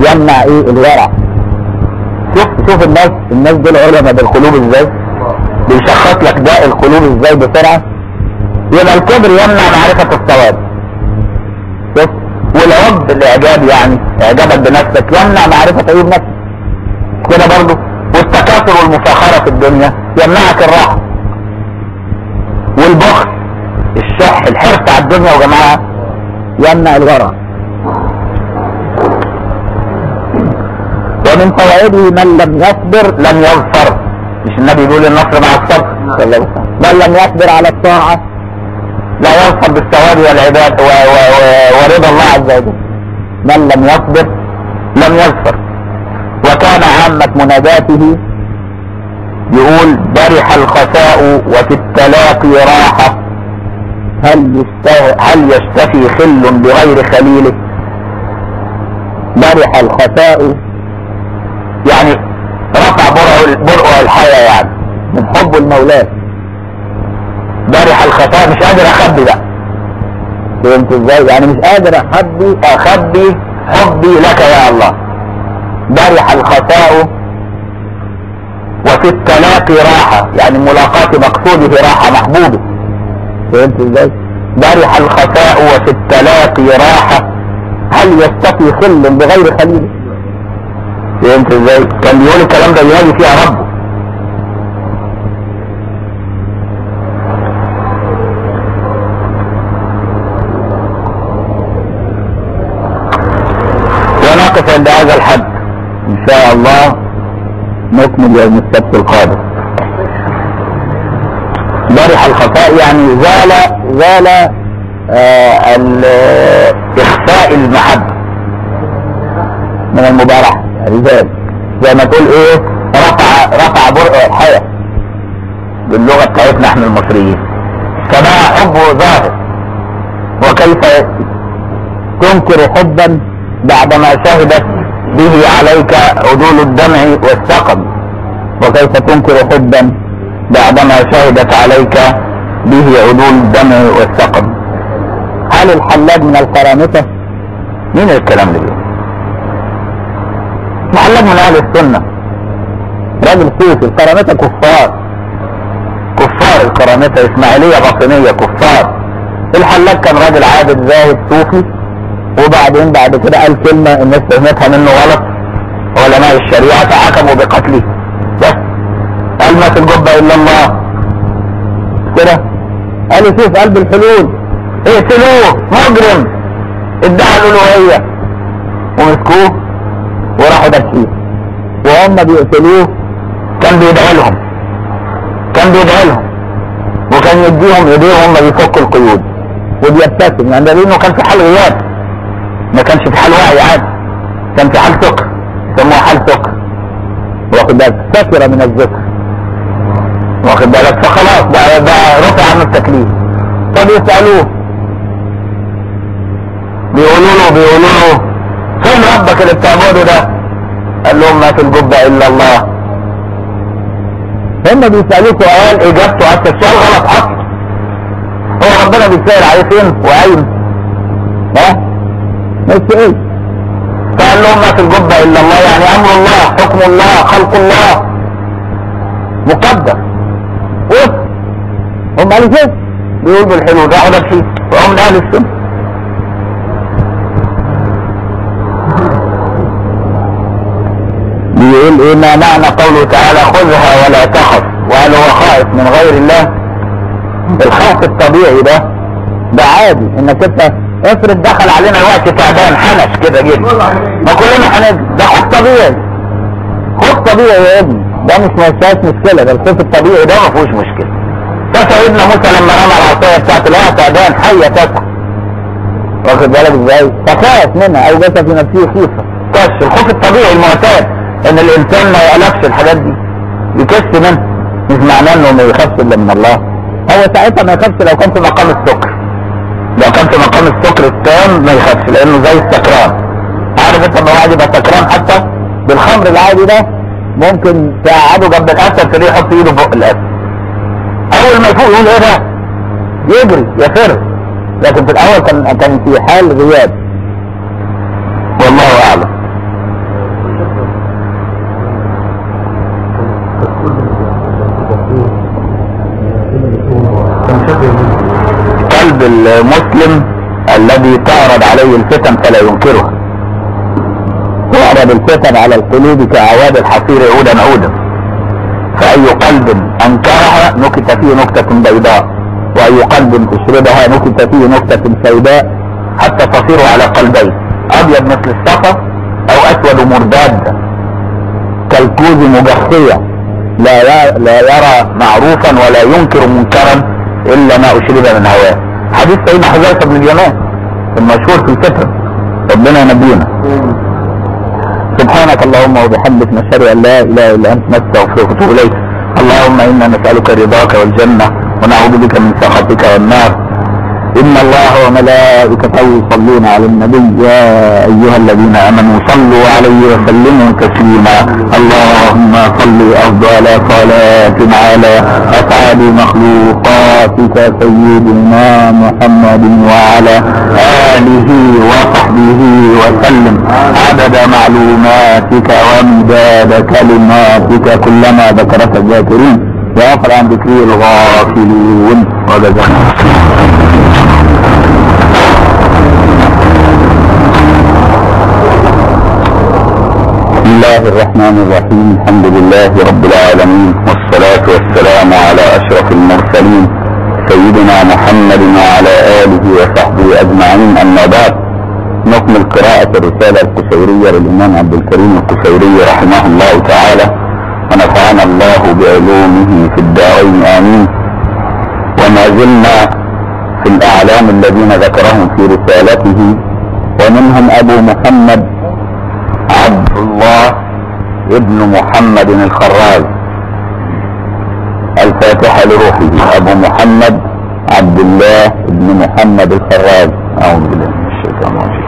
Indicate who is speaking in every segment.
Speaker 1: يمنع ايه الورع شوف شوف الناس الناس دول علماء بالقلوب ازاي بيشخص لك داء القلوب ازاي بسرعه يبقى الكبر يمنع معرفه الصواب شوف والعب الاعجاب يعني اعجابك بنفسك يمنع معرفه عيوب نفسك كده برضه والتكاثر والمفاخره في الدنيا يمنعك الراحه والبخل الشح الحرص على الدنيا يا جماعه يمنع الورع ومن فوائده من لم يصبر لم يظفر مش النبي بيقول النصر مع الصبر صلى الله عليه وسلم من لم يصبر على الطاعة لا يظفر بالثواب والعباد و و و ورضا الله عز وجل من لم يصبر لم يظفر وكان عامة مناداته يقول برح الخفاء وفي التلاقي راحة هل يشتهي هل يشتفي خل بغير خليله برح الخفاء يعني رفع برع برع الحياة يعني من حب المولاه برح الخفاء مش قادر اخبي بقى فهمت ازاي يعني مش قادر اخبي اخبي حبي لك يا الله برح الخفاء وفي التلاقي راحة يعني ملاقاة مقصوده راحة محبوبه فهمت ازاي برح الخفاء وفي التلاقي راحة هل يستفي خل بغير خليل فهمت ازاي كان بيقول الكلام ده يهدي فيها ربه ونقف عند هذا الحد ان شاء الله نكمل يوم السبت القادم برح الخفاء يعني زال زال آه ال- اخفاء المحبة من المبارحة يعني زال زي ما تقول ايه رفع رفع برء الحياة باللغة بتاعتنا احنا المصريين كما حبه ظاهر وكيف تنكر حبا بعدما شهدت به عليك عدول الدمع والسقم وكيف تنكر حبا بعدما شهدت عليك به عدول الدمع والسقم هل الحلاج من القرامطة مين الكلام ده بيه؟ محلاج من اهل السنة راجل صوفي القرامطة كفار كفار القرامطة اسماعيلية باطنية كفار الحلاج كان راجل عابد زاهد صوفي وبعدين بعد كده قال كلمة الناس فهمتها منه غلط علماء الشريعة فحكموا بقتله بس قال ما في الجبة الا الله كده قال يشوف قلب الحلول اقتلوه مجرم ادعى الالوهية ومسكوه وراحوا دفشيه وهم بيقتلوه كان بيدعي لهم كان بيدعي لهم وكان يديهم ايديهم ما بيفكوا القيود وبيبتسم يعني دليل انه كان في حال غياب ما كانش في حال وعي عادي كان في حال سكر سموه حال سكر واخد بالك سكر من الذكر واخد بالك فخلاص ده ده رفع عنه التكليف طب يسألوه بيقولوا له بيقولوا له فين ربك اللي بتعبده ده قال لهم ما في الجبة الا الله هم بيسألوه سؤال اجابته حتى السؤال غلط اصلا هو ربنا بيسأل عليه فين وعين ها بس ايه فقال لهم ما في الجبة الا الله يعني امر الله حكم الله خلق الله مقدر وصف هم قالوا كده بيقول بالحلو ده ده فيه وهم من اهل السنه بيقول ايه ما معنى قوله تعالى خذها ولا تخف وهل هو خائف من غير الله الخوف الطبيعي ده ده عادي انك انت افرض دخل علينا الوقت تعبان حنش كده جدا ما كلنا هنجي ده خوف طبيعي خوف طبيعي يا ابني ده مش مساس مشكله ده الخوف الطبيعي ده ما فيهوش مشكله ده سيدنا موسى لما رمى العصايه بتاعته لقاها تعبان حيه تسعى واخد بالك ازاي فخاف منها او جت في نفسه خيفه كش الخوف الطبيعي المعتاد ان الانسان ما يألفش الحاجات دي يكش منها مش معناه انه ما يخافش الا من الله هو ساعتها ما يخافش لو كان في مقام السكر لو كان في مقام السكر التام ما يخافش لانه زي السكران عارف انت لما واحد يبقى سكران حتى بالخمر العادي ده ممكن تقعده جنب الاسد تلاقيه يحط ايده فوق الاسد اول ما يفوق يقول ايه ده يجري يفر لكن في الاول كان كان في حال غياب والله اعلم المسلم الذي تعرض عليه الفتن فلا ينكرها تعرض الفتن على القلوب كعواد الحصير عودا عودا فأي قلب أنكرها نكت فيه نكتة بيضاء وأي قلب أشربها نكت فيه نكتة سوداء حتى تصير على قلبين أبيض مثل الصفا أو أسود مرداد كالكوز مجخية لا ي- لا يرى معروفا ولا ينكر منكرا إلا ما أشرب من هواه حديث سيدنا حذيفة بن اليمان المشهور في الفتن ربنا ينبينا سبحانك اللهم وبحمدك نشهد ان لا اله الا انت نستغفرك ونتوب اليك اللهم انا نسالك رضاك والجنه ونعوذ بك من سخطك والنار ان الله وملائكته يصلون على النبي يا ايها الذين امنوا صلوا عليه وسلموا تسليما اللهم صل افضل صلاه على اسعد مخلوقاتك سيدنا محمد وعلى اله وصحبه وسلم عدد معلوماتك ومداد كلماتك كلما ذكرك الذاكرين ويغفر عن ذكري الغافلون وجزاك بسم الله الرحمن الرحيم الحمد لله رب العالمين والصلاة والسلام على أشرف المرسلين سيدنا محمد وعلى آله وصحبه أجمعين أما بعد نكمل قراءة الرسالة القشيرية للإمام عبد الكريم القشيري رحمه الله تعالى ونفعنا الله بعلومه في الدارين آمين وما زلنا في الأعلام الذين ذكرهم في رسالته ومنهم أبو محمد عبد الله ابن محمد الخراز الفاتحة لروحه أبو محمد عبد الله ابن محمد الخراز أعوذ بالله من الشيطان الرجيم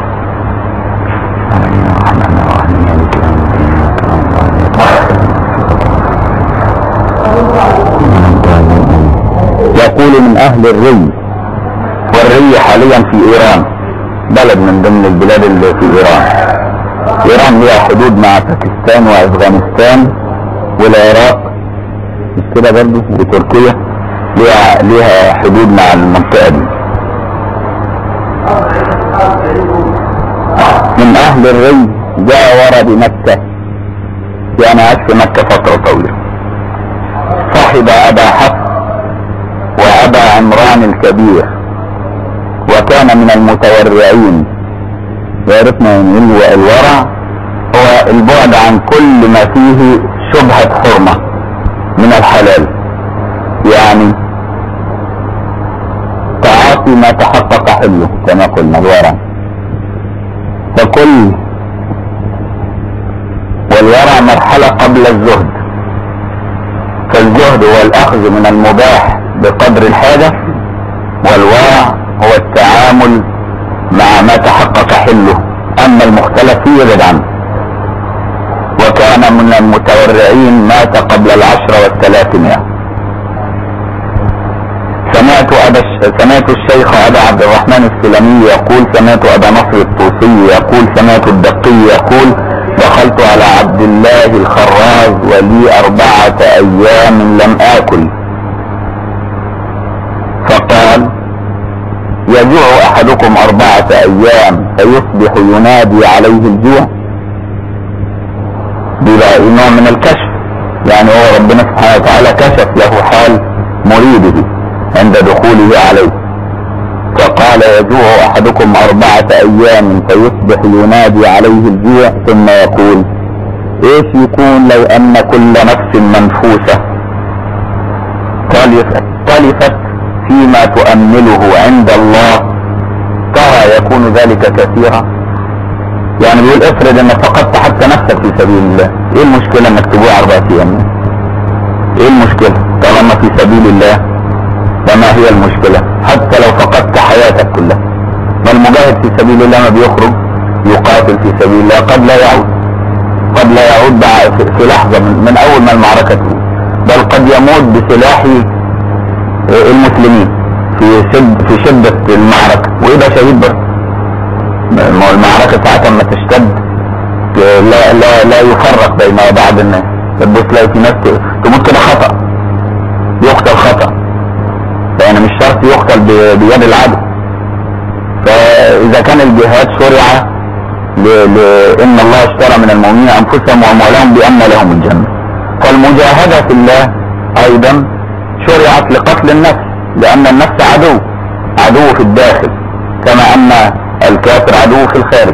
Speaker 1: يقول من أهل الري والري حاليا في إيران بلد من ضمن البلاد اللي في إيران إيران ليها حدود مع باكستان وأفغانستان والعراق مش كده برضه وتركيا ليها ليها حدود مع المنطقة دي من أهل الري جاور بمكة يعني عاش في مكة فترة طويلة صاحب أبا حفص وأبا عمران الكبير وكان من المتورعين وعرفنا ان ايه الورع هو البعد عن كل ما فيه شبهة حرمة من الحلال يعني تعاطي ما تحقق حله كما قلنا الورع فكل والورع مرحلة قبل الزهد فالزهد هو الأخذ من المباح بقدر الحاجة والورع هو التعامل مع ما تحقق حله اما المختلف فيه يبعد عنه وكان من المتورعين مات قبل العشرة والثلاثمائة سمعت أبا سمعت الشيخ أبا عبد الرحمن السلمي يقول سمعت أبا نصر الطوسي يقول سمعت الدقي يقول دخلت على عبد الله الخراز ولي أربعة أيام لم آكل فقال يجوع احدكم اربعة ايام فيصبح ينادي عليه الجوع بيبقى نوع من الكشف يعني هو ربنا سبحانه وتعالى كشف له حال مريده عند دخوله عليه فقال يجوع احدكم اربعة ايام فيصبح ينادي عليه الجوع ثم يقول ايش يكون لو ان كل نفس منفوسة تلفت تلفت فيما تؤمله عند الله ترى يكون ذلك كثيرا يعني بيقول افرض انك فقدت حتى نفسك في سبيل الله ايه المشكلة انك تجوع اربع ايام ايه المشكلة طالما في سبيل الله فما هي المشكلة حتى لو فقدت حياتك كلها ما المجاهد في سبيل الله ما بيخرج يقاتل في سبيل الله قد لا يعود قد لا يعود بعد في لحظة من, من اول ما المعركة تقوم بل قد يموت بسلاح المسلمين في شد في شدة المعركة ويبقى شهيد برضه ما هو المعركة ساعة ما تشتد لا لا لا يفرق بين بعض الناس تبص تلاقي في ناس تموت كده خطأ يقتل خطأ فأنا مش شرط يقتل يقتل ب- بيد العدو فاذا كان الجهاد شرع ل- لان الله اشترى من المؤمنين انفسهم واموالهم بان لهم الجنه فالمجاهده في الله ايضا شرعت لقتل النفس لان النفس عدو عدو في الداخل كما ان الكافر عدو في الخارج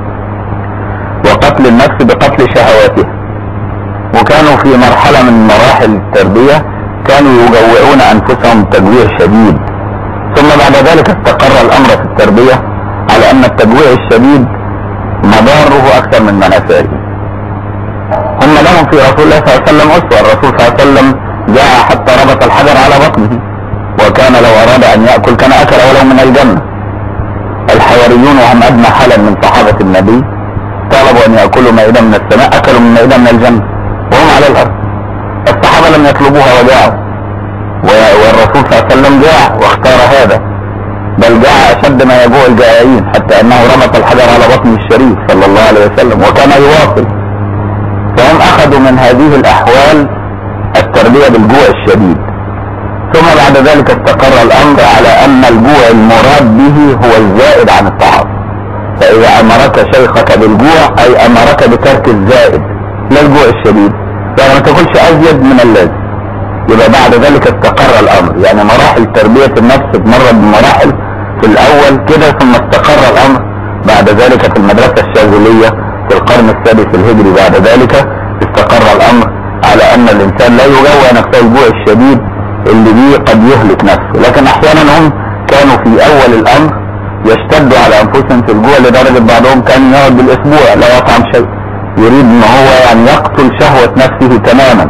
Speaker 1: وقتل النفس بقتل شهواتها وكانوا في مرحلة من مراحل التربية كانوا يجوعون انفسهم تجويع شديد ثم بعد ذلك استقر الامر في التربية على ان التجويع الشديد مضاره اكثر من منافعه هم لهم في رسول الله صلى الله عليه وسلم اسوة الرسول صلى الله عليه وسلم جاء حتى ربط الحجر على بطنه وكان لو اراد ان يأكل كان اكل ولو من الجنة الحواريون وهم ادنى حالا من صحابة النبي طلبوا ان يأكلوا مائدة من السماء اكلوا من مائدة من الجنة وهم على الارض الصحابة لم يطلبوها وجاعوا و- والرسول صلى الله عليه وسلم جاع واختار هذا بل جاع اشد ما يجوع الجائعين حتى انه ربط الحجر على بطن الشريف صلى الله عليه وسلم وكان يواصل فهم اخذوا من هذه الاحوال التربية بالجوع الشديد ثم بعد ذلك استقر الامر على ان الجوع المراد به هو الزائد عن الطعام فاذا امرك شيخك بالجوع اي امرك بترك الزائد لا الجوع الشديد يعني ما تاكلش ازيد من اللازم يبقى بعد ذلك استقر الامر يعني مراحل تربية النفس تمر بمراحل في الاول كده ثم استقر الامر بعد ذلك في المدرسة الشاذلية في القرن السادس الهجري بعد ذلك استقر الامر على ان الانسان لا يجوع نفسه الجوع الشديد اللي بيه قد يهلك نفسه لكن احيانا هم كانوا في اول الامر يشتدوا على انفسهم في الجوع لدرجة بعضهم كان يقعد بالاسبوع لا يطعم شيء يريد ان هو يعني يقتل شهوة نفسه تماما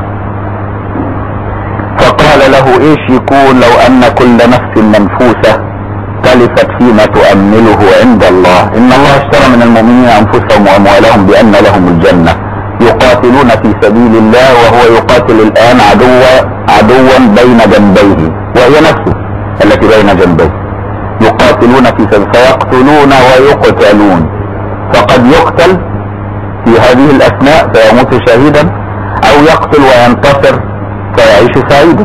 Speaker 1: فقال له ايش يكون لو ان كل نفس منفوسة تلفت فيما تؤمله عند الله ان الله اشترى من المؤمنين انفسهم واموالهم بان لهم الجنة يقاتلون في سبيل الله وهو يقاتل الان عدوا عدوا بين جنبيه وهي نفسه التي بين جنبيه يقاتلون في سبيل فيقتلون ويقتلون فقد يقتل في هذه الاثناء فيموت شهيدا او يقتل وينتصر فيعيش سعيدا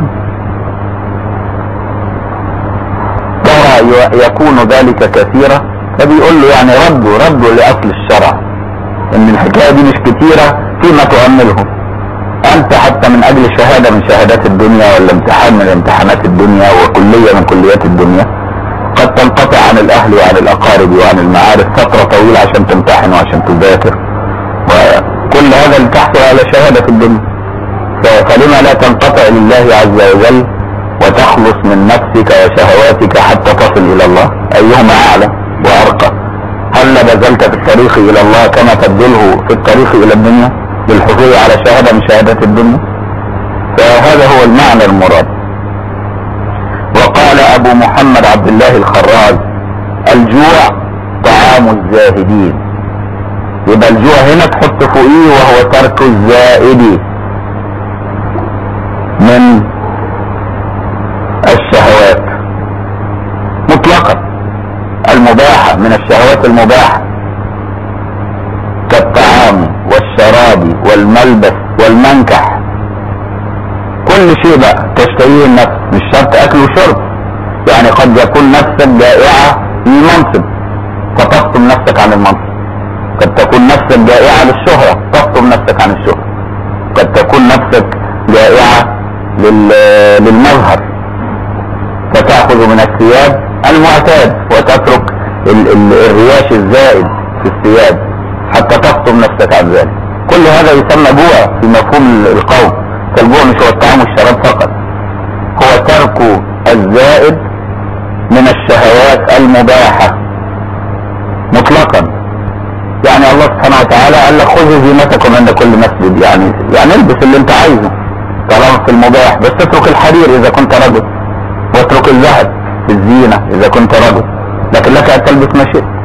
Speaker 1: ترى ي- يكون ذلك كثيرا فبيقول له يعني ردوا ردوا لاصل الشرع ان الحكايه دي مش كتيره فيما تؤمله انت حتى من اجل شهاده من شهادات الدنيا ولا امتحان من امتحانات الدنيا وكليه من كليات الدنيا قد تنقطع عن الاهل وعن الاقارب وعن المعارف فتره طويله عشان تمتحن وعشان تذاكر وكل هذا لتحصل على شهاده في الدنيا ف- فلما لا تنقطع لله عز وجل وتخلص من نفسك وشهواتك حتى تصل الى الله ايهما اعلى وارقى هل بذلت في الطريق الى الله كما تبذله في الطريق الى الدنيا للحصول على شهادة من شهادات الدنيا فهذا هو المعنى المراد وقال ابو محمد عبد الله الخراج الجوع طعام الزاهدين يبقى الجوع هنا تحط فوقيه وهو ترك الزائد من الشهوات مطلقا المباحة من الشهوات المباحة كالطعام والشراب والملبس والمنكح كل شيء بقى تشتهيه النفس مش شرط اكل وشرب يعني قد يكون نفسك جائعة للمنصب فتفصم نفسك عن المنصب قد تكون نفسك جائعة للشهرة تفصم نفسك عن الشهرة قد تكون نفسك جائعة لل... للمظهر فتأخذ من الثياب المعتاد وتترك ال... ال... الرياش الزائد في الثياب حتى تفصم نفسك عن ذلك كل هذا يسمى جوع في مفهوم القول فالجوع مش هو الطعام والشراب فقط هو ترك الزائد من الشهوات المباحة مطلقا يعني الله سبحانه وتعالى قال لك خذوا زينتكم عند كل مسجد يعني يعني البس اللي انت عايزه طالما في المباح بس اترك الحرير اذا كنت رجل واترك الذهب في الزينة اذا كنت رجل لكن لك ان تلبس ما شئت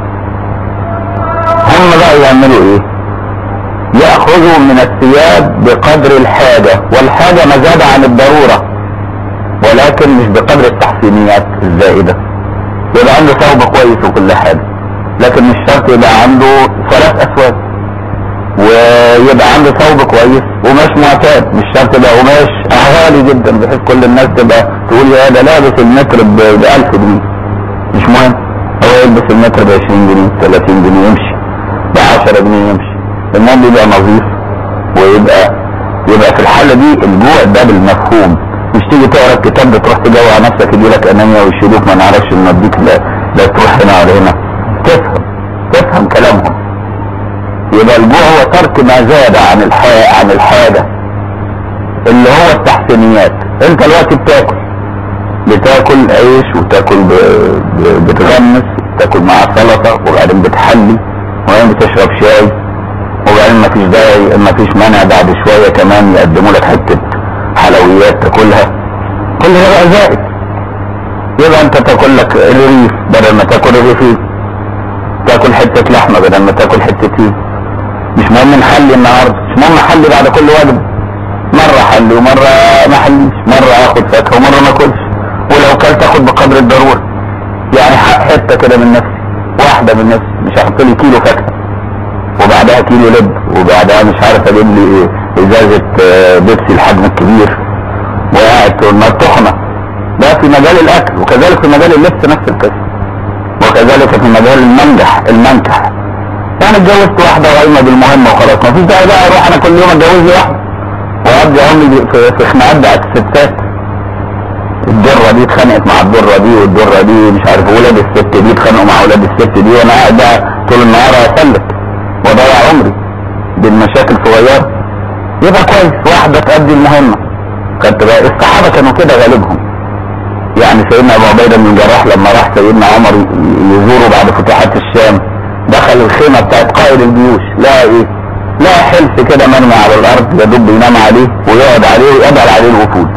Speaker 1: هم بقى يعملوا ايه يأخذوا من الثياب بقدر الحاجة والحاجة ما زاد عن الضرورة ولكن مش بقدر التحسينيات الزائدة يبقى عنده ثوب كويس وكل حاجة لكن مش شرط يبقى عنده ثلاث اسود ويبقى عنده ثوب كويس ومش معتاد مش شرط يبقى قماش اهالي غالي جدا بحيث كل الناس تبقى تقول يا ده لابس المتر ب 1000 جنيه مش مهم هو يلبس المتر ب 20 جنيه 30 جنيه يمشي ب 10 جنيه يمشي المهم يبقى نظيف ويبقى يبقى في الحالة دي الجوع ده بالمفهوم مش تيجي تقرا الكتاب بتروح تجوع نفسك يجي لك انيميا ويشيلوك ما نعرفش نوديك لا, لا تروح هنا ولا هنا تفهم تفهم كلامهم يبقى الجوع هو ترك ما زاد عن الحاجة عن الحاجة اللي هو التحسينيات انت دلوقتي بتاكل بتاكل عيش وتاكل ب... ب... بتغمس تاكل معاه سلطة وبعدين بتحلي وبعدين بتشرب شاي وبعدين مفيش داعي مفيش مانع بعد شوية كمان يقدموا لك حتة حلويات تاكلها كل ده بقى زائد يبقى انت تاكل لك الرغيف بدل ما تاكل الرغيف تاكل حتة لحمة بدل ما تاكل حتتين مش مهم نحلي النهارده مش مهم احلي بعد كل وجبه مرة حلي ومرة ما حليش مرة اخد فاكهة ومرة ما اكلش ولو كلت اخد بقدر الضرورة يعني حتة كده من نفسي واحدة من نفسي مش هحط لي كيلو فاكهة وبعدها كيلو لب وبعدها مش عارف اجيب لي إيه ازازة آه، بيبسي الحجم الكبير وقاعد طول النهار تخنة ده في مجال الاكل وكذلك في مجال اللبس نفس القصة وكذلك في مجال المنجح المنكح يعني اتجوزت واحدة وقايمة بالمهمة وخلاص مفيش داعي بقى اروح انا كل يوم اتجوز لي واحدة وابدي عمري في في خناقات بتاعت الستات الدرة دي اتخانقت مع الدرة دي والدرة دي مش عارف ولاد الست دي اتخانقوا مع ولاد الست دي وانا قاعد بقى طول النهار اسلك واضيع عمري بالمشاكل صغيرة يبقى كويس واحدة تأدي المهمة كانت بقى الصحابة كانوا كده غالبهم يعني سيدنا ابو عبيدة بن الجراح لما راح سيدنا عمر يزوره بعد فتوحات الشام دخل الخيمة بتاعت قائد الجيوش لا ايه لا حلف كده مرمي على الارض يدب ينام عليه ويقعد عليه ويقبل عليه الوفود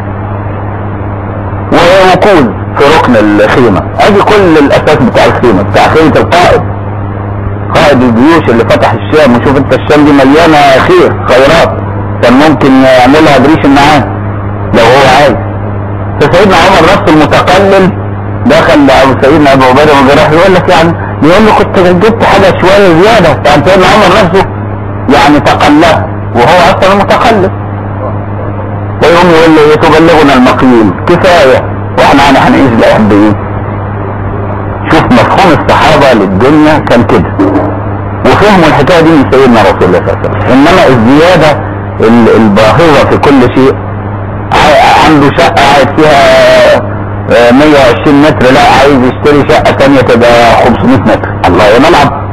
Speaker 1: ووقود في ركن الخيمة ادي كل الاساس بتاع الخيمة بتاع خيمة القائد قائد الجيوش اللي فتح الشام وشوف انت الشام دي مليانة خير خيرات كان ممكن يعملها بريش النعام لو هو عايز فسيدنا عمر نفسه المتقلل دخل لأبو سيدنا ابو عبيده بن الجراح يقول لك يعني يقول له كنت جبت حاجه شويه زياده يعني سيدنا عمر نفسه يعني تقلها وهو اصلا متقلب ويقوم يقول له إيه تبلغنا المقيل كفايه واحنا يعني هنعيش لاحد ايه شوف مفهوم الصحابه للدنيا كان كده وفهموا الحكايه دي من سيدنا رسول الله صلى الله عليه وسلم انما الزياده ال- الباهظه في كل شيء ع- عنده شقه قاعد فيها آه، 120 متر لا عايز يشتري شقة تانية تبقى 500 متر الله يا ملعب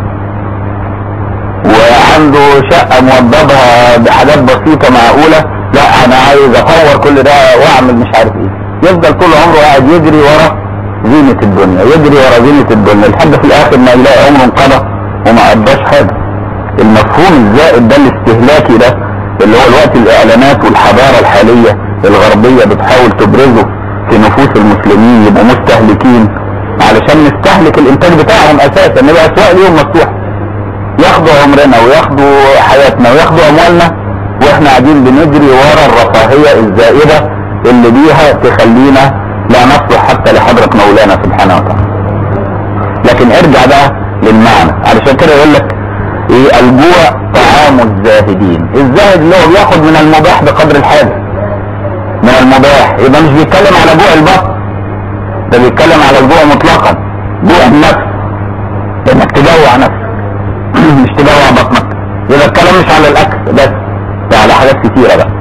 Speaker 1: وعنده شقة موضبها بحاجات بسيطة معقولة لا انا عايز اطور كل ده واعمل مش عارف ايه يفضل طول عمره قاعد يجري ورا زينة الدنيا يجري ورا زينة الدنيا لحد في الاخر ما يلاقي عمره انقضى وما قضاش حاجة المفهوم الزائد ده الاستهلاكي ده اللي هو الوقت الاعلانات والحضارة الحالية الغربية بتحاول تبرزه في نفوس المسلمين يبقوا مستهلكين علشان نستهلك الانتاج بتاعهم اساسا نبقى اسواق اليوم مفتوحه ياخدوا عمرنا وياخدوا حياتنا وياخدوا اموالنا واحنا قاعدين بنجري ورا الرفاهيه الزائده اللي بيها تخلينا لا نصلح حتى لحضره مولانا سبحانه وتعالى. لكن ارجع بقى للمعنى علشان كده يقول لك ايه الجوع طعام الزاهدين الزاهد اللي هو بياخد من المباح بقدر الحاجه من المباح يبقى مش بيتكلم على جوع البطن ده بيتكلم على الجوع مطلقا جوع النفس انك تجوع نفسك مش تجوع بطنك يبقى الكلام مش على الاكل بس ده على حاجات كتيره بقى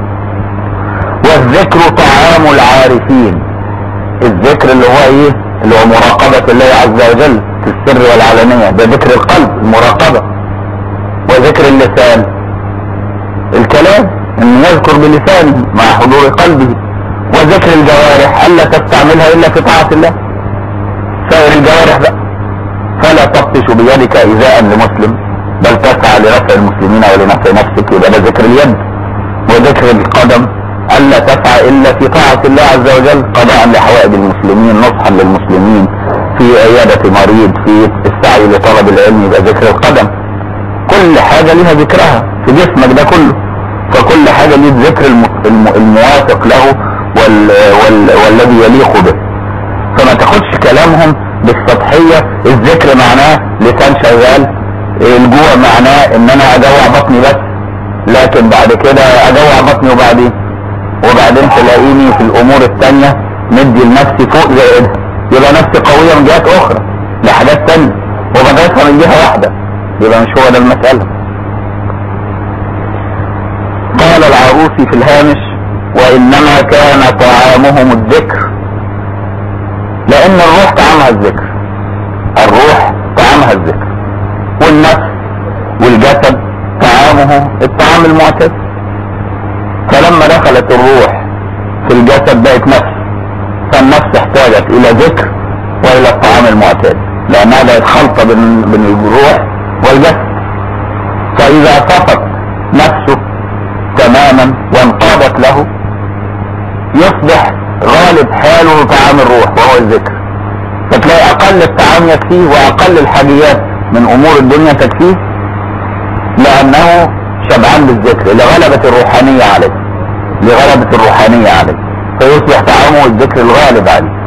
Speaker 1: والذكر طعام العارفين الذكر اللي هو ايه اللي هو مراقبة الله عز وجل في السر والعلانية ده ذكر القلب المراقبة وذكر اللسان الكلام ان يذكر بلسانه مع حضور قلبه وذكر الجوارح الا تستعملها الا في طاعة الله سائر الجوارح بقى فلا تبطش بيدك ايذاء لمسلم بل تسعى لرفع المسلمين ولنفع نفسك يبقى ده ذكر اليد وذكر القدم الا تسعى الا في طاعة الله عز وجل قضاء لحوائج المسلمين نصحا للمسلمين في عيادة مريض في السعي لطلب العلم يبقى ذكر القدم كل حاجة لها ذكرها في جسمك ده كله فكل حاجة ليه الذكر الم... الم... الموافق له وال... وال... والذي يليق به فما تاخدش كلامهم بالسطحية الذكر معناه لسان شغال الجوع معناه ان انا اجوع بطني بس لكن بعد كده اجوع بطني وبعدين وبعدين تلاقيني في الامور التانية مدي لنفسي فوق زائدها يبقى نفسي قوية من جهات اخرى لحاجات تانية وبدأتها من جهة واحدة يبقى مش هو ده المسألة قال العروسي في الهامش وانما كان طعامهم الذكر لان الروح طعامها الذكر الروح طعامها الذكر والنفس والجسد طعامه الطعام المعتاد فلما دخلت الروح في الجسد بقت نفس فالنفس احتاجت الى ذكر والى الطعام المعتاد لانها بقت خلطة بين بين الروح والجسد فاذا صفت نفسه تماما وانقادت له يصبح غالب حاله طعام الروح وهو الذكر فتلاقي اقل الطعام يكفيه واقل الحاجيات من امور الدنيا تكفيه لانه شبعان بالذكر لغلبة الروحانية عليه لغلبة الروحانية عليه فيصبح طعامه الذكر الغالب عليه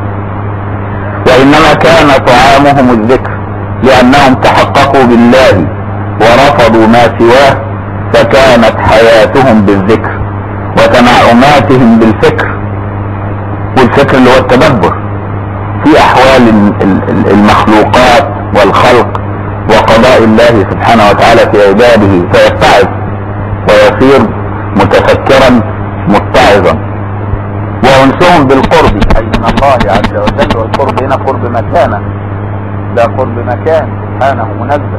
Speaker 1: وانما كان طعامهم الذكر لانهم تحققوا بالله ورفضوا ما سواه فكانت حياتهم بالذكر وتنعماتهم بالفكر والفكر اللي هو التدبر في احوال المخلوقات والخلق وقضاء الله سبحانه وتعالى في عباده فيتعظ ويصير متفكرا متعظا وانسهم بالقرب اي من الله عز وجل والقرب هنا قرب مكانه لا قرب مكان سبحانه منزه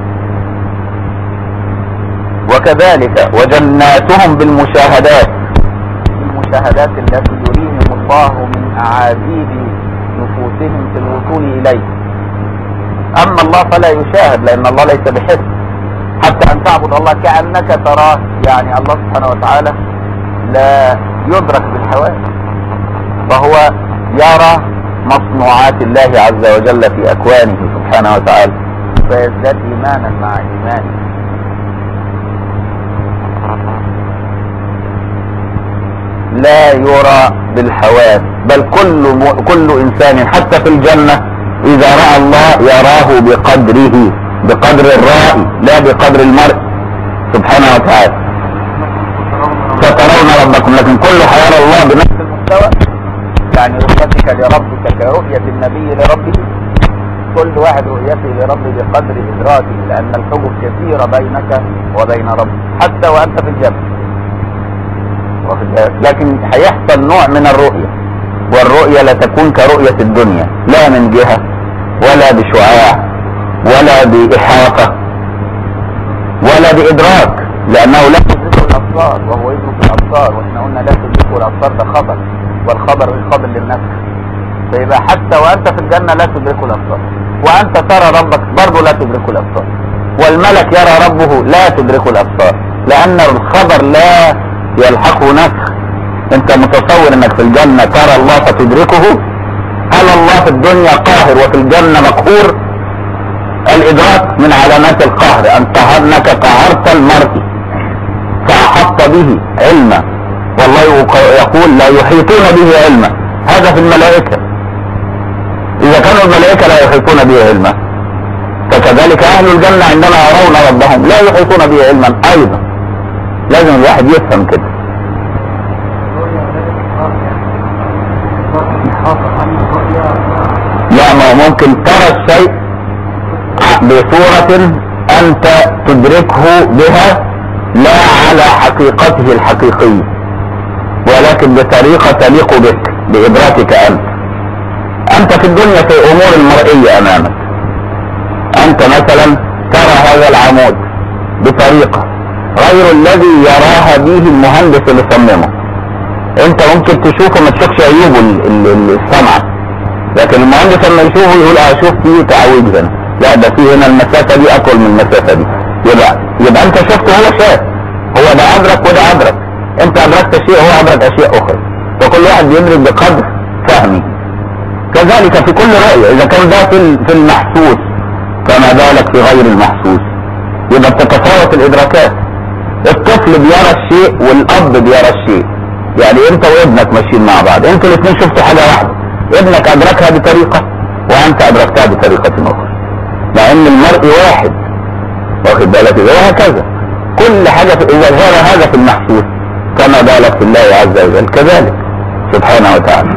Speaker 1: وكذلك وجناتهم بالمشاهدات المشاهدات التي يريهم الله من اعاذيب نفوسهم في الوصول اليه اما الله فلا يشاهد لان الله ليس بحس حتى ان تعبد الله كانك تراه يعني الله سبحانه وتعالى لا يدرك بالحواس فهو يرى مصنوعات الله عز وجل في اكوانه سبحانه وتعالى فيزداد ايمانا مع ايمانه لا يرى بالحواس بل كل م... كل انسان حتى في الجنة اذا رأى الله يراه بقدره بقدر الرائي لا بقدر المرء سبحانه وتعالى سترون ربكم لكن كل حيرى الله بنفس المستوى يعني رؤيتك لربك كرؤية النبي لربه كل واحد رؤيته لربه بقدر ادراكه لان الحجب كثيرة بينك وبين ربك حتى وانت في الجنة لكن هيحصل نوع من الرؤية والرؤية لا تكون كرؤية الدنيا لا من جهة ولا بشعاع ولا بإحاطة ولا بإدراك لأنه لا تدرك الأبصار وهو يدرك الأبصار وإحنا قلنا لا تدرك الأبصار ده خبر والخبر الخبر للنفس فيبقى حتى وأنت في الجنة لا تدرك الأبصار وأنت ترى ربك برضه لا تدرك الأبصار والملك يرى ربه لا تدرك الأبصار لأن الخبر لا يلحقه نسخ انت متصور انك في الجنة ترى الله فتدركه هل الله في الدنيا قاهر وفي الجنة مقهور الادراك من علامات القهر انك قهرت المرء فاحط به علما والله يقول لا يحيطون به علما هذا في الملائكة اذا كانوا الملائكة لا يحيطون به علما فكذلك اهل الجنة عندما يرون ربهم لا يحيطون به علما ايضا لازم الواحد يفهم كده لا ما ممكن ترى الشيء بصورة انت تدركه بها لا على حقيقته الحقيقية ولكن بطريقة تليق بك بإدراكك أنت أنت في الدنيا في أمور المرئية أمامك أنت مثلا ترى هذا العمود بطريقة غير الذي يراها به المهندس اللي صممه انت ممكن تشوفه ما تشوفش عيوبه السمعة لكن المهندس لما يشوفه يقول اه شوف فيه تعويج هنا لا ده فيه هنا المسافة دي اطول من المسافة دي يبقى يبقى انت شفته هو شاف هو ده ادرك وده ادرك انت ادركت شيء هو ادرك اشياء اخرى فكل واحد بيدرك بقدر فهمي كذلك في كل رأي اذا كان ده في المحسوس فما بالك في غير المحسوس يبقى بتتفاوت الادراكات الطفل بيرى الشيء والاب بيرى الشيء يعني انت وابنك ماشيين مع بعض انتوا الاثنين شفتوا حاجه واحده ابنك ادركها بطريقه وانت ادركتها بطريقه اخرى مع ان المرء واحد واخد بالك وهكذا كل حاجه في اذا ظهر هذا في المحسوس كما بالت في الله عز وجل كذلك سبحانه وتعالى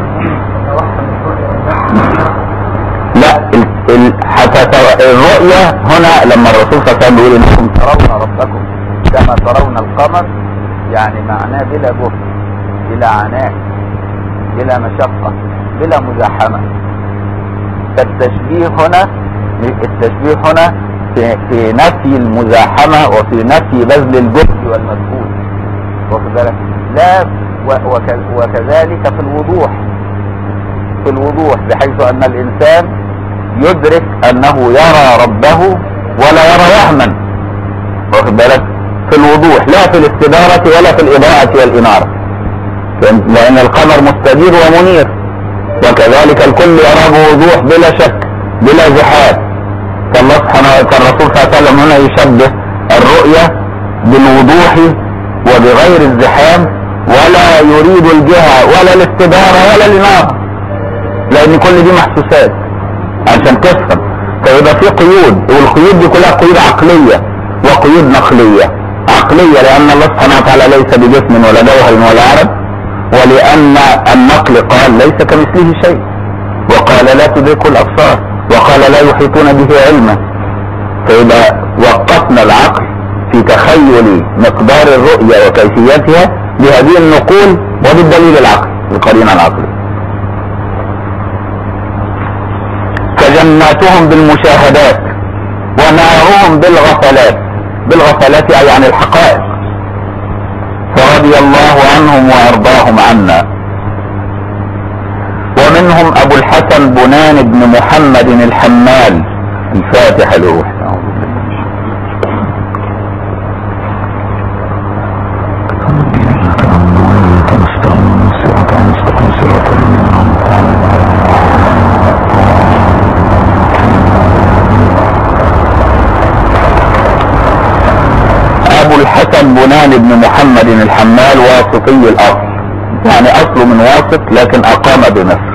Speaker 1: لا ال... ال... حتى تر- الرؤية هنا لما الرسول صلى الله عليه وسلم بيقول انكم ترون ربكم كما ترون القمر يعني معناه بلا جهد بلا عناء بلا مشقة بلا مزاحمة فالتشبيه هنا التشبيه هنا في, في نفي المزاحمة وفي نفي بذل الجهد والمجهود واخد بالك لا و- وك- وكذلك في الوضوح في الوضوح بحيث ان الانسان يدرك انه يرى ربه ولا يرى وهما واخد بالك في الوضوح لا في الاستدارة ولا في الاضاءة والانارة فهمت؟ لان القمر مستدير ومنير وكذلك الكل يراه بوضوح بلا شك بلا زحام فالله سبحانه وتعالى الرسول صلى الله عليه وسلم هنا يشبه الرؤية بالوضوح وبغير الزحام ولا يريد الجهة ولا الاستدارة ولا الإنارة لأن كل دي محسوسات عشان تفهم فيبقى في قيود والقيود دي كلها قيود عقلية وقيود نقلية عقلية لأن الله سبحانه وتعالى ليس بجسم ولا جوهر ولا عرب ولأن النقل قال ليس كمثله شيء وقال لا تدركه الأبصار وقال لا يحيطون به علما فيبقى وقفنا العقل في تخيل مقدار الرؤية وكيفيتها بهذه النقول وبالدليل العقلي القرينة العقلية فجناتهم بالمشاهدات ونارهم بالغفلات بالغفلات أي عن الحقائق فرضي الله عنهم وأرضاهم عنا ومنهم أبو الحسن بنان بن محمد الحمال الفاتح له ابو الحسن بنان بن محمد الحمال واسطي الاصل يعني اصله من واسط لكن اقام بمصر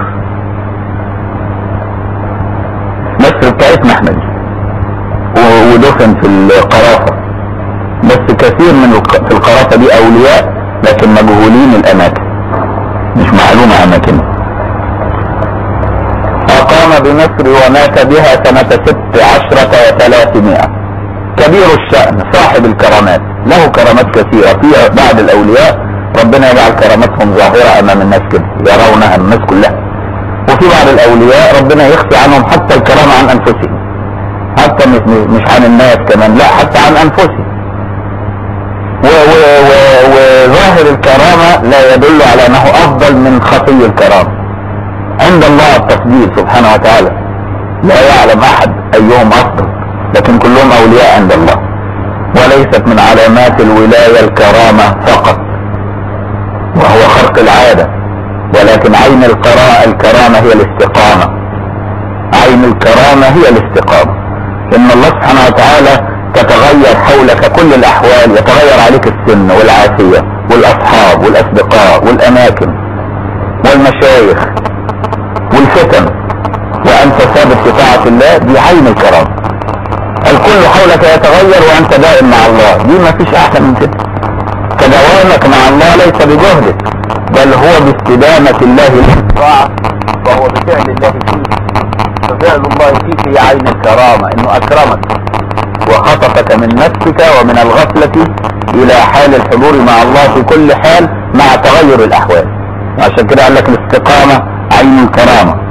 Speaker 1: مصر بتاعتنا احنا دي و- ودفن في القرافة بس كثير من الق- في القرافة دي اولياء لكن مجهولين الاماكن مش معلومة اماكنهم اقام بمصر ومات بها سنة ست عشرة وثلاثمائة كبير الشأن صاحب الكرامات له كرامات كثيرة في بعض الأولياء ربنا يجعل كراماتهم ظاهرة أمام الناس كده يرونها الناس كلها وفي بعض الأولياء ربنا يخفي عنهم حتى الكرامة عن أنفسهم حتى مش, مش عن الناس كمان لا حتى عن أنفسهم و- و- و- وظاهر الكرامة لا يدل على أنه أفضل من خفي الكرامة عند الله التفضيل سبحانه وتعالى لا يعلم أحد أيهم أفضل لكن كلهم أولياء عند الله وليست من علامات الولاية الكرامة فقط وهو خرق العادة ولكن عين القراءة الكرامة هي الاستقامة عين الكرامة هي الاستقامة إن الله سبحانه وتعالى تتغير حولك كل الأحوال يتغير عليك السن والعافية والأصحاب والأصدقاء والأماكن والمشايخ والفتن وأنت ثابت في طاعة الله دي عين الكرامة الكل حولك يتغير وانت دائم مع الله دي ما فيش احسن من كده فدوامك مع الله ليس بجهدك بل هو باستدامة الله للطاعة وهو بفعل الله فيك ففعل الله فيك هي عين الكرامة انه اكرمك وخطفك من نفسك ومن الغفلة الى حال الحضور مع الله في كل حال مع تغير الاحوال عشان كده قال لك الاستقامة عين الكرامة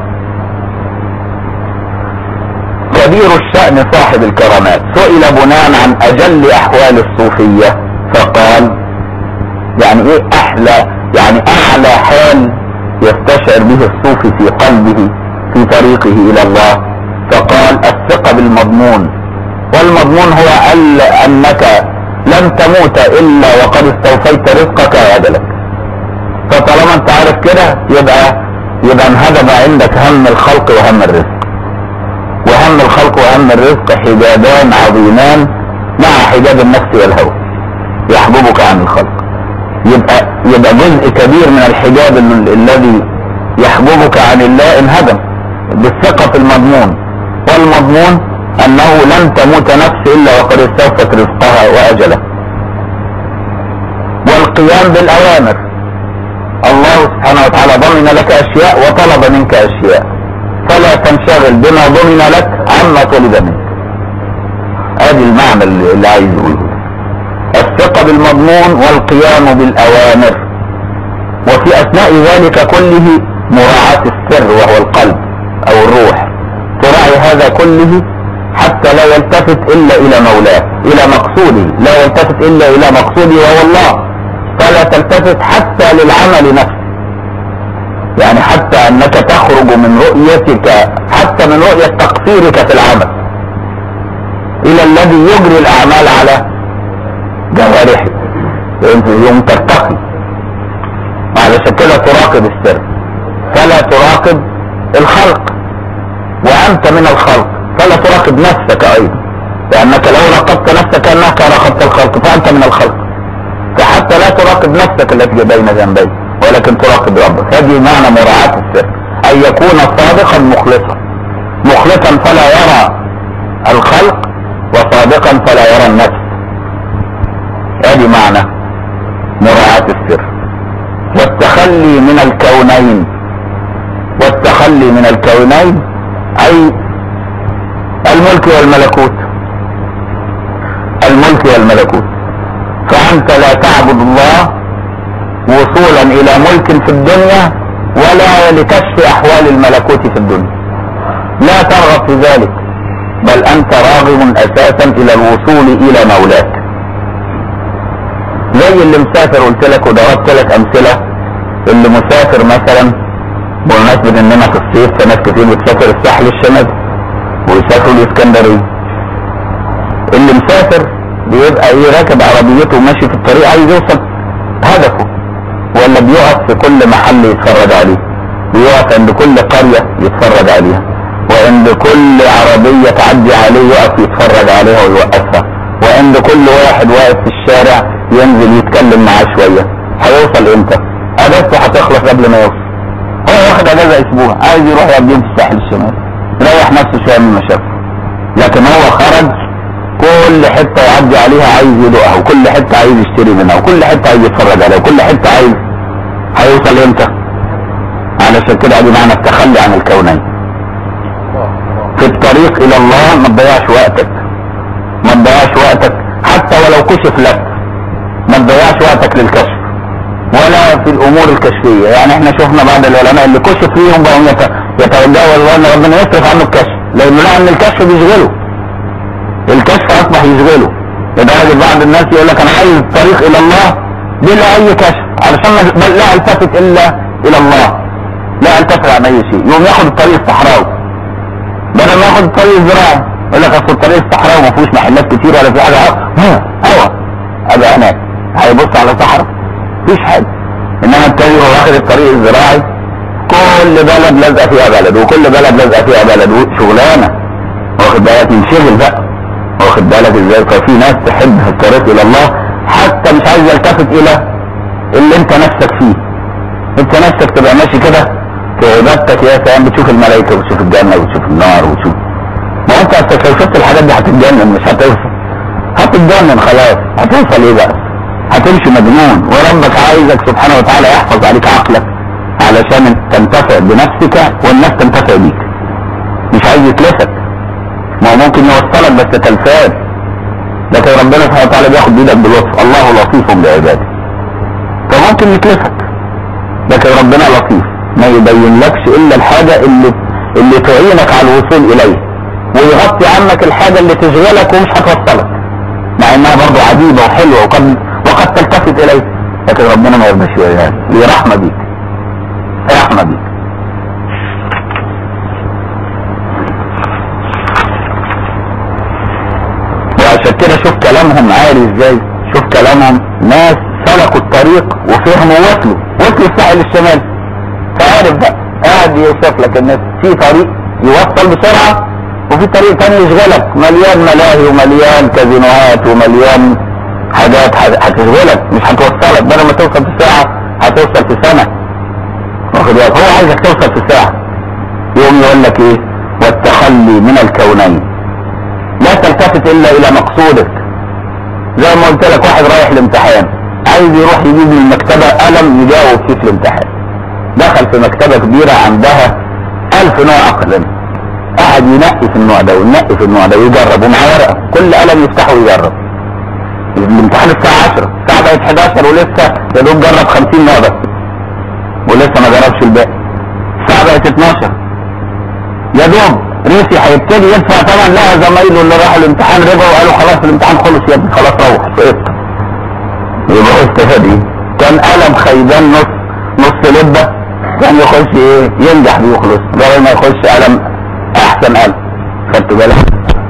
Speaker 1: كبير الشأن صاحب الكرامات سئل بناء عن اجل احوال الصوفية فقال يعني ايه احلى يعني اعلى حال يستشعر به الصوفي في قلبه في طريقه الى الله فقال الثقة بالمضمون والمضمون هو ال انك لن تموت الا وقد استوفيت رزقك واجلك فطالما انت عارف كده يبقى يبقى انهدم عندك هم الخلق وهم الرزق وهم الخلق وهم الرزق حجابان عظيمان مع حجاب النفس والهوى يحجبك عن الخلق يبقى يبقى جزء كبير من الحجاب ال- الذي يحجبك عن الله انهدم بالثقة في المضمون والمضمون انه لن تموت نفس الا وقد استوفت رزقها واجلها والقيام بالاوامر الله سبحانه وتعالى ضمن لك اشياء وطلب منك اشياء فلا تنشغل بما ضمن لك عما طلب منك ادي المعنى اللي اللي عايز يقوله الثقة بالمضمون والقيام بالاوامر وفي اثناء ذلك كله مراعاة السر وهو القلب او الروح تراعي هذا كله حتى لا يلتفت الا الى مولاه الى مقصوده لا يلتفت الا الى مقصوده وهو الله فلا تلتفت حتى للعمل نفسه يعني حتى انك تخرج من رؤيتك حتى من رؤية تقصيرك في العمل الى الذي يجري الاعمال على جوارحه يوم ترتقي علشان كده تراقب السر فلا تراقب الخلق وانت من الخلق فلا تراقب نفسك ايضا لانك لو راقبت نفسك كانك راقبت الخلق فانت من الخلق فحتى لا تراقب نفسك التي بين جنبيك ولكن تراقب ربك هذه معنى مراعاة السر ان يكون صادقا مخلصا مخلصا فلا يرى الخلق وصادقا فلا يرى النفس هذه معنى مراعاة السر والتخلي من الكونين والتخلي من الكونين اي الملك والملكوت الملك والملكوت فانت لا تعبد الله وصولا الى ملك في الدنيا ولا لكشف احوال الملكوت في الدنيا لا ترغب في ذلك بل انت راغب اساسا الى الوصول الى مولاك زي اللي مسافر قلت لك وضربت لك امثله اللي مسافر مثلا بمناسبة اننا في الصيف فناس كتير بتسافر الساحل الشمالي ويسافروا الاسكندرية اللي مسافر بيبقى ايه راكب عربيته وماشي في الطريق عايز يوصل هدفه ولا بيقف في كل محل يتفرج عليه بيقف عند كل قرية يتفرج عليها وعند كل عربية تعدي عليه يقف يتفرج عليها ويوقفها وعند كل واحد واقف في الشارع ينزل يتكلم معاه شوية هيوصل امتى اجازته هتخلص قبل ما يوصل هو واخد اجازة اسبوع عايز يروح يقضيهم في الساحل الشمالي يريح نفسه شوية من المشاكل لكن هو خرج كل حتة يعدي عليها عايز يدوقها وكل حتة عايز يشتري منها وكل حتة عايز يتفرج عليها وكل حتة عايز هيوصل امتى علشان كده ادي معنى التخلي عن الكونين في الطريق الى الله ما تضيعش وقتك ما تضيعش وقتك حتى ولو كشف لك ما تضيعش وقتك للكشف ولا في الامور الكشفية يعني احنا شفنا بعض العلماء اللي كشف فيهم بقوا يت- يتوجهوا ان ربنا يصرف عنه الكشف لانه لقى ان الكشف بيشغله الكشف اصبح يشغله لدرجة بعض الناس يقول لك انا عايز الطريق الى الله بلا اي كشف علشان ما بل لا التفت الا الى الله لا التفت عن اي شيء يقوم ياخد الطريق الصحراوي بدل ما ياخد الطريق الزراعي يقول لك اصل الطريق الصحراوي ما فيهوش محلات كتير ولا في حاجه هوا هوا ابقى هناك هيبص على صحراء مفيش حاجه انما التاني هو واخد الطريق الزراعي كل بلد لازقه فيها بلد وكل بلد لازقه فيها بلد شغلانه واخد بالك ينشغل بقى واخد بالك ازاي ففي ناس تحب في الطريق الى الله حتى مش عايز يلتفت الى اللي انت نفسك فيه انت نفسك تبقى ماشي كده في عبادتك يا سلام بتشوف الملائكه وتشوف الجنه وتشوف النار وتشوف ما انت أصل لو شفت الحاجات دي هتتجنن مش هتوصل هتتجنن خلاص هتوصل ايه بقى هتمشي مجنون وربك عايزك سبحانه وتعالى يحفظ عليك عقلك علشان تنتفع بنفسك والناس تنتفع بيك مش عايز يتلفت ما هو ممكن يوصلك بس تلفات لكن ربنا سبحانه وتعالى بياخد بايدك بلطف الله لطيف بعباده فممكن يتلفت لكن ربنا لطيف ما يبين لكش الا الحاجة اللي اللي تعينك على الوصول اليه ويغطي عنك الحاجة اللي تشغلك ومش هتوصلك مع انها برضه عجيبة وحلوة وقد وقد تلتفت اليه لكن ربنا ما يرضاش يوريها لك. دي رحمة بيك رحمة بيك وعشان كده شوف كلامهم عالي ازاي شوف كلامهم ناس سلكوا الطريق وفهموا وصلوا وصلوا الساحل الشمالي فعارف بقى قاعد يوصف لك ان في طريق يوصل بسرعة وفي طريق تاني يشغلك مليان ملاهي ومليان كازينوهات ومليان حاجات هت- هتشغلك مش هتوصلك بدل ما توصل في ساعة هتوصل في سنة واخد بالك هو عايزك توصل في ساعة يقوم يقول لك ايه والتخلي من الكونين لا تلتفت الا الى مقصودك زي ما قلت لك واحد رايح الامتحان عايز يروح يجيب من المكتبة قلم يجاوب فيه في الامتحان دخل في مكتبة كبيرة عندها ألف نوع أقلام قعد ينقي في النوع ده وينقي في النوع ده ويجرب ومعاه ورقة كل قلم يفتحه ويجرب الامتحان الساعة 10 الساعة بقت 11 ولسه يا دوب جرب 50 نوع بس ولسه ما جربش الباقي الساعة بقت 12 يا دوب ريسي هيبتدي يدفع طبعا لقى زمايله اللي راحوا الامتحان رجعوا وقالوا خلاص الامتحان خلص يا ابني خلاص روح سقطت يبقى هو استفاد ايه؟ كان قلم خيبان نص نص لبه كان يخش ايه؟ ينجح بيخلص بدل ما يخش قلم احسن قلم خدت بالك؟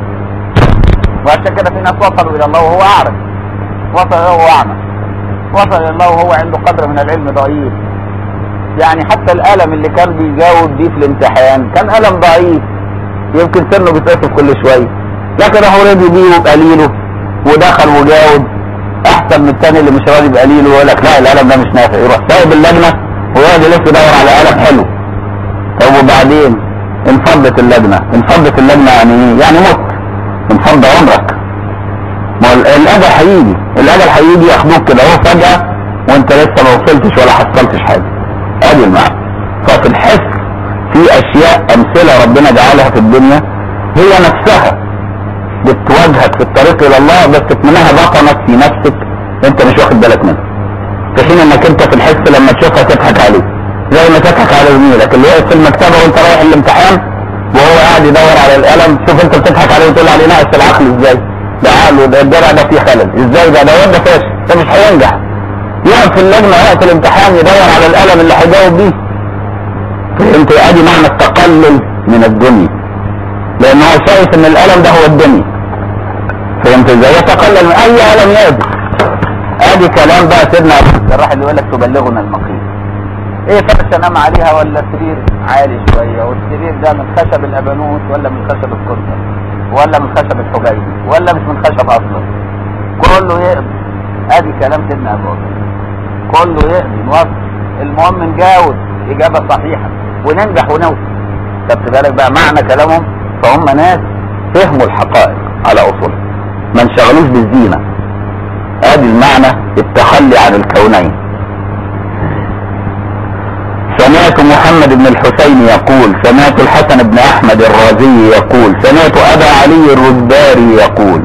Speaker 1: وعشان كده في ناس وصلوا الى الله وهو اعرف وصل الى الله وهو اعمى وصل الى الله وهو عنده قدر من العلم ضعيف يعني حتى القلم اللي كان بيجاوب بيه في الامتحان كان قلم ضعيف يمكن سنه بيتقصف كل شويه لكن هو راضي بيه وبقليله ودخل وجاوب احسن من الثاني اللي مش راضي بقليله ويقول لك لا القلم ده مش نافع يروح سايب اللجنه ويقعد يلف يدور على قلم حلو طب وبعدين انفضت اللجنه انفضت اللجنه يعني ايه؟ يعني مت انفض عمرك ما هو الاجل هيجي الاجل هيجي ياخدوك كده اهو فجاه وانت لسه ما وصلتش ولا حصلتش حاجه ادي المعنى ففي الحس في اشياء امثله ربنا جعلها في الدنيا هي نفسها بتواجهك في الطريق الى الله بس منها بطنت في نفسك انت مش واخد بالك منها في حين انك انت في الحس لما تشوفها تضحك عليه زي ما تضحك على زميلك اللي واقف في المكتبه وانت رايح الامتحان وهو قاعد يدور على القلم شوف انت بتضحك عليه وتقول عليه ناقص العقل ازاي ده عقله ده الدرع ده فيه خلل ازاي ده ده واد ده فاشل ده مش هينجح يقف في اللجنه وقت الامتحان يدور على القلم اللي هيجاوب بيه فهمت ادي معنى التقلل من الدنيا لان هو شايف ان القلم ده هو الدنيا فهمت ازاي يتقلل من اي قلم يقدر ادي كلام بقى سيدنا ابو الجراح اللي يقول لك تبلغنا المقيم ايه فرش انام عليها ولا سرير عالي شويه والسرير ده من خشب الابانوس ولا من خشب الكرسي ولا من خشب الحجيبي ولا مش من خشب اصلا كله يقضي ادي كلام سيدنا ابو بكر كله يقضي نوصل المهم نجاوب اجابه صحيحه وننجح ونوصل خدت بالك بقى معنى كلامهم فهم ناس فهموا الحقائق على اصولها ما انشغلوش بالزينه ادي المعنى التخلي عن الكونين سمعت محمد بن الحسين يقول سمعت الحسن بن احمد الرازي يقول سمعت ابا علي الرزباري يقول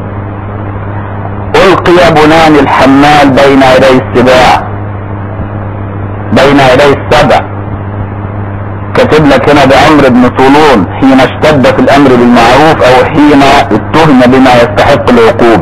Speaker 1: القي بنان الحمال بين يدي السباع بين يدي السبع كاتب لك هنا بامر ابن طولون حين اشتد في الامر بالمعروف او حين اتهم بما يستحق العقوبه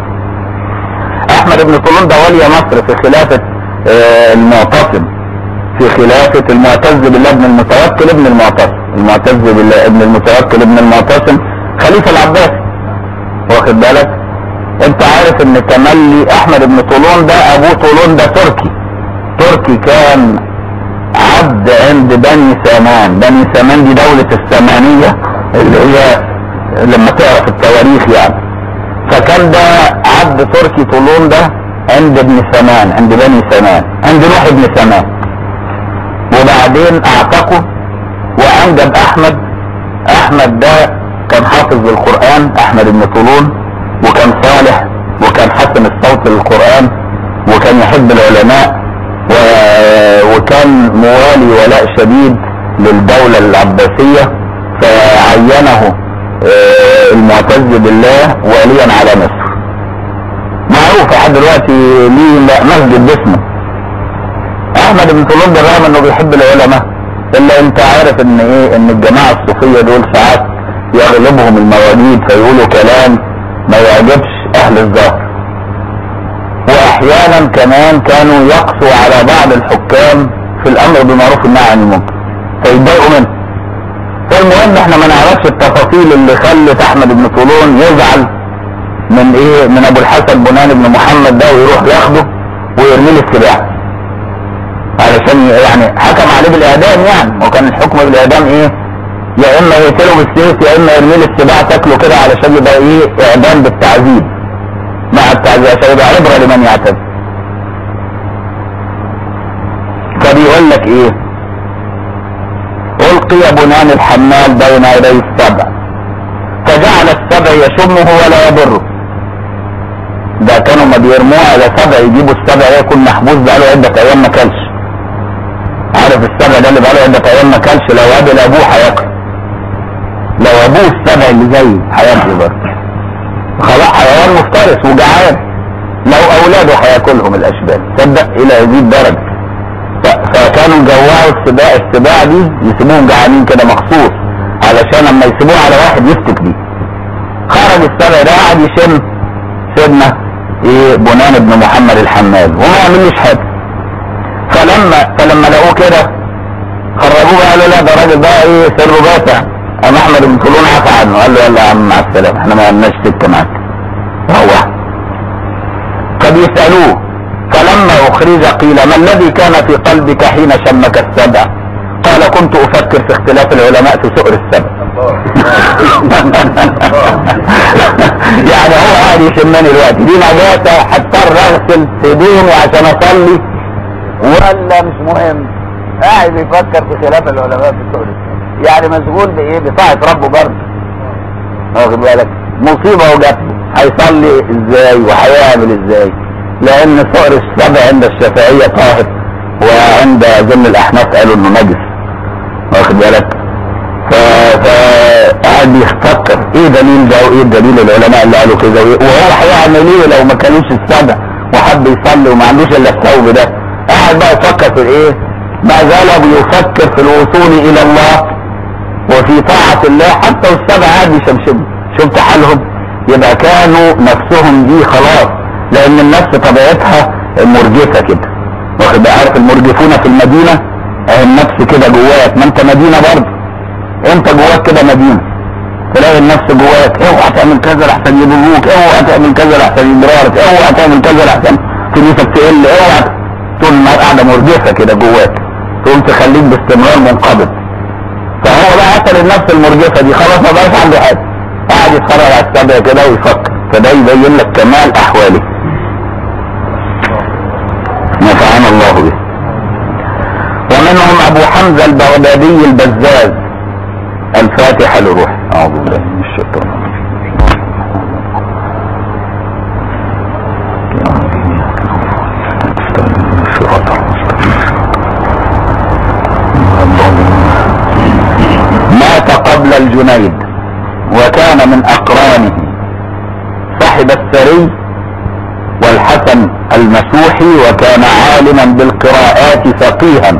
Speaker 1: احمد بن طولون ده ولي مصر في خلافه آه، المعتصم في خلافة المعتز بالله ابن المتوكل ابن المعتصم المعتز بالله ابن المتوكل ابن المعتصم خليفة العباسي واخد بالك انت عارف ان تملي احمد بن طولون ده ابوه طولون ده تركي تركي كان عبد عند بني سامان بني سامان دي دولة السامانية اللي هي لما تقرا في التواريخ يعني فكان ده عبد تركي طولون ده عند ابن سامان عند بني سامان عند نوح ابن سامان وبعدين اعتقه وانجب احمد احمد ده كان حافظ للقرآن احمد بن طولون وكان صالح وكان حسن الصوت للقرآن وكان يحب العلماء و... وكان موالي ولاء شديد للدولة العباسية فعينه آه، المعتز بالله واليا على مصر معروف لحد دلوقتي ليه مسجد باسمه احمد بن طولون بالرغم انه بيحب العلماء الا انت عارف ان ايه ان الجماعه الصوفيه دول ساعات يغلبهم المواجيد فيقولوا كلام ما يعجبش اهل الظاهر واحيانا كمان كانوا يقسوا على بعض الحكام في الامر بالمعروف والنهي عن المنكر فيتضايقوا منه فالمهم احنا ما نعرفش التفاصيل اللي خلت احمد بن طولون يزعل من ايه من ابو الحسن بنان بن محمد ده ويروح ياخده ويرميه للسباع علشان يعني حكم عليه بالاعدام يعني وكان الحكم بالاعدام ايه يا اما يقتله بالسيف يا اما يرميه للسباع تاكله كده علشان يبقى ايه اعدام بالتعذيب مع التعذيب عشان يبقى عبره لمن يعتذر فبيقول لك ايه القي بنان الحمال بين يدي السبع فجعل السبع يشمه ولا يضره ده كانوا ما بيرموها على سبع يجيبوا السبع ده يكون محبوس بقاله عدة ايام ما كلش عارف السبع ده اللي بقاله عدة ايام ما كلش لو قابل ابوه هياكل لو ابوه السبع اللي زيه هياكل برضه خلاص حيوان مفترس وجعان لو اولاده هياكلهم الاشبال تصدق الى هذه الدرجه ف- فكانوا جوعوا السباع السباع دي يسيبوهم جعانين كده مخصوص علشان لما يسيبوه على واحد يفتك بيه خرج السبع ده قعد يشم سيدنا ايه بنان بن محمد الحمال وما يعملوش حاجه فلما فلما لقوه كده خرجوه قالوا لا ده راجل بقى ايه سره باسع قام احمد بن طولون عفى عنه قال له يلا يا عم مع السلامه احنا ما لناش سكه معاك روح فبيسالوه فلما اخرج قيل ما الذي كان في قلبك حين شمك السبع قال كنت افكر في اختلاف العلماء في سؤر السبع يعني هو قاعد يشمني دلوقتي دي نجاسه هضطر اغسل هدومي عشان اصلي ولا مش مهم قاعد يفكر في خلاف العلماء في سؤر السبع يعني مشغول بايه بطاعه ربه برضه واخد بالك مصيبه وجات له هيصلي ازاي وهيعمل ازاي لان سؤر السبع عند الشافعيه طاهر وعند ظن الاحناف قالوا انه نجس واخد بالك ف فقعد يفكر ايه دليل ده وايه دليل العلماء اللي قالوا كده وإيه- وهو هيعمل ايه لو ما كانوش السبع وحب يصلي وما عندوش الا الثوب ده قاعد بقى يفكر في ايه ما زال بيفكر في الوصول الى الله وفي طاعة الله حتى والسبع قاعد يشمشموا شفت حالهم يبقى كانوا نفسهم دي خلاص لان النفس طبيعتها مرجفة كده واخد بقى عارف المرجفون في المدينة اهي النفس كده جواك ما انت مدينة برضه انت جواك كده مدينة تلاقي النفس جواك اوعى تعمل كذا لحسن يضروك اوعى تعمل كذا لحسن يضرارك اوعى تعمل كذا لحسن فلوسك تقل اوعى طول النهار قاعدة مرجفة كده جواك تقوم تخليك باستمرار منقبض فهو بقى قتل النفس المرجفة دي خلاص ما بقاش عنده حاجة قاعد يتفرج على السبع كده ويفكر فده يبين لك كمال احواله نفعنا الله به ومنهم ابو حمزة البغدادي البزاز الفاتحة لروح اعوذ بالله من الشيطان مات قبل الجنيد وكان من اقرانه صاحب السري والحسن المسوحي وكان عالما بالقراءات فقيها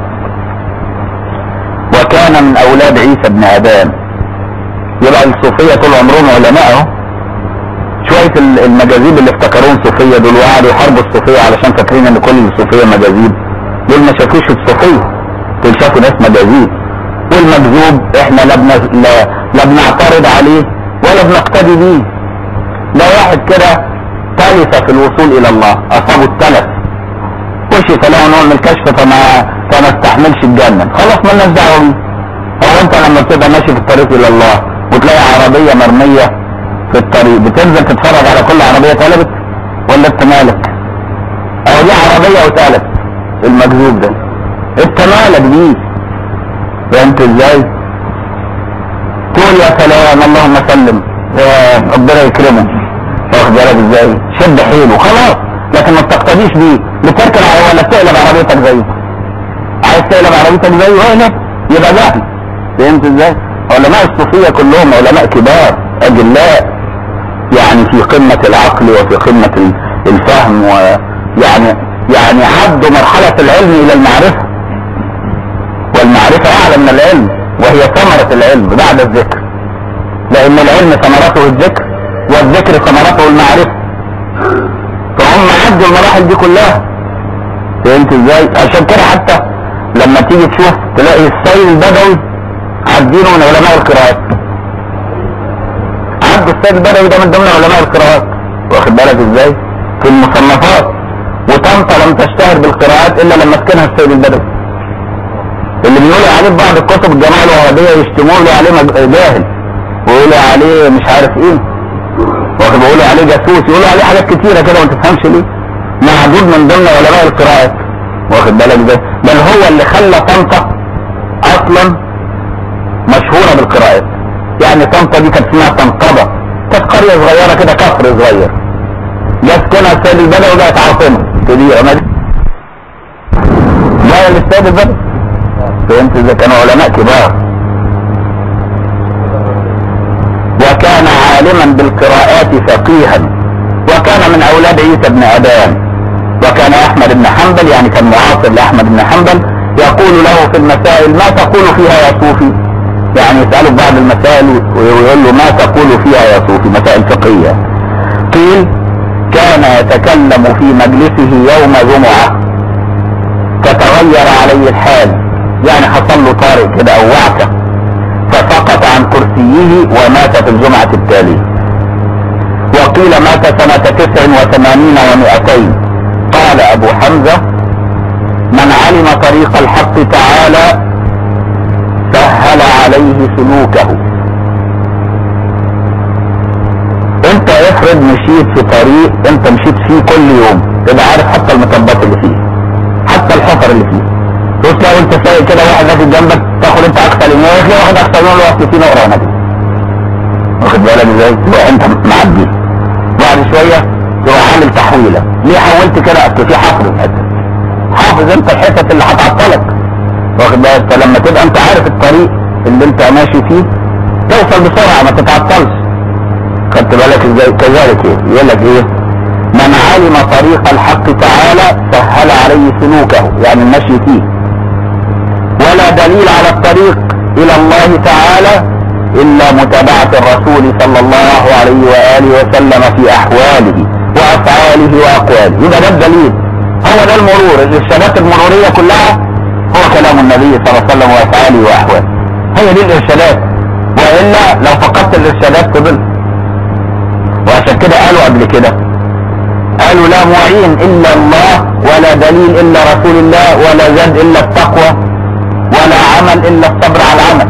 Speaker 1: وكان من اولاد عيسى بن ابان يبقى الصوفية طول عمرهم علماء اهو شوية ال- المجاذيب اللي افتكروهم صوفية دول وقعدوا يحاربوا الصوفية علشان فاكرين ان كل الصوفية مجاذيب دول ما شافوش الصوفية دول شافوا ناس مجاذيب والمكذوب احنا لا, بن... لا... لا بنعترض عليه ولا بنقتدي بيه ده واحد كده تلف في الوصول الى الله اصابه التلف كشف له نوع من الكشف فما فما استحملش الجنة خلاص مالناش دعوه بيه هو انت لما بتبقى ماشي في الطريق الى الله وتلاقي عربية مرمية في الطريق بتنزل تتفرج على كل عربية اتقلبت ولا انت مالك او دي عربية واتقلبت المكذوب ده انت مالك بيه فهمت ازاي تقول يا سلام اللهم سلم يا ربنا يكرمه واخد بالك ازاي شد حيله خلاص لكن ما تقتديش بيه بتركن على ولا بتقلب عربيتك زيه عايز تقلب عربيتك زيه هنا يبقى جهل فهمت ازاي علماء الصوفية كلهم علماء كبار اجلاء يعني في قمة العقل وفي قمة ال- الفهم ويعني يعني عدوا مرحلة العلم الى المعرفة والمعرفة اعلى من العلم وهي ثمرة العلم بعد الذكر لان العلم ثمرته الذكر والذكر ثمرته المعرفة فهم عدوا المراحل دي كلها فهمت ازاي عشان كده حتى لما تيجي تشوف تلاقي السيد البدوي عدينه من علماء القراءات عد السيد البدوي ده من ضمن علماء القراءات واخد بالك ازاي في المصنفات وطنطا لم تشتهر بالقراءات الا لما سكنها السيد البدوي اللي بيقولوا عليه في بعض الكتب الجماعة الوهابية يشتموا له عليه مج- جاهل ويقولوا عليه مش عارف ايه واخد بيقولوا عليه جاسوس يقولوا عليه حاجات كتيرة كده ما تفهمش ليه معدود من ضمن علماء القراءات واخد بالك ده بل هو اللي خلى طنطا اصلا مشهورة يسكنها السيد البدوي بقت عاصمة كبيرة ما جاية للسيد البدوي فهمت ازاي كانوا علماء كبار وكان عالما بالقراءات فقيها وكان من اولاد عيسى بن ابان وكان احمد بن حنبل يعني كان معاصر لاحمد بن حنبل يقول له في المسائل ما تقول فيها يا صوفي يعني يسأله بعض المسائل ويقول له ما تقول فيها يا صوفي مسائل فقهية قيل كان يتكلم في مجلسه يوم جمعة تتغير عليه الحال يعني حصل له طارئ كده او وعكة فسقط عن كرسيه ومات في الجمعة التالية وقيل مات سنة تسع وثمانين ومئتين قال ابو حمزة من علم طريق الحق تعالى سهل عليه سلوكه انت افرض مشيت في طريق انت مشيت فيه كل يوم تبقى عارف حتى المطبات اللي فيه حتى الحفر اللي فيه بص لو انت سايق كده واحد راكب جنبك تاخد انت اقصى اليمين ويطلع واحد اقصى اليمين له اصل فيه نقره هنا دي واخد بالك ازاي؟ تبقى انت معدي بعد شويه تروح عامل تحويله ليه حولت كده اصل في حفر في الحته حافظ انت الحتت اللي هتعطلك واخد بالك فلما تبقى انت عارف الطريق اللي انت ماشي فيه توصل بسرعه ما تتعطلش خدت بالك ازاي كذلك ايه يقول لك ايه من علم طريق الحق تعالى سهل عليه سلوكه يعني المشي فيه ولا دليل على الطريق الى الله تعالى الا متابعة الرسول صلى الله عليه وآله وسلم في احواله وافعاله واقواله يبقى ده الدليل هو ده المرور الارشادات المرورية كلها هو كلام النبي صلى الله عليه وسلم وافعاله واحواله هي دي الارشادات والا لو فقدت الارشادات تضل وعشان كده قالوا قبل كده قالوا لا معين الا الله ولا دليل الا رسول الله ولا زاد الا التقوى ولا عمل الا الصبر على العمل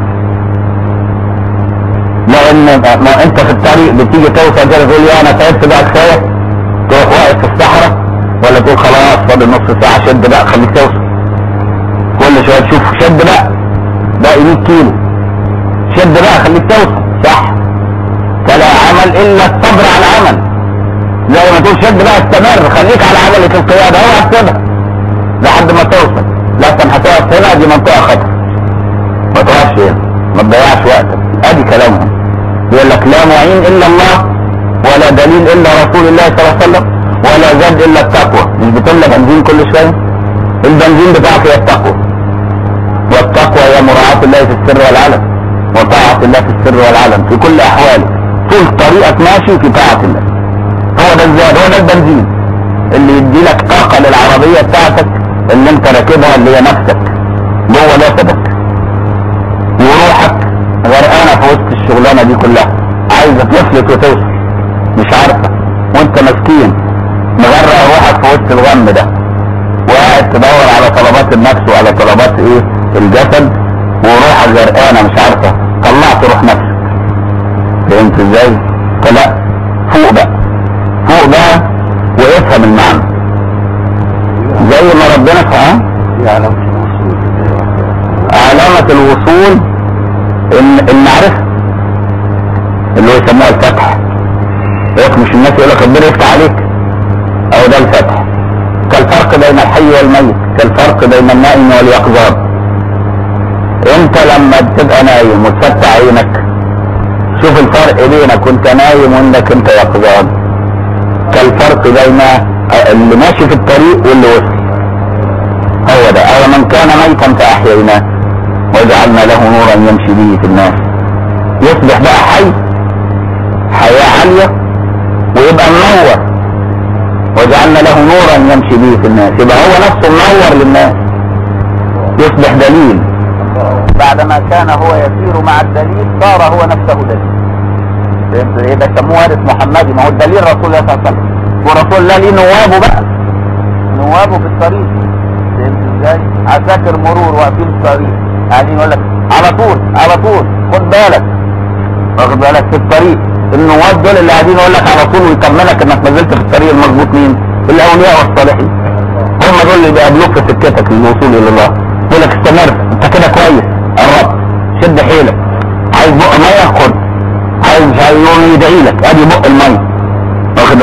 Speaker 1: لان ما انت في الطريق بتيجي توصل كده تقول يا انا تعبت بقى كفايه تروح واقف في الصحراء ولا تقول خلاص فاضل نص ساعه شد بقى خليك توصل كل شويه تشوف شد بقى باقي 100 كيلو شد بقى خليك توصل صح فلا عمل الا الصبر على العمل زي ما تقول شد بقى استمر خليك على عجلة القيادة اوعى تسيبها لحد ما توصل لكن هتقف هنا دي منطقة خطر ما تقفش هنا ما تضيعش وقتك ادي كلامهم يقول لك لا معين الا الله ولا دليل الا رسول الله صلى الله عليه وسلم ولا زاد الا التقوى مش بتملى بنزين كل شوية البنزين بتاعك هي التقوى والتقوى هي مراعاة الله في السر والعلن وطاعة الله في السر والعلن في كل احوالك طول طريقك ماشي في طاعة الله هو ده الزاد هو ده البنزين اللي يدي لك طاقة للعربية بتاعتك اللي انت راكبها اللي هي نفسك جوه جسدك وروحك غرقانة في وسط الشغلانة دي كلها عايزة تفلت وتوصل مش عارفة وانت مسكين مغرق روحك في وسط الغم ده وقاعد تدور على طلبات النفس وعلى طلبات ايه الجسد وروحك غرقانة مش عارفة طلعت روح نفسك فهمت ازاي؟ فلا فوق بقى فوق بقى وافهم المعنى زي ما ربنا فهم علامة الوصول ال- المعرفة اللي هو يسموها الفتح يقف مش الناس يقول لك ربنا يفتح عليك او ده الفتح كالفرق بين الحي والميت كالفرق بين النائم واليقظان انت لما بتبقى نايم وتفتح عينك شوف الفرق بينك وانت نايم وانك انت يقظان كالفرق بين اللي ماشي في الطريق واللي وصل هو ده او من كان ميتا فاحييناه وجعلنا له نورا يمشي به في الناس يصبح بقى حي حياة عالية ويبقى منور وجعلنا له نورا يمشي به في الناس يبقى هو نفسه منور للناس يصبح دليل بعدما كان هو يسير مع الدليل صار هو نفسه دليل فهمت ايه ده سموه وارث محمدي ما هو الدليل رسول الله صلى الله عليه وسلم ورسول الله ليه نوابه بقى نوابه في الطريق فهمت ازاي عساكر مرور واقفين في الطريق قاعدين يقول لك على طول على طول خد بالك واخد بالك في الطريق النواب دول اللي قاعدين يقول لك على طول ويطمنك انك ما زلت في الطريق المظبوط مين الاولياء والصالحين هم دول اللي بيقابلوك في سكتك للوصول الى الله يقول لك استمر انت كده كويس قربت شد حيلك عايز بق ميه خد عايز يقوم يدعي لك ادي بق الميه واخد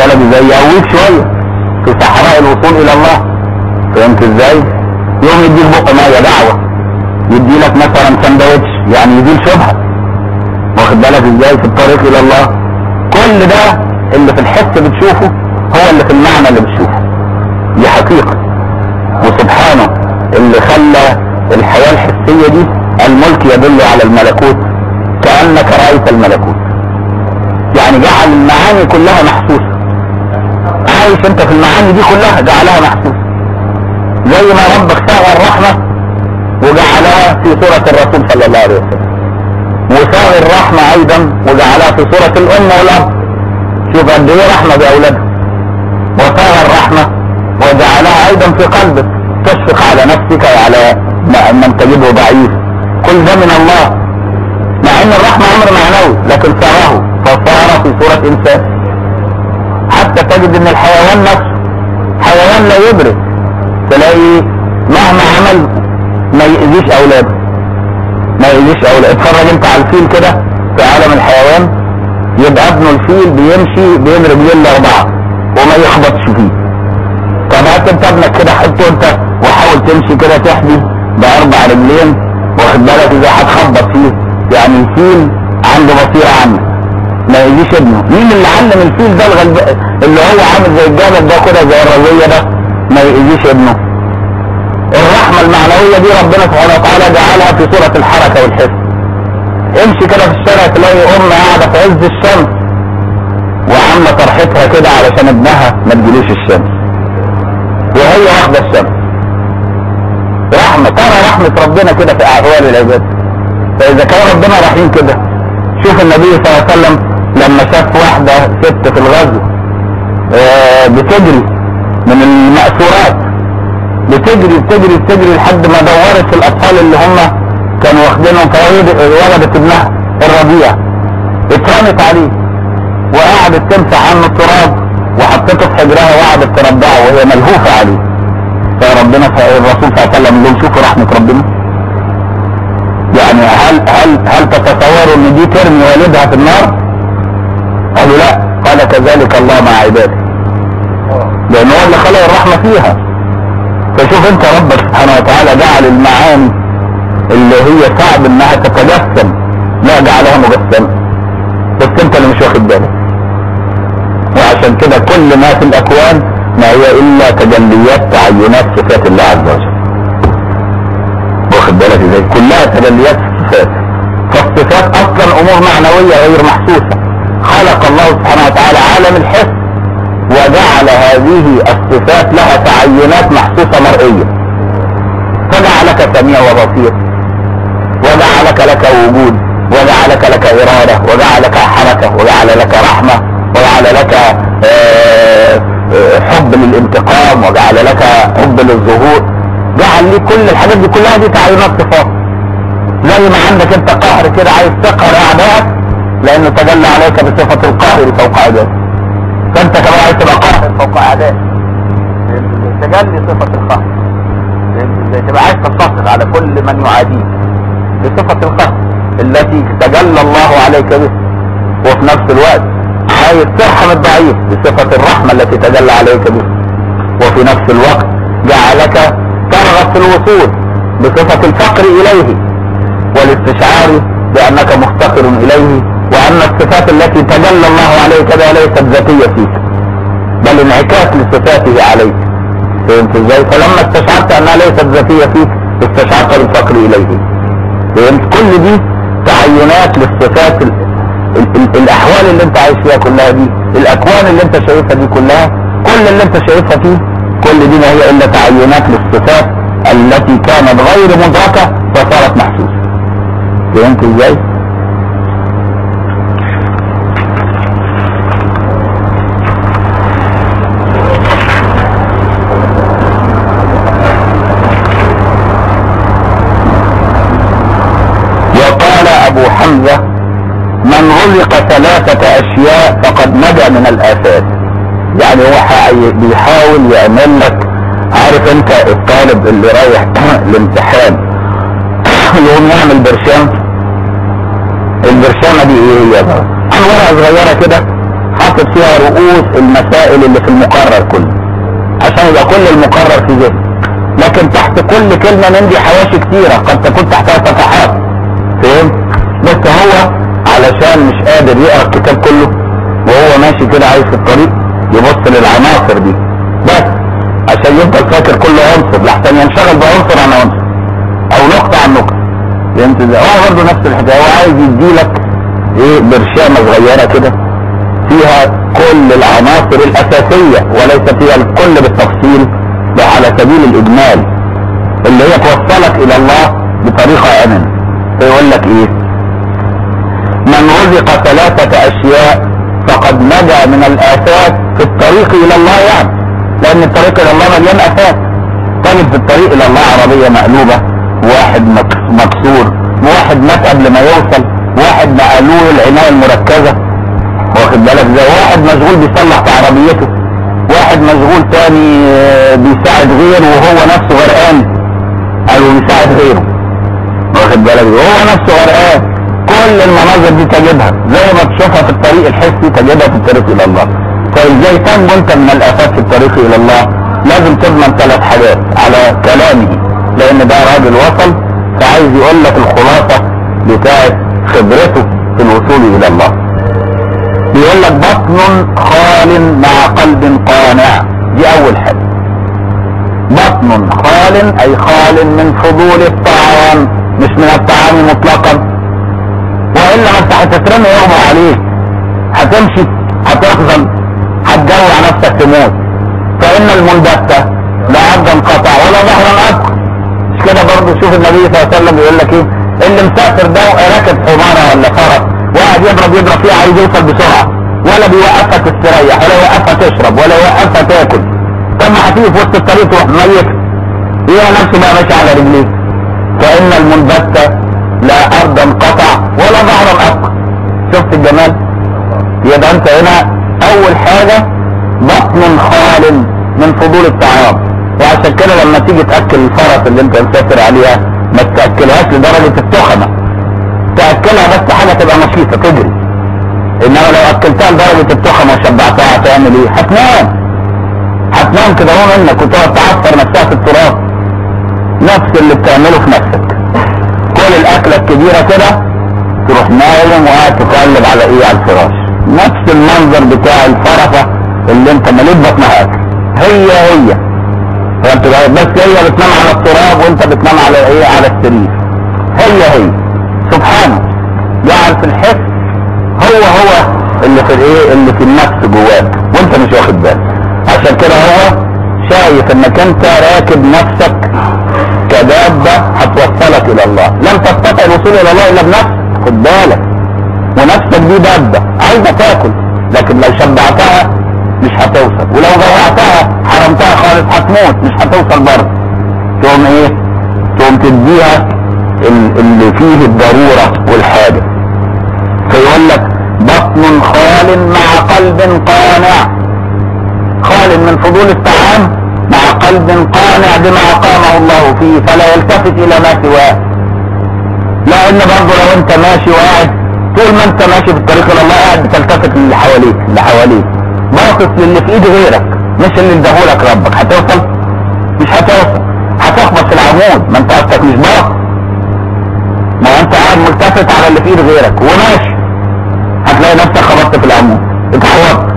Speaker 1: بالك ازاي يقويك شويه في صحراء الوصول الى الله فهمت ازاي يوم يديك بق ميه دعوه يدي لك مثلا سندوتش يعني يزيل شبهه واخد بالك ازاي في الطريق الى الله كل ده اللي في الحس بتشوفه هو اللي في المعنى اللي بتشوفه دي حقيقه وسبحانه اللي خلى الحياه الحسيه دي الملك يدل على الملكوت كانك رايت الملكوت يعني جعل المعاني كلها محسوسه عايش انت في المعاني دي كلها جعلها محسوسه زي ما ربك ساغ الرحمه وجعلها في سوره الرسول صلى الله عليه وسلم وساغ الرحمه ايضا وجعلها في سوره الام والاب شوف قد ايه رحمه باولادها وساغ الرحمه وجعلها ايضا في قلبك تشفق على نفسك وعلى من تجده ضعيف كل ده من الله مع ان الرحمه امر معنوي لكن ساره فصار في صوره انسان حتى تجد ان الحيوان نفسه حيوان لا يدرك تلاقي مهما عمل ما يأذيش اولاده ما يأذيش اولاده اتفرج انت على الفيل كده في عالم الحيوان يبقى ابنه الفيل بيمشي بين رجلين الاربعه وما يخبطش فيه طب هات انت ابنك كده حطه انت وحاول تمشي كده تحدي باربع رجلين واخد بالك اذا هتخبط فيه يعني الفيل عنده بصيره عنك ما يجيش ابنه مين اللي علم الفيل ده الغلب اللي هو عامل زي الجبل ده كده زي الرزيه ده ما يأذيش ابنه الرحمه المعنويه دي ربنا سبحانه وتعالى جعلها في صوره الحركه والحس امشي كده في الشارع تلاقي ام قاعده في عز الشمس وعامله طرحتها كده علشان ابنها ما تجيلوش الشمس وهي واخده الشمس رحمه ترى رحمه ربنا كده في احوال العباد فاذا كان ربنا رحيم كده شوف النبي صلى الله عليه وسلم لما شاف واحده ست في الغزو آه بتجري من المأسورات بتجري بتجري بتجري لحد ما دورت في الاطفال اللي هم كانوا واخدينهم فوالد ولدت ابنها الرضيع اترمت عليه وقعدت تمسح عنه التراب وحطته في حجرها وقعدت ترضعه وهي ملهوفه عليه فربنا الرسول صلى الله عليه وسلم لهم شوفوا رحمه ربنا يعني هل هل هل تتصوروا ان دي ترمي والدها في النار؟ قالوا لا قال كذلك الله مع عباده لان هو اللي خلق الرحمه فيها فشوف انت ربك سبحانه وتعالى جعل المعاني اللي هي صعب انها تتجسم لا جعلها مجسمه بس انت اللي مش واخد بالك وعشان كده كل ما في الاكوان ما هي الا تجليات تعينات صفات الله عز وجل واخد بالك ازاي كلها تجليات صفات فالصفات اصلا امور معنويه غير محسوسه خلق الله سبحانه وتعالى عالم الحس وجعل هذه الصفات لها تعينات محسوسه مرئيه فجعلك سميع وبصير وجعلك لك وجود وجعلك لك اراده وجعلك حركه وجعل لك رحمه وجعل لك آه حب للانتقام وجعل لك حب للظهور جعل لي كل الحاجات دي كلها دي تعيينات صفات زي ما عندك انت قهر كده عايز تقهر اعدائك لانه تجلى عليك بصفة القهر فوق عبادك فانت كمان عايز تبقى قاهر فوق اعدائك تجلي صفة القهر ازاي تبقى عايز تنتصر على كل من يعاديك بصفة القهر التي تجلى الله عليك به وفي نفس الوقت عايز ترحم الضعيف بصفة الرحمة التي تجلى عليك به وفي نفس الوقت جعلك ترغب في الوصول بصفة الفقر إليه والاستشعار بأنك مفتقر إليه وأن الصفات التي تجلى الله عليك بها ليست ذاتية فيك بل انعكاس لصفاته عليك فهمت ازاي؟ فلما استشعرت أنها ليست ذاتية فيك استشعرت بالفقر إليه فهمت كل دي تعينات للصفات ال ال ال الاحوال اللي انت عايش فيها كلها دي الاكوان اللي انت شايفها دي كلها كل اللي انت شايفها فيه كل دي ما هي الا تعينات للصفات التي كانت غير مدركة فصارت محسوسة فهمت ازاي؟ وقال ابو حمزة من غلق ثلاثة اشياء فقد نجا من الافات يعني هو حي- بيحاول يعمل لك عارف انت الطالب اللي رايح الامتحان يقوم يعمل برشام البرشامة دي ايه هي بقى عن ورقة صغيرة كده حاطط فيها رؤوس المسائل اللي في المقرر كله عشان يبقى كل المقرر في ذهن لكن تحت كل كلمة من دي حواشي كتيرة قد تكون تحتها صفحات فهمت بس هو علشان مش قادر يقرا الكتاب كله وهو ماشي كده عايز في الطريق يبص للعناصر دي بس عشان يفضل فاكر كل عنصر لحسن ينشغل بعنصر عن عنصر او نقطة عن نقطة فهمت ازاي؟ هو برضه نفس الحكاية هو عايز يديلك ايه برشامة صغيرة كده فيها كل العناصر الاساسية وليس فيها الكل بالتفصيل ده على سبيل الاجمال اللي هي توصلك الى الله بطريقة امنة فيقول لك ايه من رزق ثلاثة اشياء فقد نجا من الافات في الطريق الى الله يعني لان الطريق الى الله مليان افات طالب في الطريق الى الله عربية مقلوبة واحد مكس- مكسور واحد مات قبل ما يوصل واحد نقلوه العناية المركزة واخد بالك زي واحد مشغول بيصلح في عربيته واحد مشغول تاني آه، بيساعد غيره وهو نفسه غرقان قالوا بيساعد غيره واخد بالك وهو نفسه غرقان كل المناظر دي تجدها زي ما تشوفها في الطريق الحسي تجدها في الطريق الى الله فازاي تنجو انت من الافات في الطريق الى الله لازم تضمن ثلاث حاجات على كلامه لان ده راجل وصل فعايز يقول لك الخلاصة بتاعت خبرته في الوصول الى الله بيقول لك بطن خال مع قلب قانع دي اول حاجة بطن خال اي خال من فضول الطعام مش من الطعام مطلقا والا ما انت هتترمي يغمى عليك هتمشي هتخزن هتجوع نفسك تموت فان المنبتة لا عبدا قطع ولا ظهرا ابقى مش كده برضه شوف النبي صلى الله عليه وسلم بيقول لك ايه اللي مسافر ده راكب حمارة ولا فرس وقاعد يضرب يضرب فيها عايز يوصل بسرعة ولا بيوقفها تستريح ولا يوقفها تشرب ولا يوقفها تاكل طب ما هتيجي في وسط الطريق تروح ميت هي نفسه بقى ماشي على رجليه فان المنبتة لا ارضا قطع ولا ظهرا ابقى شفت الجمال يبقى انت هنا اول حاجة بطن خال من فضول الطعام وعشان كده لما تيجي تاكل الفرس اللي انت مسافر عليها ما تاكلهاش لدرجة التخمة تاكلها بس حاجة تبقى نشيطة تجري انما لو اكلتها لدرجة التخمة وشبعتها هتعمل ايه هتنام هتنام كده هو منك وتقعد تعصر نفسها في التراب نفس اللي بتعمله في نفسك كل الاكلة الكبيرة كده تروح نايم وقاعد تقلب على ايه على الفراش نفس المنظر بتاع الفرفة اللي انت مليت بطنها اكل هي هي فانت بس هي بتنام على التراب وانت بتنام على ايه على السرير هي هي سبحانه جعل في الحس هو هو اللي في الايه اللي في النفس جواك وانت مش واخد بالك عشان كده هو شايف انك انت راكب نفسك كدابة هتوصلك الى الله لم تستطع الوصول الى الله الا بنفسك خد بالك ونفسك دي دابة عايزة تاكل لكن لو شبعتها مش هتوصل ولو جوعتها حرمتها خالص هتموت مش هتوصل برضه تقوم ايه تقوم تديها ال- اللي فيه الضرورة والحاجة فيقول لك بطن خال مع قلب قانع خال من فضول الطعام مع قلب قانع بما أقامه الله فيه فلا يلتفت إلى ما سواه لأن برضه لو أنت ماشي وقاعد طول ما أنت ماشي في الطريق إلى الله قاعد بتلتفت للي حواليك اللي حواليك باصص للي في إيد غيرك مش اللي اداهولك ربك هتوصل مش هتوصل هتخبط في العمود ما أنت أصلك مش باصص ما هو أنت قاعد ملتفت على اللي في إيد غيرك وماشي هتلاقي نفسك خبطت في العمود اتحورت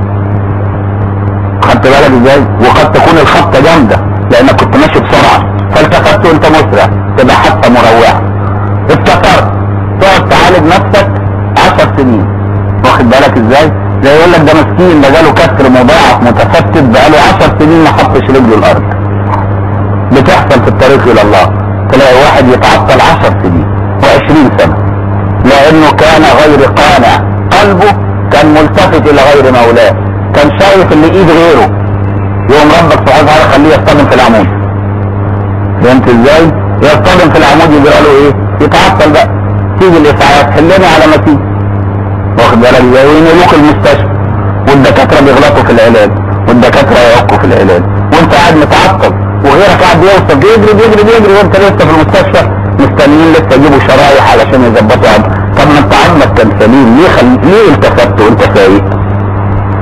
Speaker 1: خدت بالك ازاي وقد تكون الخبطه جامده لانك كنت ماشي بسرعه فالتفت وانت مسرع تبقى حتى مروعه افتكرت تقعد تعالج نفسك عشر سنين واخد بالك ازاي زي يقول لك ده مسكين ده جاله كسر مضاعف متفتت بقاله عشر سنين ما حطش رجله الارض بتحصل في الطريق الى الله تلاقي واحد يتعطل عشر سنين وعشرين سنة لانه كان غير قانع قلبه كان ملتفت الى غير مولاه كان شايف اللي ايد غيره يوم ربك سبحانه وتعالى خليه يصطدم في العمود فهمت ازاي يصطدم في العمود يجرى له ايه يتعطل بقى تيجي الاسعاف حلني على ما تيجي واخد بالك ازاي وينقلوك المستشفى والدكاتره بيغلطوا في العلاج والدكاتره يعكوا في العلاج وانت قاعد متعطل وغيرك قاعد بيوصل بيجري بيجري بيجري وانت لسه في المستشفى مستنيين لسه يجيبوا شرايح علشان يظبطوا عمك طب ما انت عمك كان سليم ليه خل... ليه التفت وانت فايق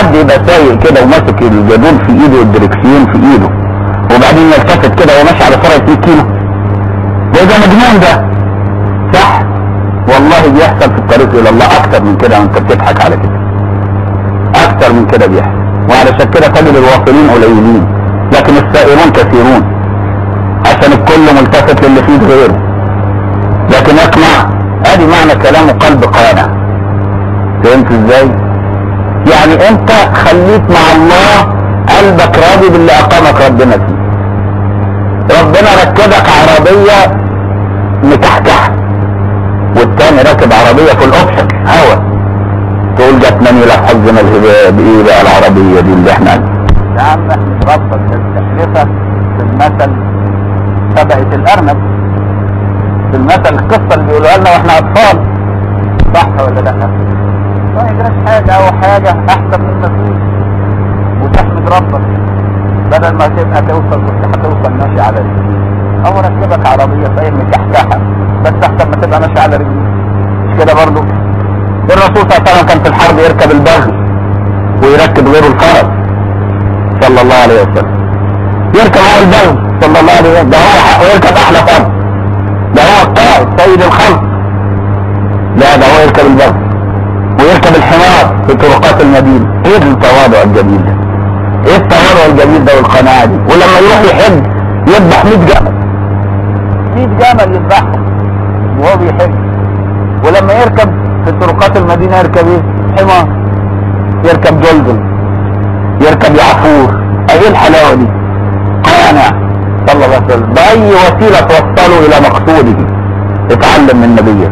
Speaker 1: حد يبقى سايق كده وماسك الجدول في ايده والدركسيون في ايده وبعدين يلتفت كده وهو ماشي على سرعه 100 كيلو ده ده مجنون ده صح والله بيحصل في الطريق الى الله اكتر من كده وانت بتضحك على كده اكتر من كده بيحصل وعلشان كده تجد الواصلين قليلين لكن السائرون كثيرون عشان الكل ملتفت للي فيه غيره لكن اسمع ادي معنى كلامه قلب قانع فهمت ازاي يعني انت خليك مع الله قلبك راضي باللي اقامك ربنا فيه ربنا ركبك عربية مكحكحة والتاني راكب عربية في الاوبشن هوا تقول جاتنا الى حظنا الهباب ايه بقى العربية دي اللي احنا يا عم احنا ربك التكلفة في المثل سبقت الارنب في المثل القصة اللي بيقولوها لنا واحنا اطفال صح ولا لا ما يجراش حاجة او حاجة احسن من ما فيه وتحمد ربك بدل ما تبقى توصل كنت هتوصل ماشي على رجليك او ركبك عربية صحيح مكحكحة بس احسن ما تبقى ماشي على رجليك مش كده برضه الرسول صلى الله عليه وسلم كان في الحرب يركب البغل ويركب غيره الفرس صلى الله عليه وسلم يركب هو البغل صلى الله عليه وسلم ده هو حقه يركب احلى فرس ده هو القائد سيد الخلق لا ده هو يركب البغل ويركب الحمار في طرقات المدينة ايه التواضع الجميل ده ايه التواضع الجميل ده والقناعة دي ولما يروح يحج يذبح 100 جمل 100 جمل يذبحهم وهو بيحج ولما يركب في طرقات المدينة يركب ايه حمار يركب جلجل يركب يعفور ايه الحلاوة دي قانع صلى الله عليه وسلم بأي وسيلة توصله إلى مقصوده اتعلم من نبيك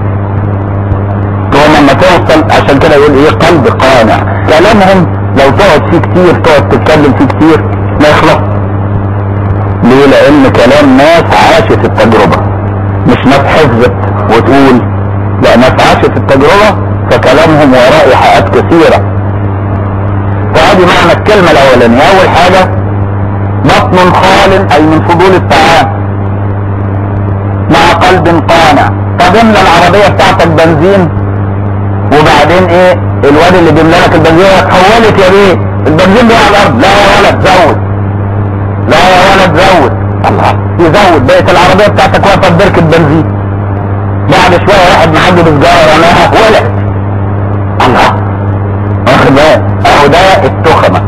Speaker 1: هو لما توصل عشان كده يقول ايه قلب قانع كلامهم لو تقعد فيه كتير تقعد تتكلم فيه كتير ما يخلص ليه لان كلام ناس عاشت التجربة مش ناس حفظت وتقول لا ناس عاشت التجربة فكلامهم وراه ايحاءات كثيرة فهذه معنى الكلمة الاولانية اول حاجة بطن خال اي من فضول الطعام مع قلب قانع طب املى العربية بتاعتك بنزين وبعدين ايه الواد اللي بيملى لك البنزين اتحولت يا بيه البنزين بيقع على الارض لا يا ولد زود لا يا ولد زود الله يزود بقت العربية بتاعتك واقفة في بركة بنزين بعد شوية واحد معدي بسجارة رماها ولد الله واخد بالك اهو ده التخمة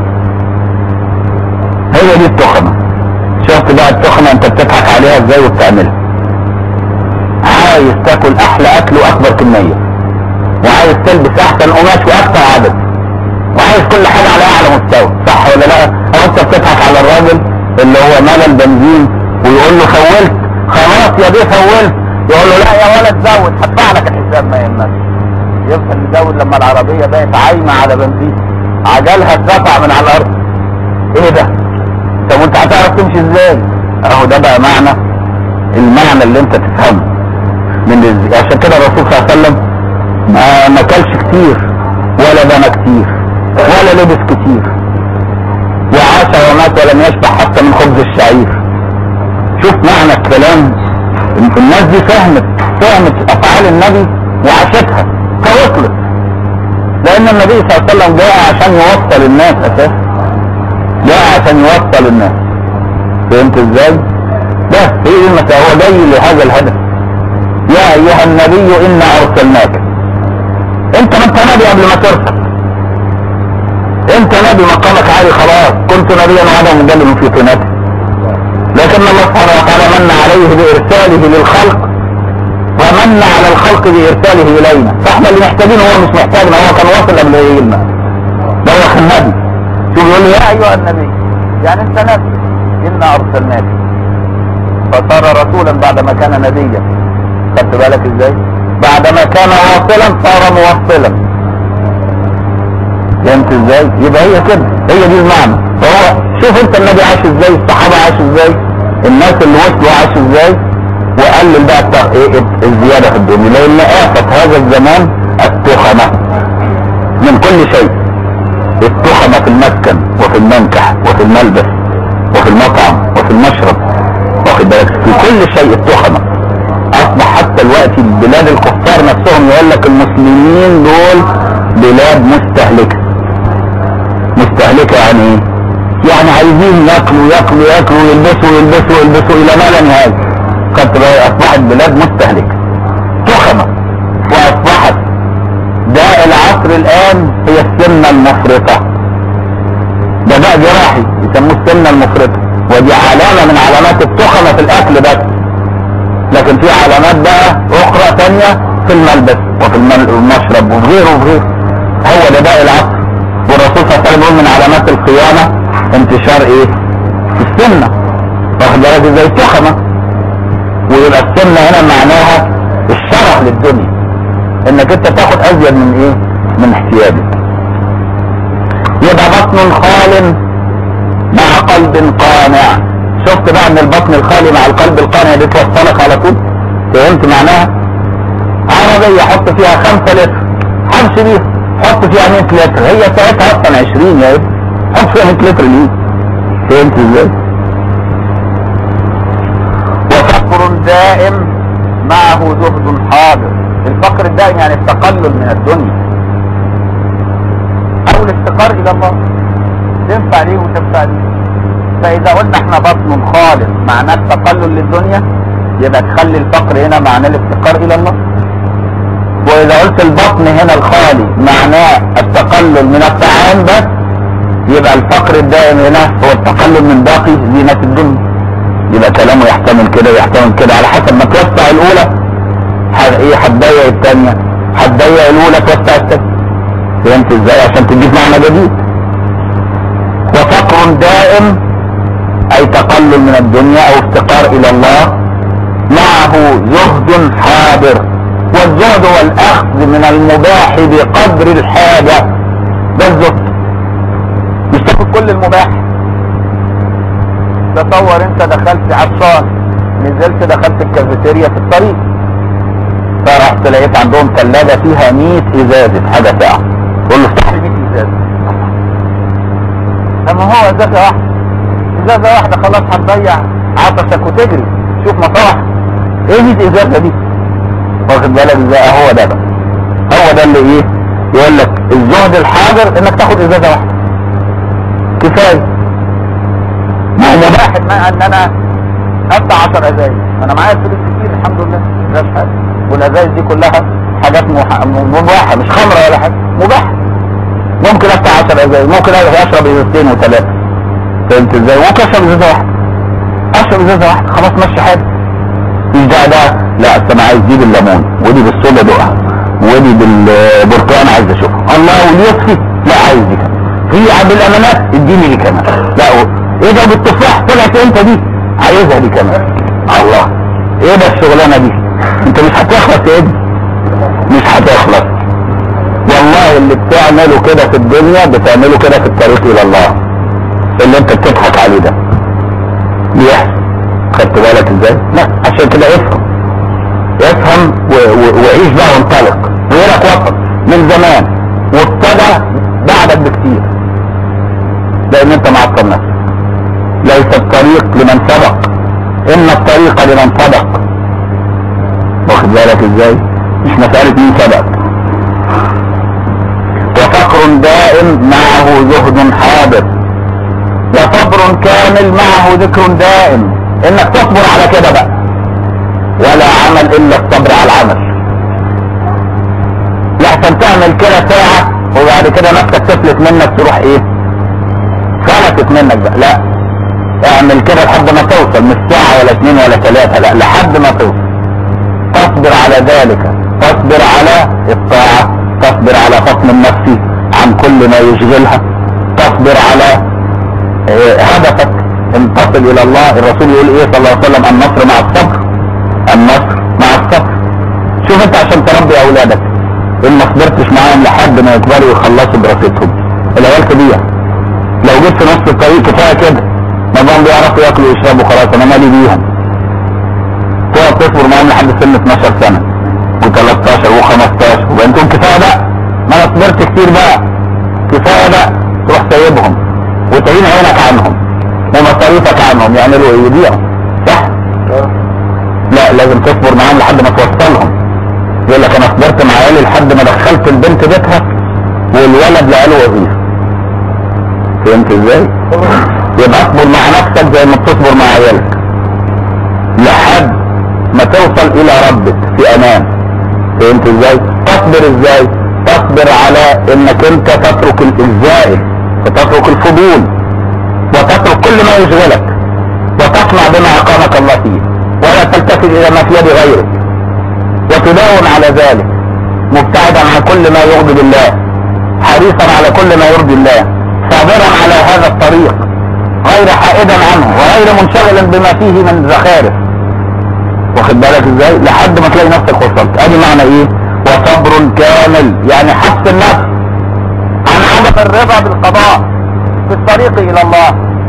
Speaker 1: هي دي التخمة شفت بقى التخمة انت بتضحك عليها ازاي وبتعملها عايز تاكل احلى اكل واكبر كمية وعايز تلبس احسن قماش واكثر عدد وعايز كل حاجة على اعلى مستوى صح ولا لا او انت بتضحك على الراجل اللي هو ملى البنزين ويقول له فولت خلاص يا بيه فولت يقول له لا يا ولد زود هدفع لك الحساب ما يهمكش يفضل يزود لما العربية بقت عايمة على بنزين عجلها اترفع من على الارض ايه ده طب وانت هتعرف تمشي ازاي اهو ده بقى معنى المعنى اللي انت تفهمه من الز... عشان كده الرسول صلى الله عليه وسلم ما ما كلش كتير ولا بنى كتير ولا لبس كتير وعاش ومات ولم يشبع حتى من خبز الشعير شوف معنى الكلام الناس دي فهمت فهمت افعال النبي وعاشتها فوصلت لان النبي صلى الله عليه وسلم جاء عشان يوصل الناس اساسا جاء عشان يوصل الناس فهمت ازاي بس هي دي المسألة هو جاي لهذا الهدف يا ايها النبي انا ارسلناك انت ما انت نبي قبل ما ترسل انت نبي مقامك عالي خلاص كنت نبيا وعدم مجلل في طينته لكن الله سبحانه وتعالى من عليه بارساله للخلق ومن على الخلق بارساله الينا فاحنا اللي محتاجينه هو مش محتاجنا هو كان واصل قبل يجينا ده هو النبي شوف يقول لي يا ايها النبي يعني انت نبي انا ارسلناك فصار رسولا بعدما كان نبيا خدت بالك ازاي بعدما كان واصلا صار موصلا فهمت ازاي يبقى هي كده هي دي المعنى فهو شوف انت النبي عاش ازاي الصحابه عاشوا ازاي الناس اللي وصلوا عاشوا ازاي وقلل بقى الت- ايه الزياده في الدنيا لان آفة هذا الزمان التخمة من كل شيء التخمة في المسكن وفي المنكح وفي الملبس وفي المطعم وفي المشرب واخد بالك في كل شيء التخمة اصبح حتى الوقت بلاد الكفار نفسهم يقول لك المسلمين دول بلاد مستهلكة مستهلكة يعني ايه يعني عايزين ياكلوا ياكلوا ياكلوا يلبسوا يلبسوا يلبسوا الى ما لا نهاية قد اصبحت بلاد مستهلكة تخمة واصبحت داء العصر الان هي السمنة المفرطة ده داء جراحي يسموه السمنة المفرطة ودي علامة من علامات التخمة في الاكل بس لكن في علامات بقى اخرى تانية في الملبس وفي المشرب وغيره وغيره هو ده داء العصر والرسول صلى الله عليه وسلم يقول من علامات القيامة انتشار ايه السمنة واخد بالك ازاي التخمة ويبقى السمنة هنا معناها الشرف للدنيا انك انت تاخد ازيد من ايه من احتياجك يبقى بطن خال مع قلب قانع شفت بقى ان البطن الخالي مع القلب القانع دي توصلك على طول فهمت معناها عربية حط فيها خمسة لتر حمش بيها حط فيها 100 لتر هي ساعتها اصلا 20 يا ابني حط فيها 100 لتر ليه فهمت ازاي وفقر دائم معه زهد حاضر الفقر الدائم يعني التقلل من الدنيا او الافتقار الى الله تنفع ليه وتنفع ليه فاذا قلنا احنا بطن خالص معناه التقلل للدنيا يبقى تخلي الفقر هنا معناه الافتقار الى الله واذا قلت البطن هنا الخالي معناه التقلل من الطعام بس يبقى الفقر الدائم هنا هو التقلل من باقي زينة الدنيا يبقى كلامه يحتمل كده ويحتمل كده على حسب ما توسع الاولى ايه هتضيق الثانية هتضيق الاولى توسع الثانية فهمت ازاي عشان تديك معنى جديد وفقر دائم اي تقلل من الدنيا او افتقار الى الله معه زهد حاضر والزهد هو الاخذ من المباح بقدر الحاجة ده الزهد مش تاخد كل المباح تصور انت دخلت عطشان نزلت دخلت الكافيتيريا في الطريق فرحت لقيت عندهم ثلاجة فيها 100 ازازة حاجة ساعة قول له افتح لي 100 ازازة لما هو ازازة واحدة ازازة واحدة خلاص هتضيع عطشك وتجري شوف مصالح ايه 100 ازازة دي واخد بالك ازاي هو ده بقى هو ده اللي ايه يقول لك الزهد الحاضر انك تاخد ازازة واحدة كفاية ما هو مباح ما ان انا ادفع 10 ازايز انا معايا فلوس كتير الحمد لله مفيهاش حاجة والازايز دي كلها حاجات مح- مباحة مش خمرة ولا حاجة مباحة ممكن ادفع 10 ازايز ممكن اشرب ازازتين وثلاثة فهمت ازاي ممكن اشرب ازازة واحدة اشرب ازازة واحدة خلاص ماشي حالي مش ده ده لا اصل انا عايز دي بالليمون ودي بالصودا دوقها ودي بالبرتقال عايز اشوفها الله واليوسفي لا عايز دي كمان في بالامانات اديني دي كمان لا و- ايه ده بالتفاح طلعت انت دي عايزها دي كمان الله ايه ده الشغلانه دي انت مش هتخلص يا ابني مش هتخلص والله اللي بتعمله كده في الدنيا بتعمله كده في الطريق الى الله اللي انت بتضحك عليه ده بيحصل خدت بالك ازاي لا عشان كده افهم افهم و- و- وعيش بقى وانطلق غيرك وصل من زمان وابتدى بعدك بكتير لان انت معطل نفسك ليس الطريق لمن سبق ان الطريق لمن سبق واخد بالك ازاي مش مسألة مين سبق وفقر دائم معه زهد حاضر وصبر كامل معه ذكر دائم انك تصبر على كده بقى ولا عمل الا الصبر على العمل لحسن تعمل كده ساعة وبعد كده نفسك تفلت منك تروح ايه فلتت منك بقى لا اعمل كده لحد ما توصل مش ساعة ولا اثنين ولا ثلاثة لا لحد ما توصل تصبر على ذلك تصبر على الطاعة تصبر على فصل النفس عن كل ما يشغلها تصبر على آه، هدفك ان تصل الى الله الرسول يقول ايه صلى الله عليه وسلم النصر مع الصبر النصر مع الصبر شوف انت عشان تربي اولادك ان ما صبرتش معاهم لحد ما يكبروا ويخلصوا دراستهم العيال كبيرة لو جيت في نص الطريق كفايه كده ما بقى بيعرفوا ياكلوا ويشربوا خلاص انا مالي بيهم تقعد تصبر معاهم لحد سن 12 سنة و13 و15 وبقى انتم كفايه بقى ما انا صبرت كتير بقى كفايه بقى تروح سايبهم وتعين عينك عنهم ومصاريفك عنهم يعملوا ايه يضيعوا صح لا لازم تصبر معاهم لحد ما توصلهم يقول لك انا صبرت مع عيالي لحد ما دخلت البنت بيتها والولد لقى له وظيفه فهمت ازاي يبقى اصبر مع نفسك زي ما بتصبر مع عيالك لحد ما توصل الى ربك في امان فهمت ازاي تصبر ازاي تصبر على انك انت تترك الزائد وتترك الفضول وتترك كل ما يشغلك وتصنع بما اقامك الله فيه ولا تلتفت الى ما في يد غيرك وتداوم على ذلك مبتعدا عن كل ما يغضب الله حريصا على كل ما يرضي الله صابرا على هذا الطريق غير حائدا عنه وغير منشغلا بما فيه من زخارف واخد بالك ازاي لحد ما تلاقي نفسك وصلت ادي معنى ايه وصبر كامل يعني حبس النفس عن عدم الرضا بالقضاء في الطريق الى الله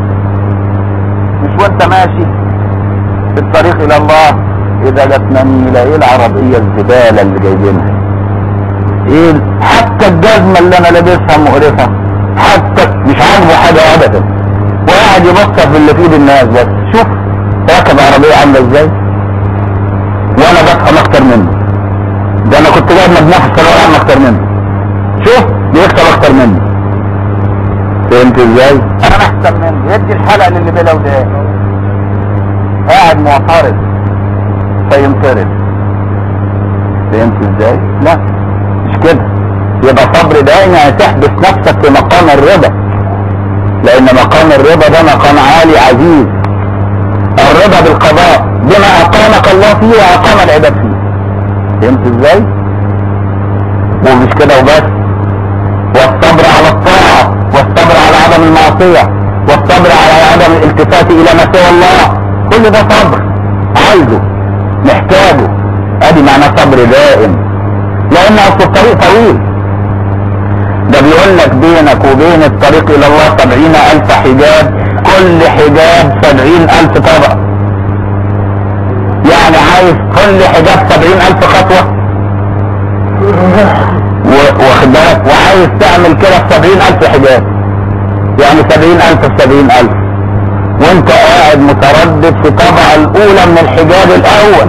Speaker 1: مش وانت ماشي في الطريق الى الله اذا جت نميلة ايه العربية الزبالة اللي جايبينها ايه حتى الجزمة اللي انا لابسها مقرفة حتى مش عاجبه حاجة ابدا وقاعد يبصر في اللي في ايد الناس بس شوف راكب عربية عاملة ازاي وانا بفهم اكتر منه ده انا كنت جايب مجموعة في الثانوية العامة اكتر منه شوف بيكسب اكتر منه فهمت ازاي انا احسن منه يدي الحلقة للي بلا ودان قاعد معترض فينطرد فهمت ازاي لا مش كده يبقى صبر دائما يعني تحبس نفسك في مقام الرضا لان مقام الرضا ده مقام عالي عزيز الرضا بالقضاء بما اقامك الله فيه واقام العباد فيه فهمت ازاي ومش كده وبس والصبر على الطاعة والصبر على عدم المعصية والصبر على عدم الالتفات الى ما سوى الله كل ده صبر عايزه محتاجه ادي معناه صبر دائم لان اصل الطريق طويل ده بيقول لك بينك وبين الطريق الى الله سبعين الف حجاب كل حجاب سبعين الف طبقة يعني عايز كل حجاب سبعين الف خطوة واخد بالك وعايز تعمل كده في سبعين الف حجاب يعني سبعين الف في سبعين الف وانت قاعد متردد في الطبقة الاولى من الحجاب الاول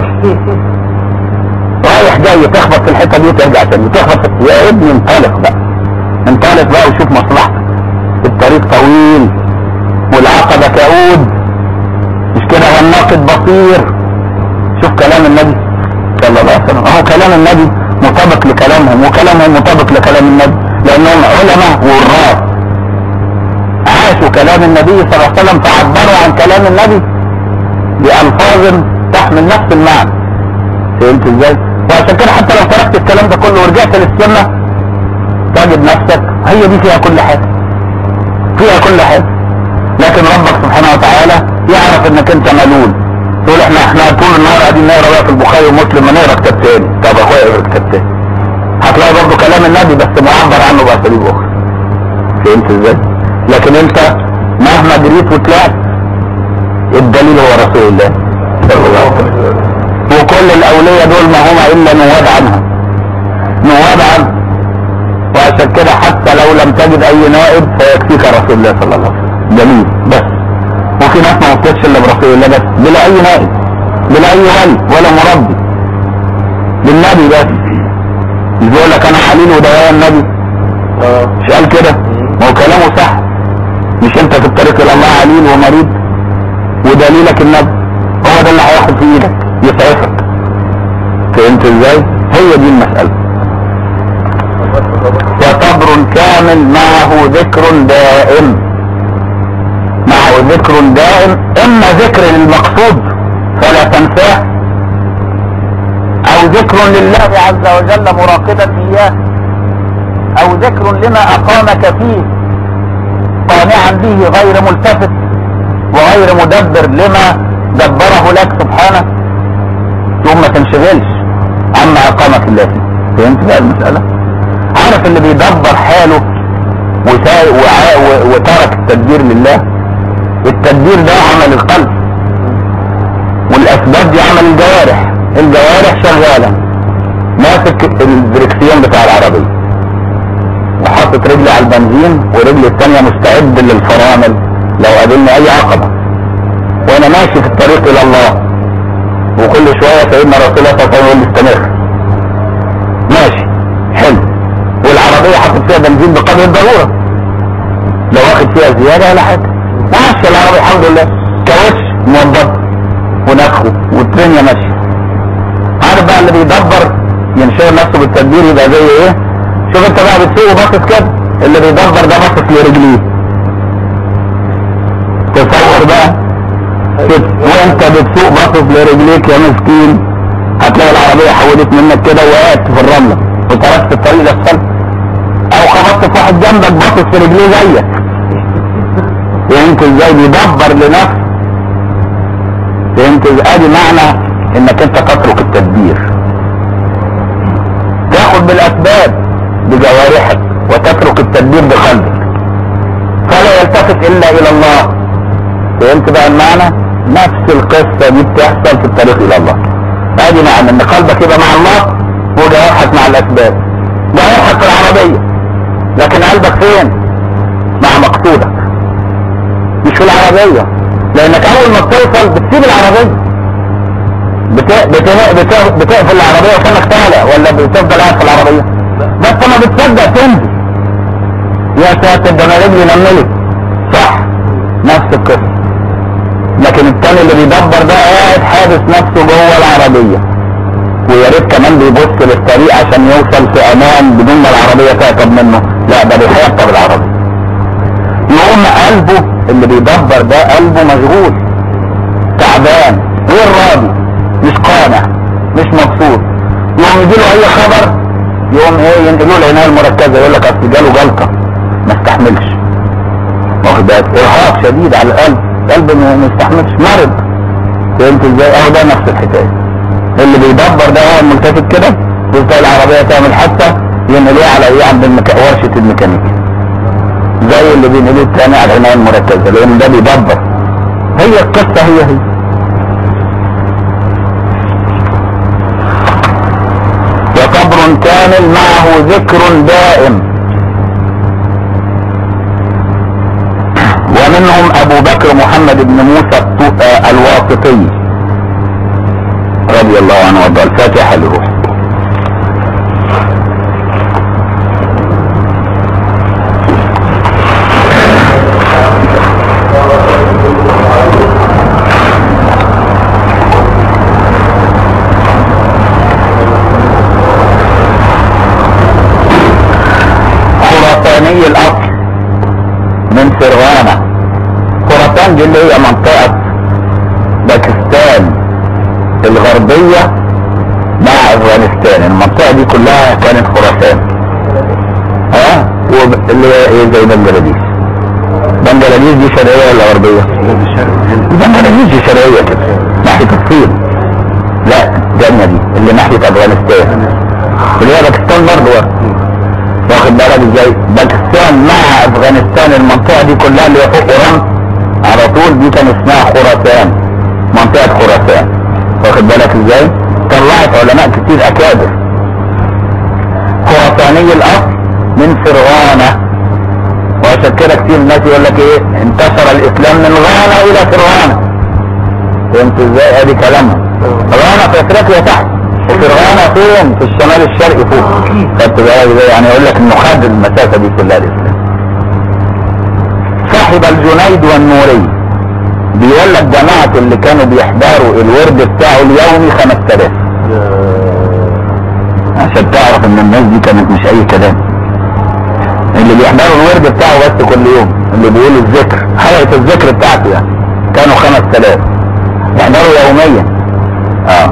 Speaker 1: رايح جاي تخبط في الحته دي وترجع تاني تخبط في- يا ابني انطلق بقى انطلق بقى وشوف مصلحتك الطريق طويل والعقبة كؤود مش كده والناقد بصير شوف كلام النبي صلى الله عليه وسلم اهو كلام النبي مطابق لكلامهم وكلامهم مطابق لكلام النبي لانهم علماء وراث عاشوا كلام النبي صلى الله عليه وسلم فعبروا عن كلام النبي بألفاظ تحمل نفس المعنى فهمت ازاي؟ وعشان كده حتى لو تركت الكلام ده كله ورجعت للسنة تجد نفسك هي دي فيها كل حاجة فيها كل حاجة لكن ربك سبحانه وتعالى يعرف انك انت ملول تقول احنا احنا طول النهار قاعدين نقرا بقى في البخاري ومسلم ما نقرا كتاب تاني طب اخويا اقرا كتاب تاني هتلاقي برضه كلام النبي بس معبر عنه باساليب اخرى فهمت ازاي؟ لكن انت مهما جريت وطلعت الدليل هو رسول الله صلى الله عليه وسلم وكل الاولياء دول ما هم الا نواب عنها نواب عنه وعشان كده حتى لو لم تجد اي نائب فيكفيك رسول الله صلى الله عليه وسلم دليل بس وفي ناس ما وصلتش الا برسول الله بس بلا اي نائب بلا اي ولي ولا مربي بالنبي بس مش بيقول لك انا حليل ودوايا النبي مش قال كده ما هو كلامه صح مش انت في الطريق الى الله عليل ومريض ودليلك النبي هو ده اللي هياخد في ايدك يسعفك فهمت ازاي هي دي المسألة وصبر كامل معه ذكر دائم معه ذكر دائم اما ذكر للمقصود فلا تنساه او ذكر لله عز وجل مراقبا اياه او ذكر لما اقامك فيه قانعا به غير ملتفت وغير مدبر لما دبره لك سبحانه ثم ما تنشغلش عما اقامك الله فيه فهمت بقى المسألة عارف اللي بيدبر حاله وسا- وع- و- وترك التدبير لله التدبير ده عمل القلب والاسباب دي عمل الجوارح الجوارح شغالة ماسك الدركسيون بتاع العربية وحاطط رجلي على البنزين ورجلي التانية مستعد للفرامل لو قابلني اي عقبة وانا ماشي في الطريق الى الله وكل شوية سيدنا رسول الله صلى الله عليه وسلم يقول لي استمر ماشي حلو والعربية حاطط فيها بنزين بقدر الضرورة لو واخد زود فيها زيادة ولا حاجة ماشي العربية الحمد لله كاوتش موضب ونفخه والدنيا ماشية عارف بقى اللي بيدبر ينشر نفسه بالتدبير يبقى زي ايه شوف انت بقى بتسوق وباصص كده اللي بيدبر ده باصص لرجليه تصور بقى كده وانت بتسوق باصص لرجليك يا مسكين هتلاقي العربية حولت منك كده وقعت في الرملة وتركت الطريق الاسفل او خبطت في واحد جنبك باصص في رجليه زيك فهمت ازاي بيدبر لنفسه فهمت ازاي ادي معنى انك انت تترك التدبير تاخد بالاسباب بجوارحك وتترك التدبير بقلبك فلا يلتفت الا الى الله فهمت بقى المعنى نفس القصة دي بتحصل في الطريق الى الله ادي معنى ان قلبك يبقى مع الله وجوارحك مع الاسباب جوارحك في العربية لكن قلبك فين مع مقصودك مش في العربية لانك اول ما بتوصل بتسيب العربية بت... بت... بت... بتقفل العربية وكانك طالع ولا بتفضل قاعد في العربية بس ما بتصدق تنزل يا ساتر ده انا رجلي نملت صح نفس القصة لكن التاني اللي بيدبر ده قاعد حابس نفسه جوه العربية ويا ريت كمان بيبص للطريق عشان يوصل في امان بدون ما العربية تعطب منه لا ده بيحطب العربية يقوم قلبه اللي بيدبر ده قلبه مشغول تعبان غير راضي مش قانع مش مبسوط يقوم يجي له اي خبر يقوم ايه ينقلوه العنايه المركزه يقول لك اصل جاله جلطه ما استحملش واخد بالك ارهاق شديد على القلب القلب ما ما يستحملش مرض فهمت ازاي اهو ده نفس الحكايه اللي بيدبر ده هو ملتفت كده تبدا العربيه تعمل حادثه ينقلوها على ايه عند المك... ورشه الميكانيكي زي اللي بينقلوه التاني على العنايه المركزه لان ده بيدبر هي القصه هي هي وقبر كامل معه ذكر دائم ومنهم ابو بكر محمد بن موسى الط- آه، الواسطي رضي الله عنه وارضاه الفاتحه لروح خراساني الاصل من فرغانة خراسان دي اللي هي منطقة باكستان الغربية مع افغانستان المنطقة دي كلها كانت خراسان ها وب- اللي هي ايه زي بنجلاديش بنجلاديش دي شرقية ولا غربية؟ بنجلاديش دي شرقية كده ناحية الصين لا الجنة دي اللي ناحية افغانستان اللي هي باكستان برضه واخد بالك ازاي باكستان مع افغانستان المنطقه دي كلها اللي هي فوق ايران على طول دي كان اسمها خراسان منطقه خراسان واخد بالك ازاي طلعت علماء كتير اكابر خراساني الاصل من فرغانه وعشان كده كتير الناس يقول لك ايه انتشر الاسلام من غانا الى فرغانه فهمت ازاي ادي كلامها غانا في افريقيا تحت وفرغانة فين في الشمال الشرقي فوق خدت بالك ازاي يعني يقول لك انه خد المسافة دي كلها الاسلام صاحب الجنيد والنوري بيقول لك جماعة اللي كانوا بيحضروا الورد بتاعه اليومي 5000 عشان تعرف ان الناس دي كانت مش اي كلام اللي بيحضروا الورد بتاعه بس كل يوم اللي بيقولوا الذكر حلقة الذكر بتاعته يعني كانوا 5000 يحضروا يوميا اه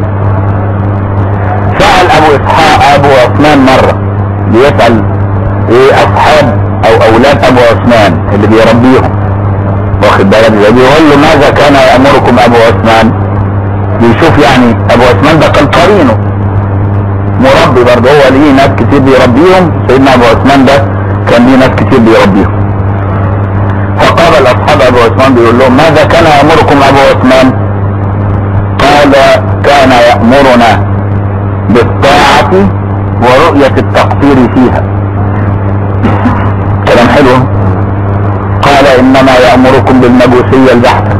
Speaker 1: سأل ابو اسحاق ابو عثمان مرة بيسأل ايه اصحاب او اولاد ابو عثمان اللي بيربيهم واخد بالك ازاي بيقول له ماذا كان يأمركم ابو عثمان بيشوف يعني ابو عثمان ده كان قرينه مربي برضه هو ليه ناس كتير بيربيهم سيدنا ابو عثمان ده كان ليه ناس كتير بيربيهم فقابل اصحاب ابو عثمان بيقول لهم ماذا كان يأمركم ابو عثمان قال كان يأمرنا بالطاعة ورؤية التقصير فيها كلام حلو قال انما يأمركم بالمجوسية البحتة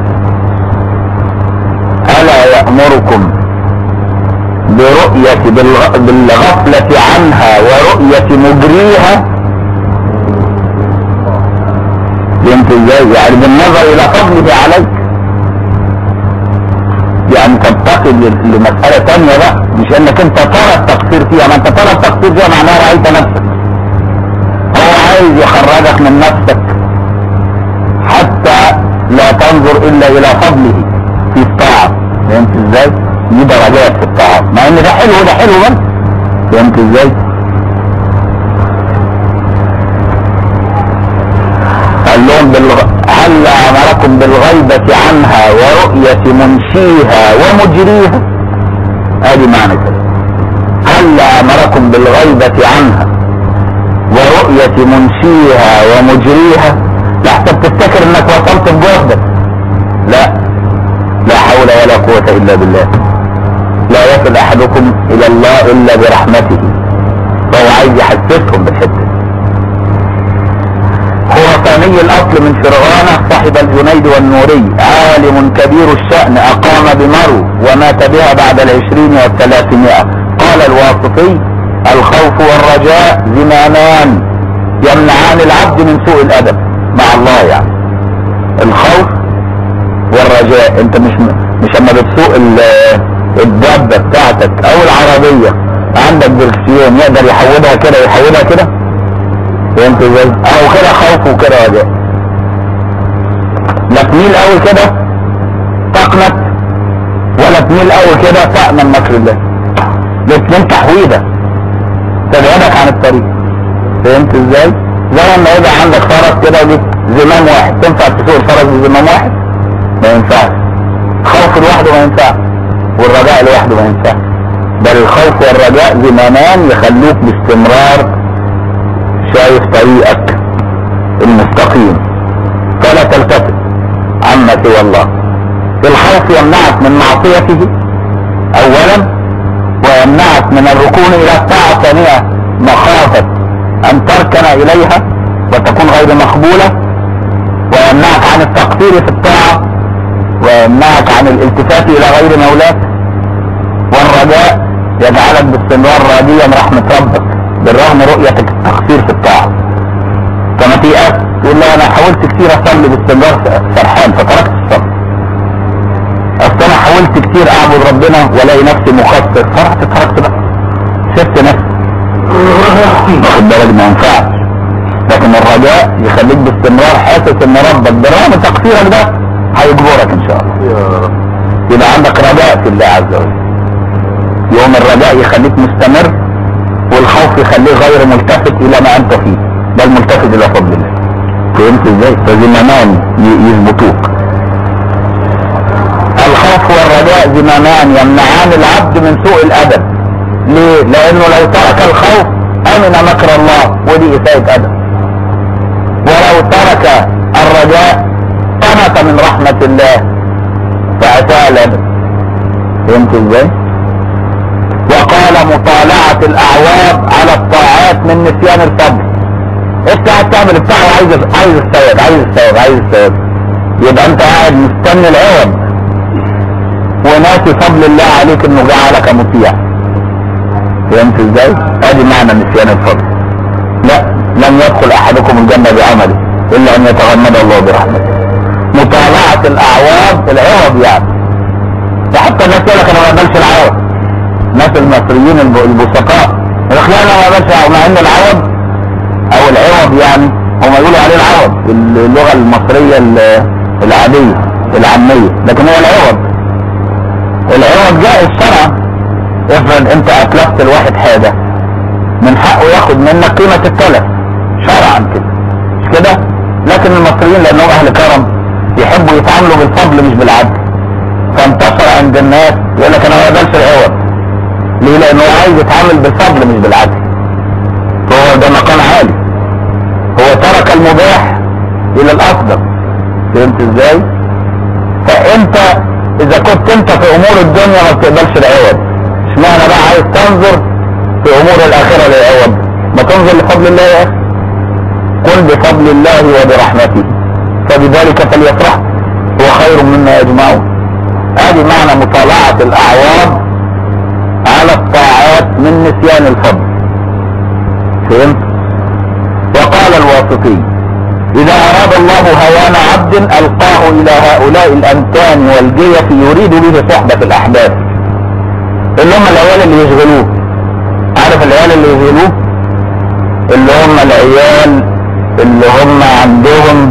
Speaker 1: الا يأمركم برؤية بالغ- بالغفلة عنها ورؤية مجريها ازاي يعني بالنظر الى فضله عليك يعني تنتقل ل- لمسألة تانية بقى مش انك انت ترى التقصير فيها ما انت ترى التقصير فيها معناها رأيت نفسك هو عايز يخرجك من نفسك حتى لا تنظر الا الى فضله في الطاعة فهمت ازاي؟ دي درجات في الطاعة مع ان ده حلو وده حلو بس فهمت ازاي؟ قال لهم بالغ... هل امركم بالغيبة عنها ورؤية منشيها ومجريها ادي معنى كده هل امركم بالغيبة عنها ورؤية منشيها ومجريها لحتى تفتكر انك وصلت بجهدك لا لا حول ولا قوة الا بالله لا يصل احدكم الى الله الا برحمته فهو عايز يحسسهم بالحته دي. هو ثاني الاصل من فرعون صاحب الجنيد والنوري عالم كبير الشأن اقام بمرو ومات بها بعد العشرين والثلاثمائة قال الواسطي الخوف والرجاء زمامان يمنعان العبد من سوء الادب مع الله يعني الخوف والرجاء انت مش مش اما بتسوق ال- الدابة بتاعتك او العربية عندك دركسيون يقدر يحودها كده يحودها كده فهمت ازاي؟ او كده خوف وكده رجاء لا تميل قوي كده تقنط ولا تميل قوي كده تأمن مكر الله الاتنين تحويدة تبعدك عن الطريق فهمت ازاي؟ زي ما يبقى عندك فرس كده وليك زمام واحد تنفع تسوق الفرس بزمام واحد؟ ما ينفعش خوف لوحده ما ينفعش والرجاء لوحده ما ينفعش بل الخوف والرجاء زمامان يخلوك باستمرار شايف طريقك المستقيم فلا تلتفت عما سوى الله الخوف يمنعك من معصيته اولا ويمنعك من الركون الى الطاعة ثانية مخافة ان تركن اليها وتكون غير مقبولة ويمنعك عن التقصير في الطاعة ويمنعك عن الالتفات الى غير مولاك والرجاء يجعلك باستمرار راضيا رحمة ربك بالرغم رؤيتك التقصير في الطاعة فما تيأس تقول لا انا حاولت كتير اصلي باستمرار فرحان فتركت الصلاة اصل انا حاولت كتير اعبد ربنا والاقي نفسي مقصر فرحت تركت بقى سبت نفسي واخد بالك ما ينفعش لكن الرجاء يخليك باستمرار حاسس ان ربك برغم تقصيرك ده هيجبرك ان شاء الله
Speaker 2: يا رب
Speaker 1: يبقى عندك رجاء في الله عز وجل يوم الرجاء يخليك مستمر والخوف يخليك غير ملتفت الى ما انت فيه بل ملتفت الى فضل الله فهمت ازاي فزمامان ي- يثبتوك الخوف والرجاء زمامان يمنعان العبد من سوء الادب ليه لانه لو ترك الخوف امن مكر الله ودي اساءة ادب ولو ترك الرجاء قنط من رحمة الله فاساء الادب فهمت ازاي وقال مطالعة الاعواب على الطاعات من نسيان الفضل انت قاعد تعمل بتاعه عايز عايز الثواب عايز الثواب عايز الثواب يبقى انت قاعد مستني العوض وناسي فضل الله عليك انه جعلك مطيع فهمت ازاي؟ ادي معنى نسيان الفضل لا لن يدخل احدكم الجنة بعمله الا ان يتغمد الله برحمته مطالعة الاعواب العوض يعني فحتى الناس يقول لك انا ما بقبلش العوض الناس المصريين الب- البسطاء يقول لك لا انا ما بقبلش العوض مع ان العوض او العوض يعني هم يقولوا عليه العوض اللغة المصرية ال- العادية العامية لكن هو العوض العوض جائز شرعا افرض انت اتلفت الواحد حاجة من حقه ياخد منك قيمة التلف شرعا كده مش كده لكن المصريين لانهم اهل كرم يحبوا يتعاملوا بالفضل مش بالعدل فانتشر عند الناس يقول لك انا ما اقبلش العوض ليه لانه عايز يتعامل بالفضل مش بالعدل فهو ده مقام عالي هو ترك المباح الى الافضل فهمت ازاي فانت اذا كنت انت في امور الدنيا ما بتقبلش العوض اشمعنى بقى عايز تنظر في امور الاخره للعوض ما تنظر لفضل الله يا اخي قل بفضل الله وبرحمته فبذلك فليفرح هو خير مما يجمعون ادي معنى مطالعه الاعواض على الطاعات من نسيان الفضل فهمت وقال الواسطي اذا اراد الله هوان عبد القاه الى هؤلاء الامتان والجيف يريد به صحبة الاحداث اللي هم العيال اللي يشغلوه عارف العيال اللي يشغلوه اللي هم العيال اللي هم عندهم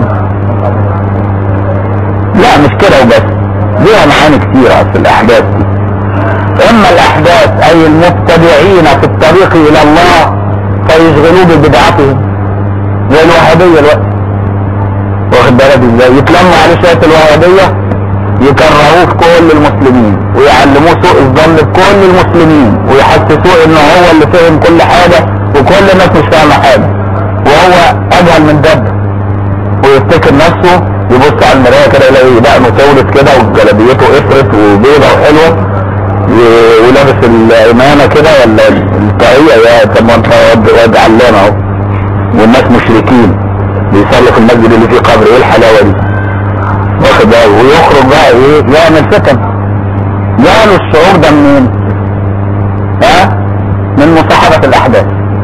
Speaker 1: لا مش كده وبس ليها معاني كتيرة في الاحداث دي اما الاحداث اي المبتدعين في الطريق الى الله فيشغلوه ببدعتهم زي الوهابية الوقت واخد بالك ازاي يتلموا عليه شوية الوهابية يكرهوه في كل المسلمين ويعلموه سوء الظن بكل المسلمين ويحسسوه ان هو اللي فهم كل حاجة وكل الناس مش فاهمة حاجة وهو اجهل من دب ويفتكر نفسه يبص على المراية كده يلاقي دقنه تولد كده وجلابيته افرت وبيضة وحلوة و- ولابس الامامة كده ولا الطاقية يا طب ما انت واد- واد علام اهو والناس مشركين بيصلوا في المسجد اللي فيه قبر ايه الحلاوة دي واخد بالك ويخرج بقى ايه يعمل فتن جاله الشعور ده منين ها من مصاحبة الاحداث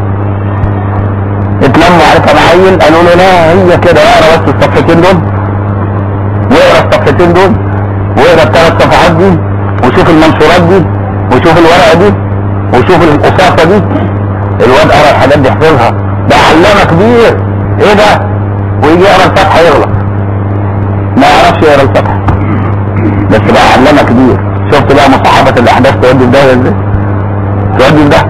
Speaker 1: اتلموا على كام عيل قالوا له لا هي كده اقرا بس الصفحتين دول واقرا الصفحتين دول واقرا الثلاث صفحات دي وشوف المنشورات دي وشوف الورقه دي وشوف القصاصه دي الواد قرا الحاجات دي حفظها ده علامه كبير ايه ده ويجي يقرا الفتحه يغلط ما يعرفش يقرا الفتحه بس بقى علامه كبير شفت بقى مصاحبه الاحداث تودي في ده ازاي تودي في ده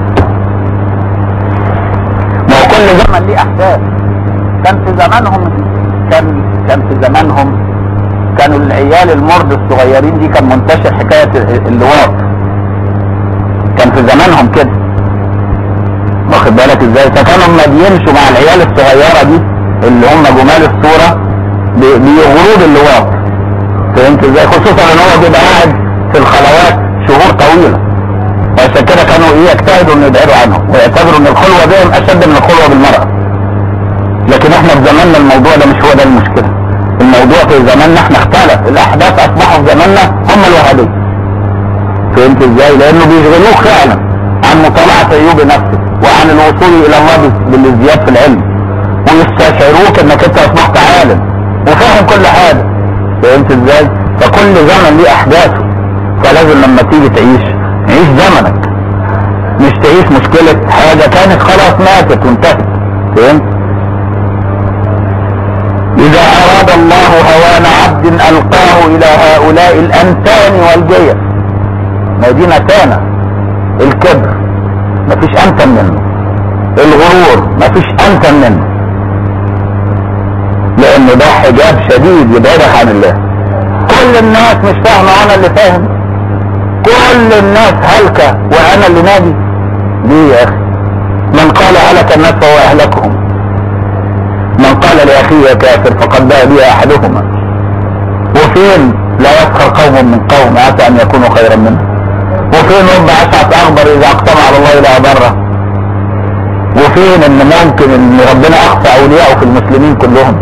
Speaker 1: ما هو كل زمن ليه احداث كان في زمانهم كان كان في زمانهم كانوا العيال المرض الصغيرين دي كان منتشر حكاية اللواط كان في زمانهم كده واخد بالك ازاي فكانوا لما بيمشوا مع العيال الصغيرة دي اللي هم جمال الصورة بي- بيغروا باللواط فهمت ازاي خصوصا ان هو بيبقى قاعد في الخلوات شهور طويلة وعشان كده كانوا ايه يجتهدوا انه يبعدوا عنهم ويعتبروا ان الخلوة بهم اشد من الخلوة بالمرأة لكن احنا في زماننا الموضوع ده مش هو ده المشكلة الموضوع في زماننا احنا اختلف الاحداث اصبحوا في زماننا هم الوهابية فهمت ازاي لانه بيشغلوك فعلا عن مطالعة عيوب نفسك وعن الوصول الى الله بال- بالازدياد في العلم ويستشعروك انك انت اصبحت عالم وفاهم كل حاجة فهمت ازاي فكل زمن ليه احداثه فلازم لما تيجي تعيش عيش زمنك مش تعيش مشكلة حاجة كانت خلاص ماتت وانتهت فهمت إذا أراد الله هوان عبد ألقاه إلى هؤلاء الأنتان والجيش مدينة تانا الكبر مفيش أنتن منه الغرور مفيش أنتن منه لأن ده حجاب شديد يبعدك عن الله كل الناس مش فاهمة أنا اللي فاهم كل الناس هلكة وأنا اللي نادي ليه يا أخي من قال هلك الناس فهو أهلكهم من قال لأخيه يا كافر فقد باء بي أحدهما وفين لا يسخر قوم من قوم عسى أن يكونوا خيرا منهم وفين رب أشعث أخبر إذا أقسم على الله لا بره وفين إن ممكن إن ربنا أخفى أولياءه في المسلمين كلهم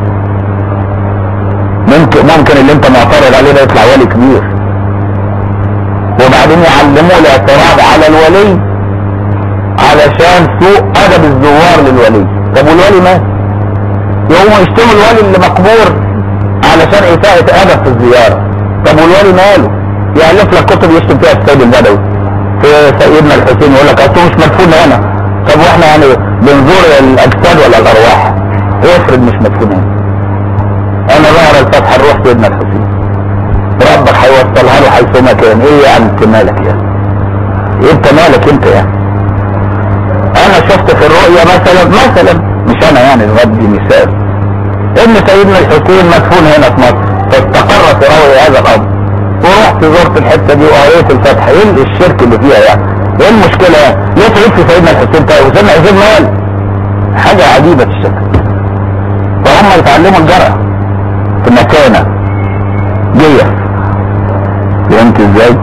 Speaker 1: ممكن ممكن اللي أنت معترض عليه ده يطلع ولي كبير وبعدين يعلموه الاعتراض على الولي علشان سوء أدب الزوار للولي طب والولي مات يقوموا يشتموا الولي اللي مقبور علشان إساءة أدب في الزيارة طب والولي ماله يألف لك كتب يشتم فيها السيد البدوي في سيدنا الحسين يقول لك أصله مش مدفون هنا طب واحنا يعني بنزور الأجساد ولا الأرواح افرض مش مدفون هنا أنا بقرا الفتحة نروح سيدنا الحسين ربك هيوصلها له حيثما كان ايه يعني انت مالك يا انت مالك انت يا انا شفت في الرؤيا مثلا مثلا مش انا يعني نودي مثال ان سيدنا الحسين مدفون هنا في مصر فاستقر في روي هذا الامر ورحت زرت الحته دي وقريت الفتحه ايه الشرك اللي فيها يعني ايه المشكله يعني ليه تعيد في سيدنا الحسين طيب وسيدنا الحسين مال حاجه عجيبه الشكل فهم يتعلموا الجرأة في مكانه جيش فهمت ازاي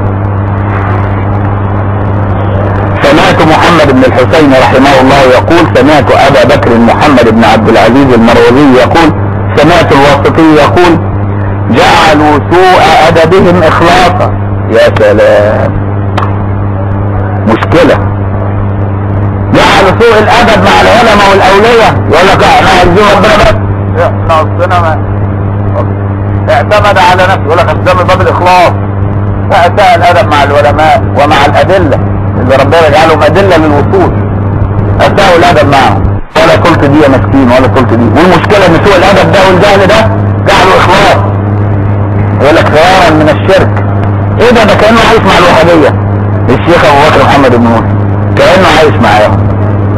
Speaker 1: سمعت محمد بن الحسين رحمه الله يقول سمعت ابا بكر محمد بن عبد العزيز المروزي يقول سمعت الواسطي يقول جعلوا سوء ادبهم اخلاصا يا سلام مشكلة جعلوا سوء الادب مع العلماء والاولياء يقول لك احنا عايزين ربنا بس احنا اصلنا ما اعتمد على نفسه يقول لك ده من باب الاخلاص فاساء الادب مع العلماء ومع الادله اللي ربنا يجعلهم ادله للوصول اساءوا الادب معهم ولا قلت دي يا مسكين ولا قلت دي والمشكله ان سوء الادب ده والجهل ده جعله اخلاص يقول لك فرارا من الشرك ايه ده ده كانه عايش مع الوهابيه الشيخ ابو بكر محمد بن موسى كانه عايش معاهم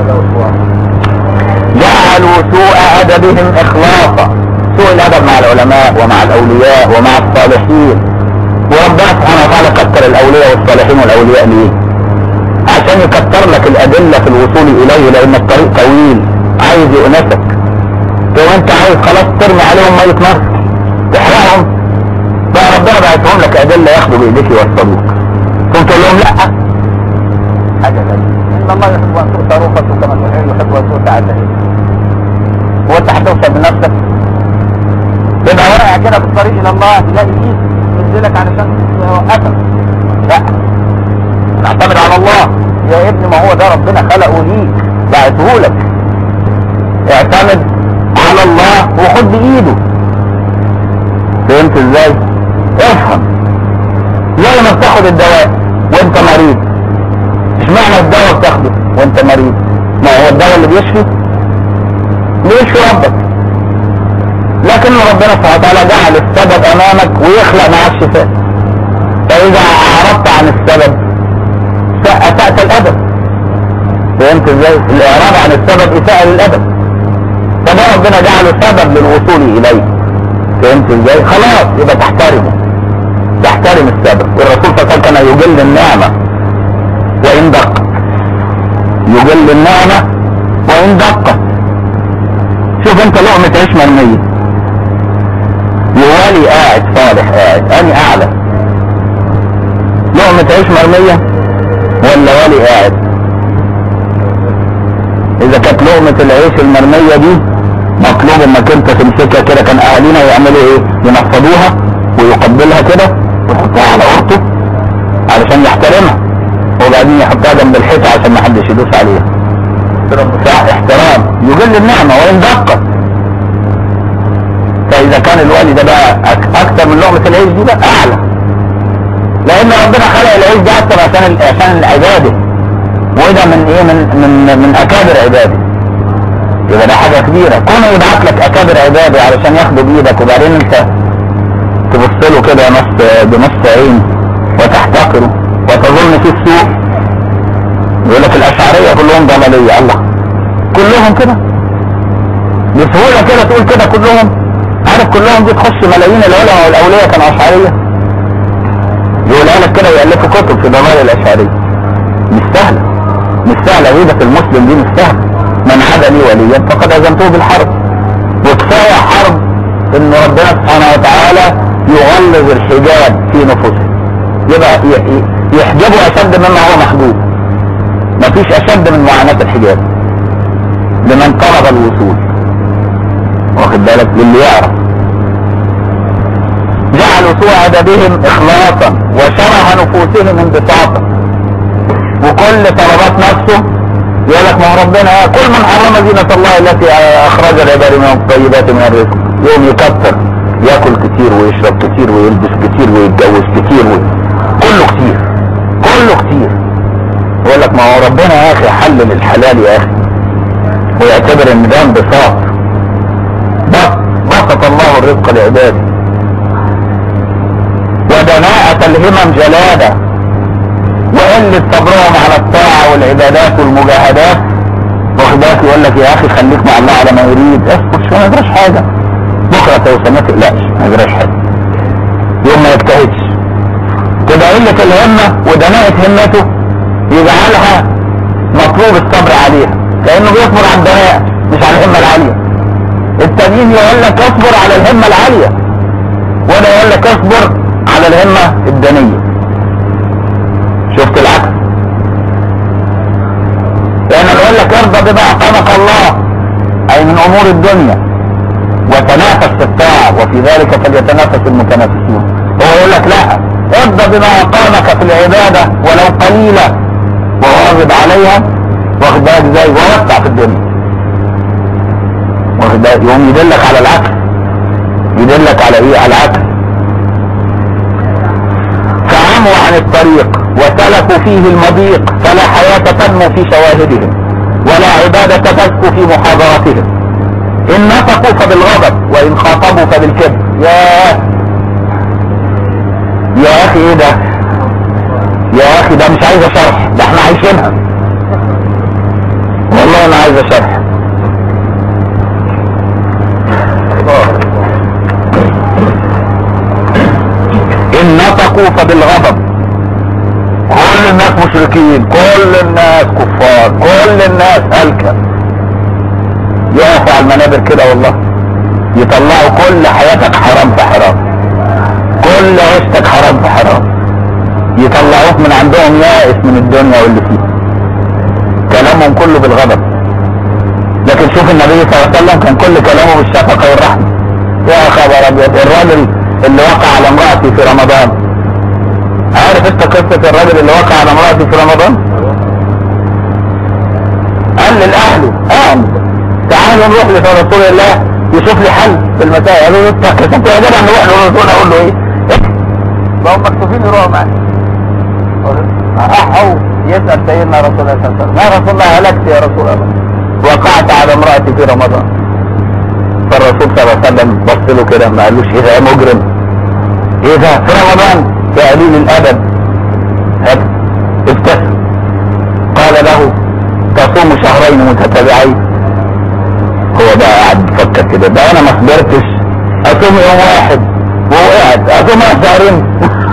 Speaker 1: جعلوا سوء ادبهم اخلاصا سوء الادب مع العلماء ومع الاولياء ومع الصالحين وربنا سبحانه وتعالى كتر الاولياء والصالحين والاولياء ليه عشان يكتر لك الادله في الوصول اليه لان الطريق طويل عايز يؤنسك لو انت عايز خلاص ترمي عليهم ميه نار تحرقهم بقى ربنا بعتهم لك ادله ياخدوا بايديك يوصلوك ثم تقول لهم لا حاجه غريبه ان الله يحب ان تؤتى رخصه كما يحب ان تؤتى عزائه هو انت هتوصل بنفسك تبقى واقع كده في الطريق الى الله تلاقي ايد تنزلك علشان توقفك لا نعتمد على الله يا ابني ما هو ده ربنا خلقه ليك بعته لك اعتمد على الله وخد بايده فهمت ازاي افهم زي ما بتاخد الدواء وانت مريض اشمعنى الدواء بتاخده وانت مريض ما هو الدواء اللي بيشفي بيشفي ربك لكن ربنا سبحانه وتعالى جعل السبب امامك ويخلق معاه الشفاء فاذا اعرضت عن السبب اسأت الادب فهمت ازاي الاعراض عن السبب اساءة للادب فده ربنا جعله سبب للوصول اليه فهمت ازاي خلاص يبقى تحترمه تحترم السبب والرسول صلى الله عليه وسلم كان يجل النعمة وان دقت يجل النعمة وان دقت شوف انت لقمة عيش مرمية يوالي قاعد صالح قاعد اني اعلى لقمة عيش مرمية ولا والي قاعد اذا كانت لقمة العيش المرمية دي مطلوب انك انت تمسكها كده كان اهالينا يعملوا ايه ينفضوها ويقبلها كده ويحطها على عورته علشان يحترمها وبعدين يحطها جنب الحيطة عشان ما حدش يدوس عليها احترام يجل النعمة وان دقت فاذا كان الوالي ده بقى اكتر من لقمة العيش دي بقى اعلى لان ربنا خلق العيش ده اكتر عشان عشان العبادة وده من ايه من من من اكابر عباده يبقى ده حاجة كبيرة كونه يبعت لك اكابر عباده علشان ياخدوا بايدك وبعدين انت تبص له كده نص بنص عين وتحتقره وتظن فيه السوء يقول لك الاشعرية كلهم ضلالية الله كلهم كده بسهولة كده تقول كده كلهم عارف كلهم دي تخش ملايين العلماء والاولياء كانوا اشعرية يقولها لك كده ويألفوا كتب في ضلال الاشعرية مش سهلة مش سهلة غيبة المسلم دي مش سهلة من عاد لي وليا فقد اذنته بالحرب وكفاية حرب ان ربنا سبحانه وتعالى يغلظ الحجاب في نفوسهم يبقى يحجبوا اشد مما هو محجوب مفيش اشد من معاناة الحجاب لمن طلب الوصول واخد بالك للي يعرف جعلوا سوء ادبهم اخلاصا وشره نفوسهم انبساطا وكل طلبات نفسه يقول لك ما هو ربنا كل من حرم زينة الله التي اخرج العباد من الطيبات من الرزق يوم يكتر ياكل كتير ويشرب كتير ويلبس كتير ويتجوز كتير و... كله كتير كله كتير يقول لك ما هو ربنا يا اخي حلل الحلال يا اخي ويعتبر ان ده انبساط بسط الله الرزق لعباده ودناءة الهمم جلادة وقلة صبرهم على الطاعة والعبادات والمجاهدات واخدات يقول لك يا اخي خليك مع الله على ما يريد اصبر شوية ما يجراش حاجة بكرة توصل ما تقلقش ما يجراش حاجة يوم ما يجتهدش تبقى قلة الهمة ودناءة همته يجعلها مطلوب الصبر عليها كأنه بيصبر على الدناءة مش على الهمة العالية التانيين يقول لك اصبر على الهمة العالية وده يقول لك اصبر على الهمة الدنية شفت العكس لان يقول لك ارضى بما اقامك الله اي من امور الدنيا وتنافس في الطاعة وفي ذلك فليتنافس المتنافسون هو يقول لك لا ارضى بما اقامك في العبادة ولو قليلة وواظب عليها واخد بالك ازاي ووسع في الدنيا واخد بالك يقوم يدلك على العكس يدلك على ايه على العكس فعموا عن الطريق وسلكوا فيه المضيق فلا حياة تنمو في شواهدهم ولا عبادة تزكو في محاضراتهم إن نطقوا فبالغضب وإن خاطبوا فبالكذب يا يا أخي إيه ده يا أخي ده مش عايز شرح ده احنا عايشينها والله أنا عايز شرح إن نطقوا فبالغضب كل الناس مشركين كل الناس كفار كل الناس هلكة يقفوا على المنابر كده والله يطلعوا كل حياتك حرام في حرام كل عيشتك حرام في حرام يطلعوك من عندهم يائس من الدنيا واللي فيها كلامهم كله بالغضب لكن شوف النبي صلى الله عليه وسلم كان كل كلامه بالشفقة والرحمة يا خبر ابيض الراجل اللي وقع على امرأتي في رمضان عارف انت قصة الراجل اللي وقع على امرأتي في رمضان قال لأهله قام تعالوا نروح لرسول الله يشوف لي حل في المسائل قالوا له انت كنت يا جدع نروح للرسول اقول له ايه؟ ما هم مكتوبين يروحوا معايا احو يسأل سيدنا رسول الله صلى الله عليه وسلم يا رسول الله هلكت يا رسول الله وقعت على امرأتي في رمضان فالرسول صلى الله عليه وسلم بص له كده ما قالوش ايه ده يا مجرم ايه ده في رمضان يا قليل الادب هات ابتسم قال له تصوم شهرين متتابعين هو بقى قاعد يفكر كده ده انا ما صبرتش اصوم يوم واحد ووقعت اصوم شهرين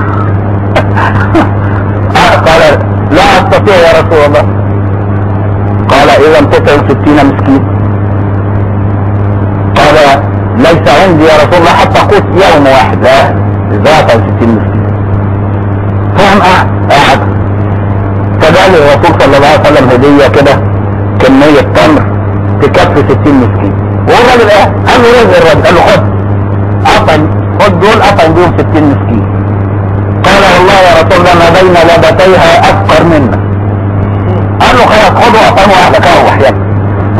Speaker 1: قال لا استطيع يا رسول الله قال اذا تطعم ستين مسكين قال ليس عندي يا رسول الله حتى قوت يوم واحد لا ازاي اطعم ستين مسكين فهم قاعد قاعد فجاء لي الرسول صلى الله عليه وسلم هديه كده كميه تمر تكفي ستين مسكين وهو الراجل ايه قال له رزق الراجل قال له خد اطعم خد دول اطعم بيهم ستين مسكين قال والله يا رسول الله ما بين لبتيها افقر منا قال له خلاص خدوا اطعموا اهلك اروح يلا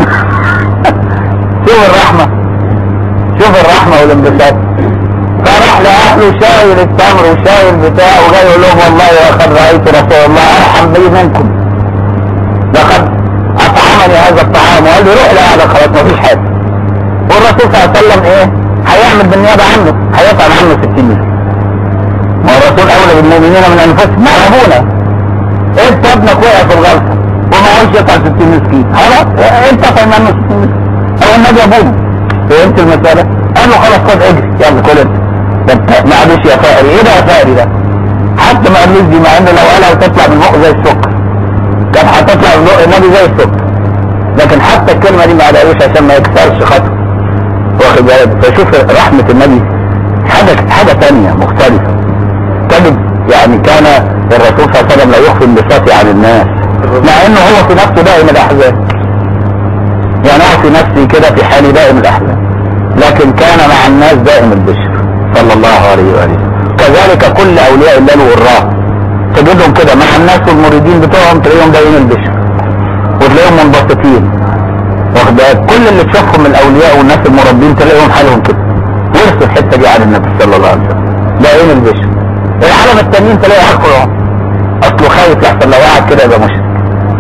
Speaker 1: شوف الرحمه شوف الرحمه والانبساط فراح لاهله شايل التمر وشايل بتاع وجاي يقول لهم والله لقد رايت رسول الله ارحم بي منكم لقد اطعمني هذا الطعام وقال لي روح لاهلك خلاص مفيش حاجه والرسول صلى الله عليه وسلم ايه هيعمل بالنيابه عنه هيطعم عنه 60 مسكين ما هو الرسول اولى بالمؤمنين من انفسهم ما ابونا انت ابنك وقع في الغلطه وما عاوز يطعم 60 مسكين خلاص انت اطعم عنه 60 مسكين او النبي ابونا فهمت المساله قال له خلاص خد اجري يلا كل انت طب معلش يا فقري ايه ده يا فقري ده حتى ما قالوش دي مع انه لو قالها وتطلع من بقه زي السكر كان هتطلع من بق النبي زي السكر لكن حتى الكلمه دي ما قالهاش عشان ما يكسرش خاطره واخد بالك فشوف رحمه النبي حاجه حاجه ثانيه مختلفه تجد يعني كان الرسول صلى الله عليه وسلم لا يخفي انبساطه عن الناس مع انه هو في نفسه دائم الاحزان يعني هو في نفسه كده في حال دائم الاحزان لكن كان مع الناس دائم البشر صلى الله عليه واله كذلك كل اولياء الله الغراء تجدهم كده مع الناس والمريدين بتوعهم تلاقيهم دائم البشر وتلاقيهم منبسطين واخد بالك كل اللي تشوفهم من الاولياء والناس المربين تلاقيهم حالهم كده ورثوا الحته دي عن النبي صلى الله عليه وسلم دائم البشر العالم التانيين تلاقي عقله اصله خايف لحسن لو قعد كده يبقى مشرك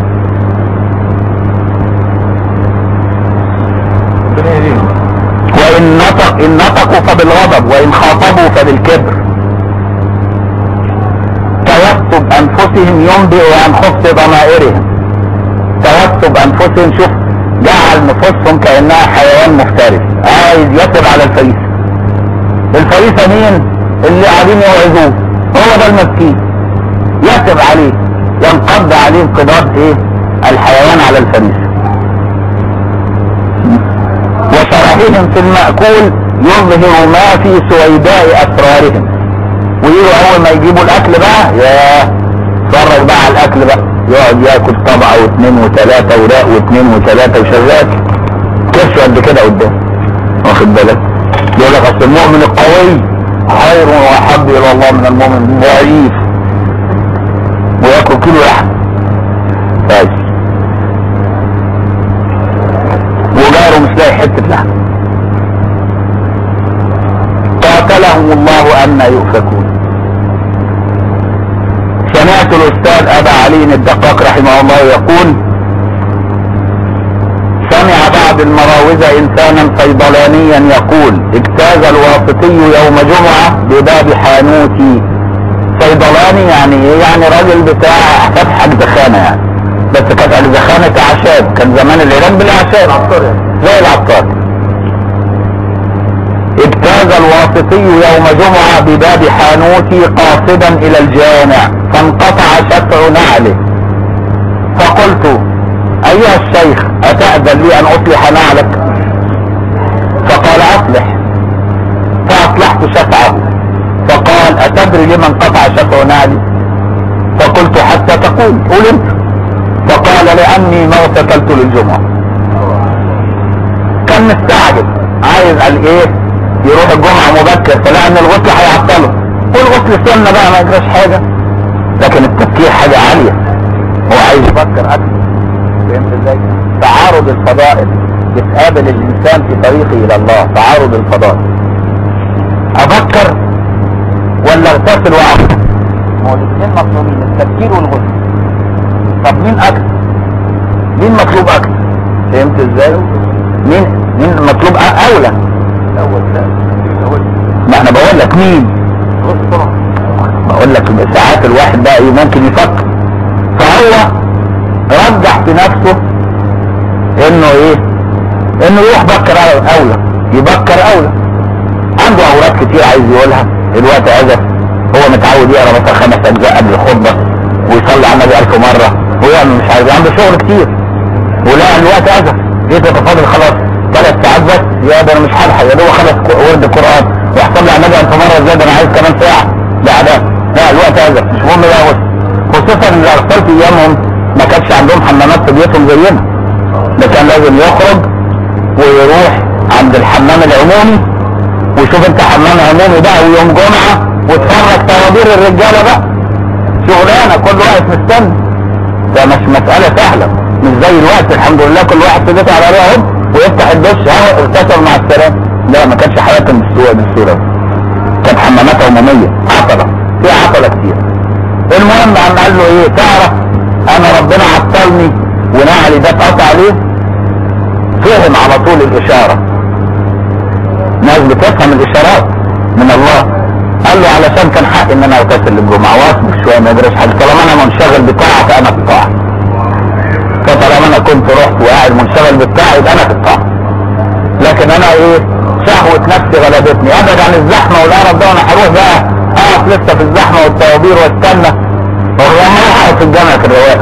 Speaker 1: وان نطق ان نطقوا فبالغضب وان خاطبوا فبالكبر توسب انفسهم ينبئ عن خبث ضمائرهم توسب انفسهم شوف جعل نفوسهم كانها حيوان مفترس عايز يصل على الفريسه الفريسه مين اللي قاعدين يوعظوه هو ده المسكين يصل عليه ينقض عليه انقضاض ايه الحيوان على الفريسه وشرحهم في المأكول يظهر ما في سويداء أسرارهم ويجوا أول ما يجيبوا الأكل بقى يا اتفرج بقى على الأكل بقى يقعد ياكل طبعة واثنين وثلاثة وراء واثنين وثلاثة وشغال كرش قد كده قدام واخد بالك يقول لك أصل المؤمن القوي خير وأحب إلى الله من المؤمن الضعيف وياكل كيلو لحم طيب وجاره مش لاقي حته لحم عنا يؤفكون سمعت الاستاذ ابا علي الدقاق رحمه الله يقول سمع بعض المراوزة انسانا صيدلانيا يقول اجتاز الواسطي يوم جمعة بباب حانوتي صيدلاني يعني ايه يعني راجل بتاع فتح دخانة يعني بس كانت الدخانة اعشاب كان زمان العلاج بالاعشاب زي العطار اجتاز الواسطي يوم جمعة بباب حانوتي قاصدا الى الجامع فانقطع شفع نعله فقلت ايها الشيخ اتأذن لي ان اصلح نعلك فقال اصلح فاصلحت شفعه فقال اتدري لمن قطع شفع نعلي فقلت حتى تقول قول انت فقال لاني ما اغتسلت للجمعة كان مستعجل عايز قال ايه يروح الجمعة مبكر فلقى ان الغسل هيعطله قول غسل سنة بقى ما يجراش حاجة لكن التفكير حاجة عالية هو عايز يفكر اكتر فهمت ازاي تعارض الفضائل بتقابل الانسان في طريقه الى الله تعارض الفضائل افكر ولا اغتسل واعمل ما هو الاثنين مطلوبين التفكير والغسل طب مين اكتر مين مطلوب اكتر فهمت ازاي مين مين مطلوب أ- اولى ما انا بقول لك مين بقول لك ساعات الواحد بقى إيه ممكن يفكر فهو رجح في نفسه انه ايه انه يروح بكر اولى يبكر اولى عنده اوراد كتير عايز يقولها الوقت عزف هو متعود يقرا مثلا خمس اجزاء قبل الخطبه ويصلي على النبي الف مره ويعمل مش عارف عنده شغل كتير ولا الوقت عزف جيت يتفاضل خلاص ثلاث ساعات بس يا ده انا مش هلحق يا دوب خلص ورد القران واحصل على النبي الف مره ازاي ده انا عايز كمان ساعه بعدها لا الوقت عزف مش مهم بقى وسط خصوصا ان الاطفال في ايامهم ما كانش عندهم حمامات في بيوتهم زينا ده كان لازم يخرج ويروح عند الحمام العمومي ويشوف انت حمام عمومي بقى ويوم جمعة وتفرج طوابير الرجالة بقى شغلانة كل واحد مستني ده مش مسألة سهلة مش زي الوقت الحمد لله كل واحد في بيته على رأيه ويفتح الدش اهو اغتسل مع السلامة لا ما كانش حياتهم بالسوء بالصورة دي كان حمامات عمومية عطلة في عطلة كتير المهم عم قال له ايه تعرف انا ربنا عطلني ونعلي ده اتقطع عليه فهم على طول الاشارة ناس بتفهم الاشارات من الله قال له علشان كان حقي ان انا اغتسل للجمعة واصبر شوية ما يدريش حاجة طالما انا منشغل بطاعة فانا في الطاعة فطالما انا كنت رحت وقاعد منشغل بالطاعة يبقى انا في الطاعة لكن انا ايه شهوة نفسي غلبتني ابعد عن الزحمة والقرف ده وانا هروح بقى اقف لسه في الزحمة والطوابير واستنى وهو ما في الجامعة في الرواق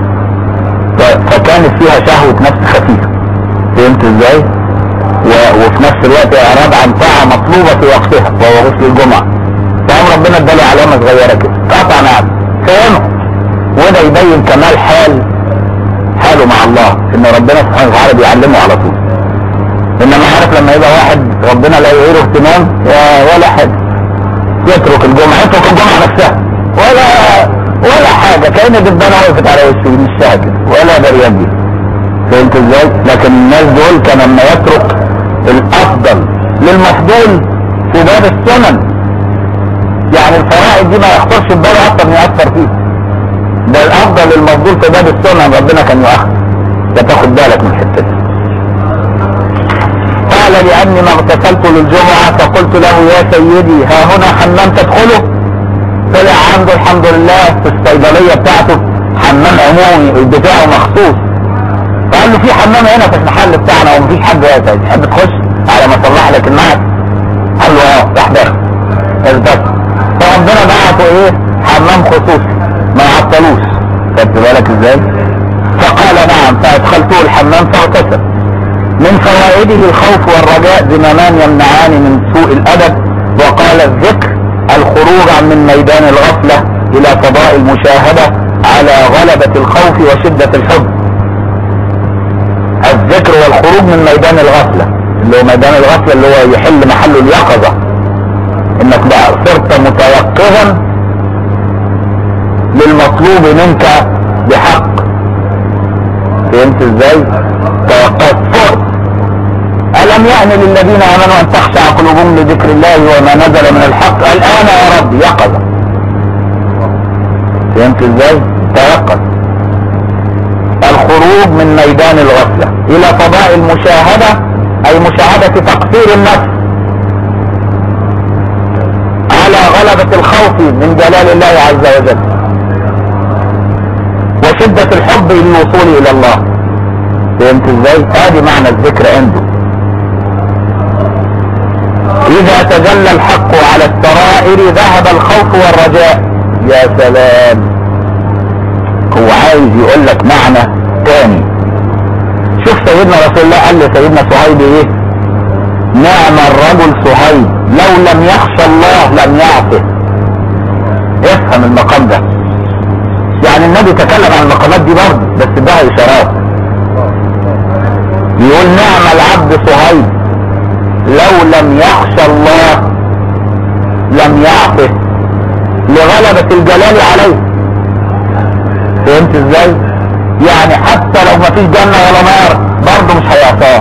Speaker 1: ف- فكانت فيها شهوة نفس خفيفة فهمت ازاي؟ و- وفي نفس الوقت اعراض عن طاعة مطلوبة في وقتها وهو غسل الجمعة فقام ربنا اداله علامة صغيرة كده قطع نعم فهمه وده يبين كمال حال حاله مع الله ان ربنا سبحانه وتعالى بيعلمه على طول انما عارف لما يبقى واحد ربنا لا يعيره اهتمام يا ولا حاجة يترك الجمعة يترك الجمعة نفسها ولا ولا حاجة كأن الدبانة وقفت على وشه مش كده ولا دريان بيه فهمت ازاي؟ لكن الناس دول كان لما يترك الافضل للمفضول في باب السنن يعني الفرائض دي ما يخطرش في باله اصلا يأثر فيه ده الافضل للمفضول في باب السنن ربنا كان يؤخر ده تاخد بالك من الحته دي قال لاني ما اغتسلت للجمعه فقلت له يا سيدي ها هنا حمام تدخله طلع عنده الحمد لله في الصيدليه بتاعته حمام عمومي بتاعه مخصوص فقال له في حمام هنا في المحل بتاعنا ومفيش حد يقعد تحب تخش على ما اصلح لك المعد قال له اه راح داخل اثبت فربنا بعته ايه حمام خصوصي ما عطلوش خدت بالك ازاي فقال نعم فادخلته الحمام فاغتسل من فوائده الخوف والرجاء زمامان يمنعان من سوء الادب وقال الذكر الخروج عن من ميدان الغفلة الى فضاء المشاهدة على غلبة الخوف وشدة الحب الذكر والخروج من ميدان الغفلة اللي هو ميدان الغفلة اللي هو يحل محله اليقظة انك بقى صرت متيقظا للمطلوب منك بحق فهمت ازاي تيقظت فقت الا ألم يأن للذين آمنوا أن تخشع قلوبهم لذكر الله وما نزل من الحق الآن يا رب يقظة فهمت ازاي؟ تيقظ الخروج من ميدان الغفلة إلى فضاء المشاهدة أي مشاهدة تقصير النفس على غلبة الخوف من جلال الله عز وجل وشدة الحب للوصول إلى الله فهمت ازاي؟ ادي معنى الذكر عنده اذا تجلى الحق على السرائر ذهب الخوف والرجاء يا سلام هو عايز يقول لك معنى تاني شوف سيدنا رسول الله قال لسيدنا صهيب ايه نعم الرجل صهيب لو لم يخشى الله لم يعصه افهم المقام ده يعني النبي تكلم عن المقامات دي برضه بس ده اشارات يقول نعم العبد صهيب لو لم يخشى الله لم يعصه لغلبة الجلال عليه فهمت ازاي يعني حتى لو مفيش جنة ولا نار برضه مش هيعصاه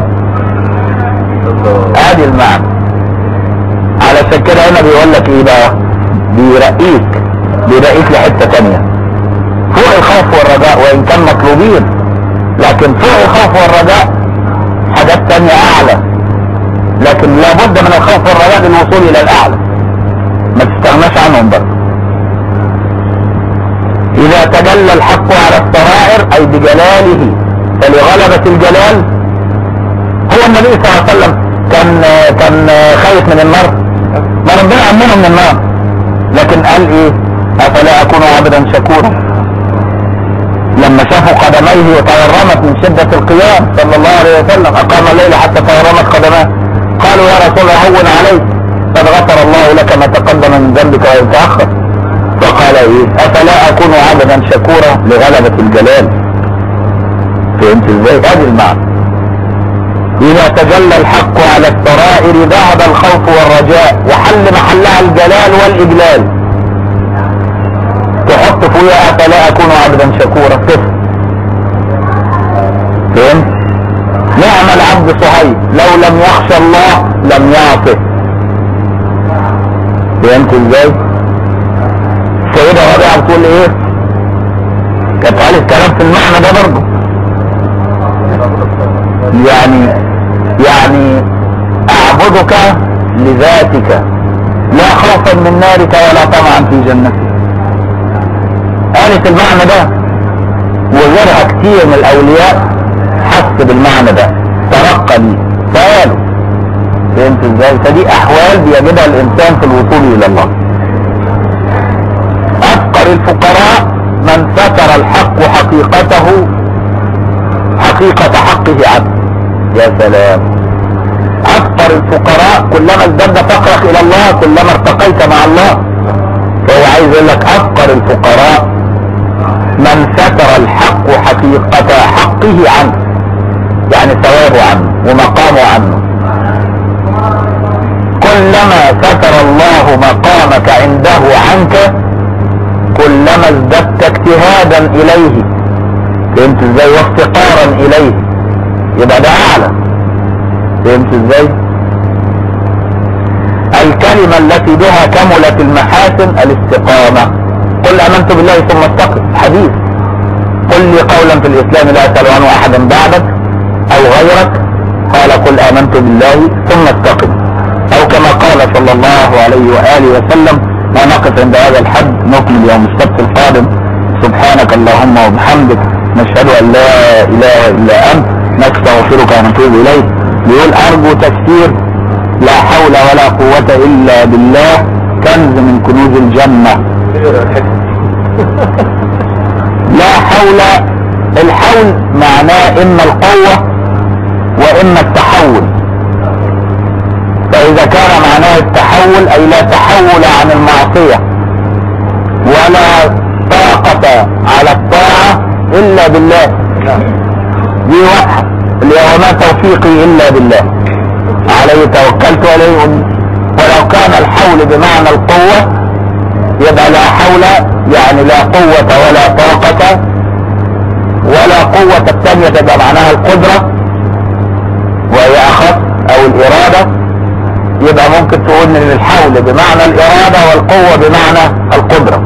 Speaker 1: ادي المعنى علشان كده هنا بيقول لك ايه بقى بيرقيك بيرقيك لحتة تانية فوق الخوف والرجاء وان كان مطلوبين لكن فوق الخوف والرجاء حاجات تانية اعلى لكن لابد من الخوف والرجاء للوصول الى الاعلى ما تستغناش عنهم برضه اذا تجلى الحق على السرائر اي بجلاله فلغلبة الجلال هو النبي صلى الله عليه وسلم كان كان خايف من النار ما ربنا امنه من النار لكن قال ايه افلا اكون عبدا شكورا لما شافوا قدميه وتورمت من شدة القيام صلى الله عليه وسلم اقام الليل حتى تورمت قدماه قالوا يا رسول الله هون عليك قد غفر الله لك ما تقدم من ذنبك وان تاخر فقال ايه افلا اكون عبدا شكورا لغلبة الجلال فهمت ازاي هذه المعنى اذا تجلى الحق على السرائر ذهب الخوف والرجاء وحل محلها الجلال والاجلال تحط فيها افلا اكون عبدا شكورا صفر فهمت نعم العبد صهيب لو لم يخشى الله لم يعصه فهمت ازاي السيدة رابعة بتقول ايه كانت قالت كلام في المعنى ده برضه يعني يعني اعبدك لذاتك لا خوفا من نارك ولا طمعا في جنتك قالت المعنى ده وغيرها كتير من الاولياء حس بالمعنى ده ترقى لي فقالوا فهمت ازاي فدي احوال بيجدها الانسان في الوصول الى الله افقر الفقراء من ستر الحق حقيقته حقيقة حقه عنه يا سلام افقر الفقراء كلما ازداد فقرك الى الله كلما ارتقيت مع الله فهو عايز يقول لك افقر الفقراء من ستر الحق حقيقة حقه عنه يعني ثوابه عنه ومقامه عنه كلما ستر الله مقامك عنده عنك كلما ازددت اجتهادا اليه فهمت ازاي وافتقارا اليه يبقى ده اعلى فهمت ازاي الكلمة التي بها كملت المحاسن الاستقامة قل امنت بالله ثم استقم حديث قل لي قولا في الاسلام لا اسأل عنه احدا بعدك او غيرك قال قل امنت بالله ثم استقم او كما قال صلى الله عليه وآله وسلم ما نقف عند هذا الحد نكمل يوم السبت القادم سبحانك اللهم وبحمدك نشهد ان لا اله الا انت نستغفرك ونتوب اليك بيقول ارجو تفسير لا حول ولا قوة الا بالله كنز من كنوز الجنة لا حول الحول معناه اما القوة واما التحول فاذا كان معناه التحول اي لا تحول عن المعصية ولا طاقة على الطاعة الا بالله دي واحد اللي هو ما توفيقي الا بالله عليه توكلت عليه ولو كان الحول بمعنى القوة يبقى لا حول يعني لا قوة ولا طاقة ولا قوة الثانية تبقى معناها القدرة وهي اخف او الارادة يبقى ممكن تقول ان الحول بمعنى الارادة والقوة بمعنى القدرة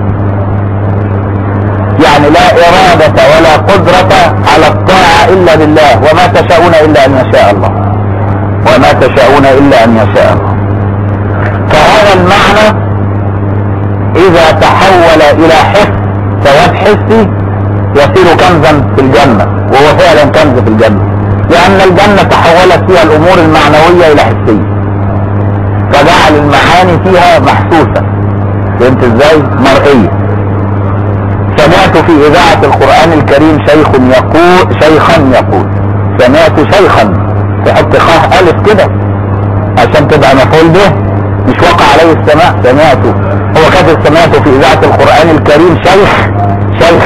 Speaker 1: يعني لا ارادة ولا قدرة على الطاعة الا بالله وما تشاءون الا ان يشاء الله وما تشاءون الا ان يشاء الله فهذا المعنى اذا تحول الى حس ثواب حسي يصير كنزا في الجنة وهو فعلا كنز في الجنة لان الجنة تحولت فيها الامور المعنوية الى حسية فجعل المعاني فيها محسوسة فهمت ازاي مرئية سمعت في اذاعة القرآن الكريم شيخ يقول شيخا يقول سمعت شيخا تحط خاه الف كده عشان تبقى مفعول به مش وقع عليه السماع سمعته هو كاتب سمعته في اذاعة القرآن الكريم شيخ شيخ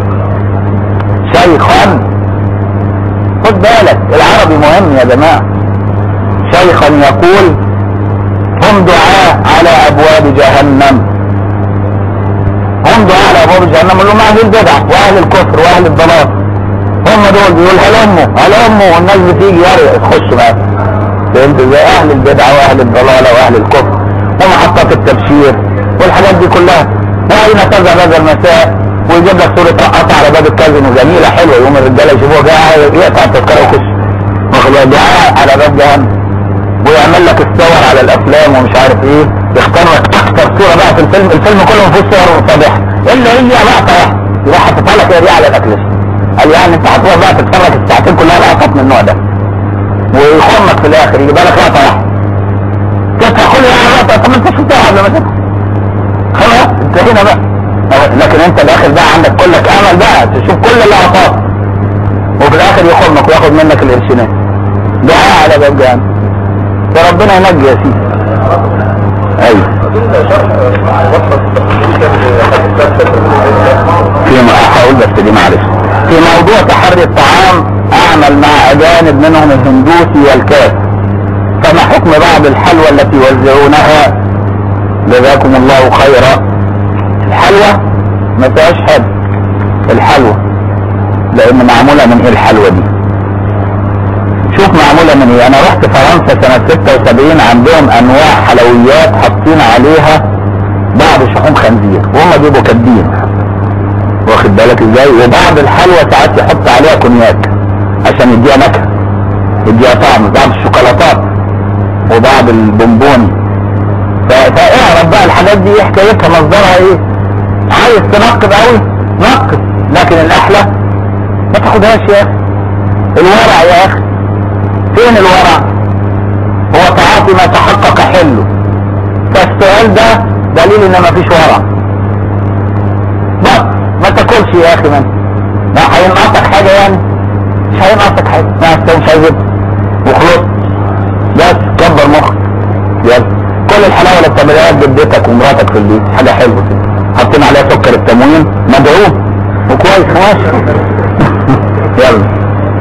Speaker 1: شيخا خد بالك العربي مهم يا جماعة شيخا يقول هم دعاء على ابواب جهنم هم دعاء على ابواب جهنم اللي هم اهل البدع واهل الكفر واهل الضلال هم دول بيقول هلموا هلموا والناس بتيجي يرى تخش بقى فهمت ازاي اهل البدع واهل الضلالة واهل الكفر ومحطات التبشير والحاجات دي كلها واين تذهب هذا المساء ويجيب لك صورة رقصة على باب الكازينو جميلة حلوة يوم الرجالة يشوفوها جاية يقطع التذكرة ويخش واخد دعاء على باب جهنم ويعمل لك الصور على الافلام ومش عارف ايه يختار لك اكتر صورة بقى في الفيلم الفيلم كله ما فيهوش صور صابحة الا هي لقطة واحدة يروح حاططها لك هي دي على الاكليش قال يعني انت هتروح بقى تتفرج الساعتين كلها لقطات من النوع ده ويخمك في الاخر يجيب لك لقطة واحدة تفتح كل يعني لقطة طب ما انت شفتها قبل ما تدخل خلاص انتهينا بقى لكن انت داخل بقى عندك كلك امل بقى تشوف كل اللقطات وفي الاخر يخمك وياخد منك القرشينات دعاء على باب جهنم وربنا ينجي يا سيدي ايوه في هقول بس دي معلش في موضوع تحري الطعام اعمل مع اجانب منهم الهندوسي والكاف فما حكم بعض الحلوى التي يوزعونها جزاكم الله خيرا الحلوى ما فيهاش حد الحلوى لان معمولة من ايه الحلوى دي شوف معمولة من ايه انا رحت فرنسا سنة 76 عندهم انواع حلويات حاطين عليها بعض شحوم خنزير وهم بيبقوا كاتبين واخد بالك ازاي وبعض الحلوى ساعات يحط عليها كونياك عشان يديها نكهه يديها طعم بعض الشوكولاتات وبعض البونبوني فاعرف بقى الحاجات دي ايه حكايتها مصدرها ايه عايز تنقب قوي نقب لكن الاحلى ما تاخدهاش يا اخي الورع يا اخي فين الورع هو تعاطي ما تحقق حله فالسؤال ده دليل ان ما فيش ورع بس ما تاكلش يا اخي من ما هينقصك حاجه يعني مش هينقصك حاجه ما انت مش عايز وخلص بس كبر مخك يلا كل الحلاوه اللي بتعملها جدتك ومراتك في البيت حاجه حلوه كده حاطين عليها سكر التموين مدعوم وكويس ماشي يلا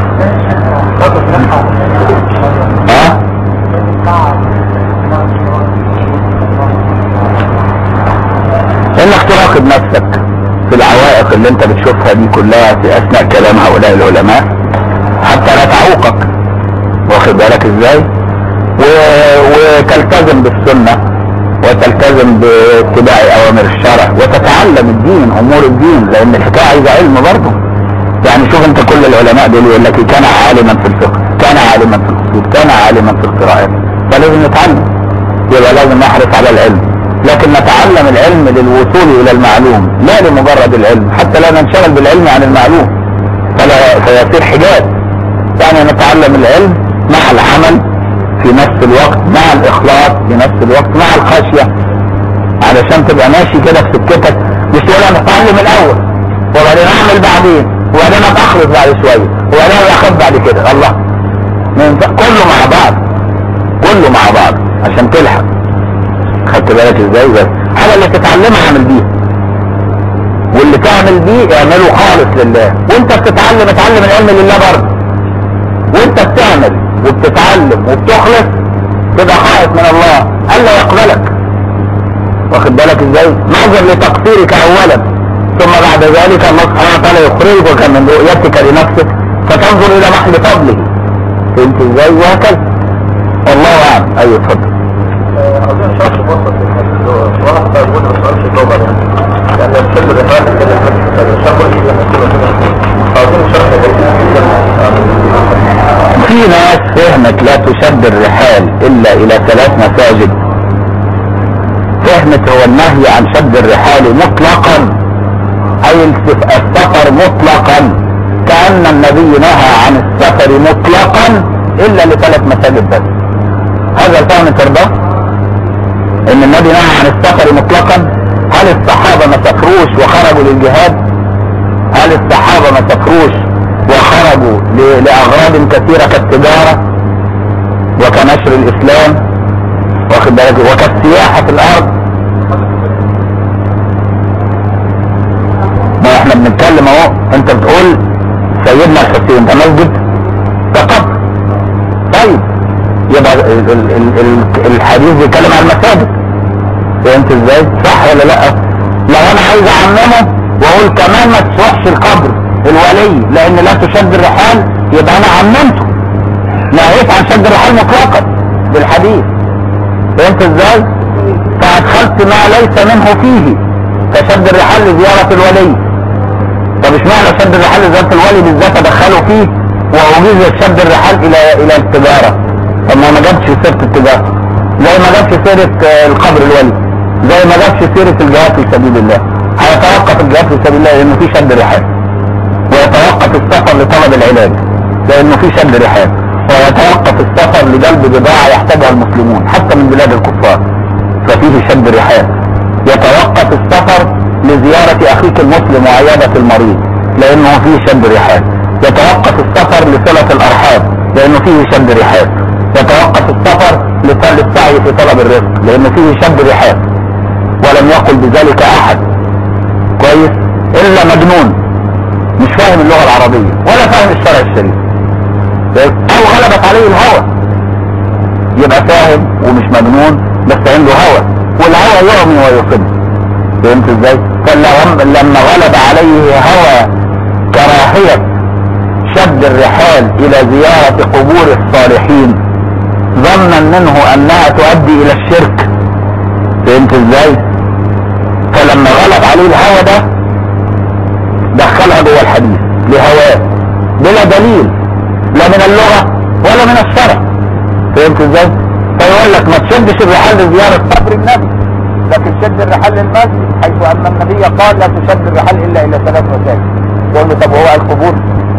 Speaker 1: ها انك تراقب نفسك في العوائق اللي انت بتشوفها دي كلها في اثناء كلام هؤلاء العلماء حتى لا تعوقك واخد بالك ازاي و... وتلتزم بالسنة وتلتزم باتباع اوامر الشرع وتتعلم الدين امور الدين لان الحكاية عايزة علم برضه يعني شوف انت كل العلماء دول يقول لك كان عالما في الفقه كان عالما في الاصول كان عالما في القراءات فلازم نتعلم يبقى لازم نحرص على العلم لكن نتعلم العلم للوصول الى المعلوم لا لمجرد العلم حتى لا ننشغل بالعلم عن المعلوم فلا فيصير حجاب يعني نتعلم العلم مع العمل في نفس الوقت مع الاخلاص في نفس الوقت مع الخشية علشان تبقى ماشي كده في سكتك مش تقول انا اتعلم الاول وبعدين اعمل بعدين وبعدين اتخلص بعد شوية وبعدين اخد بعد كده الله ما ينفع كله مع بعض كله مع بعض عشان تلحق خدت بالك ازاي بس حاجة اللي تتعلمها اعمل بيها واللي تعمل بيه اعمله خالص لله وانت بتتعلم اتعلم العلم لله برضه وانت بتعمل وبتتعلم وبتخلص تبقى خائف من الله الا يقبلك واخد بالك ازاي نظر لتقصيرك اولا ثم بعد ذلك الله سبحانه وتعالى يخرجك من رؤيتك لنفسك فتنظر الى محل فضله فهمت ازاي وهكذا والله ايوه اتفضل
Speaker 2: اظن شخص وسط واحد يقول ما سألش اللغة يعني السر الرحال كده الشخص اظن شخص
Speaker 1: في ناس فهمت لا تشد الرحال الا الى ثلاث مساجد فهمت هو النهي عن شد الرحال مطلقا اي السفر مطلقا كأن النبي نهى عن السفر مطلقا الا لثلاث مساجد بس هذا الفهم ترضى ان النبي نهى عن السفر مطلقا هل الصحابة ما سافروش وخرجوا للجهاد هل الصحابة ما سافروش وخرجوا ل- لأغراض كثيرة كالتجارة وكنشر الإسلام واخد بالك وكالسياحة في الأرض ما احنا بنتكلم اهو انت بتقول سيدنا الحسين ده مسجد ده قبر طيب يبقى ال- ال- ال- ال- الحديث بيتكلم عن المساجد فهمت ازاي صح ولا لا لو انا عايز اعممه واقول كمان ما تروحش القبر الولي لان لا تشد الرحال يبقى انا عممته نهيت عن شد الرحال مطلقا بالحديث فهمت ازاي فادخلت ما ليس منه فيه كشد الرحال لزيارة الولي طب اشمعنى شد الرحال لزيارة الولي بالذات ادخله فيه واجيز شد الرحال الى الى التجارة طب ما ما جابش سيرة التجارة زي ما جابش سيرة آه، القبر الولي زي ما جابش سيرة الجهاد في سبيل الله هيتوقف الجهاد في سبيل الله لانه في شد رحال ويتوقف السفر لطلب العلاج لانه في شد رحال ويتوقف السفر لجلب بضاعة يحتاجها المسلمون حتى من بلاد الكفار ففيه شد رحال يتوقف السفر لزيارة اخيك المسلم وعيادة المريض لانه فيه شد رحال يتوقف السفر لصلة الارحام لانه فيه شد رحال يتوقف السفر لطل السعي في طلب الرزق لانه فيه شد رحال ولم يقل بذلك احد كويس الا مجنون مش فاهم اللغة العربية ولا فاهم الشرع الشريف او غلبت عليه الهوى يبقى فاهم ومش مجنون بس عنده هوى والهوى يعمي ويصم فهمت ازاي فلما لما غلب عليه هوى كراهية شد الرحال الى زيارة قبور الصالحين ظنا منه انها تؤدي الى الشرك فهمت ازاي فلما غلب عليه الهوى ده دخلها جوه الحديث لهواه بلا دليل لا من اللغة ولا من الشرع فهمت ازاي فيقول لك ما تشدش الرحال لزيارة قبر النبي لكن شد الرحال للمسجد حيث ان النبي قال لا تشد الرحال الا الى ثلاث مساجد يقول له طب هو القبور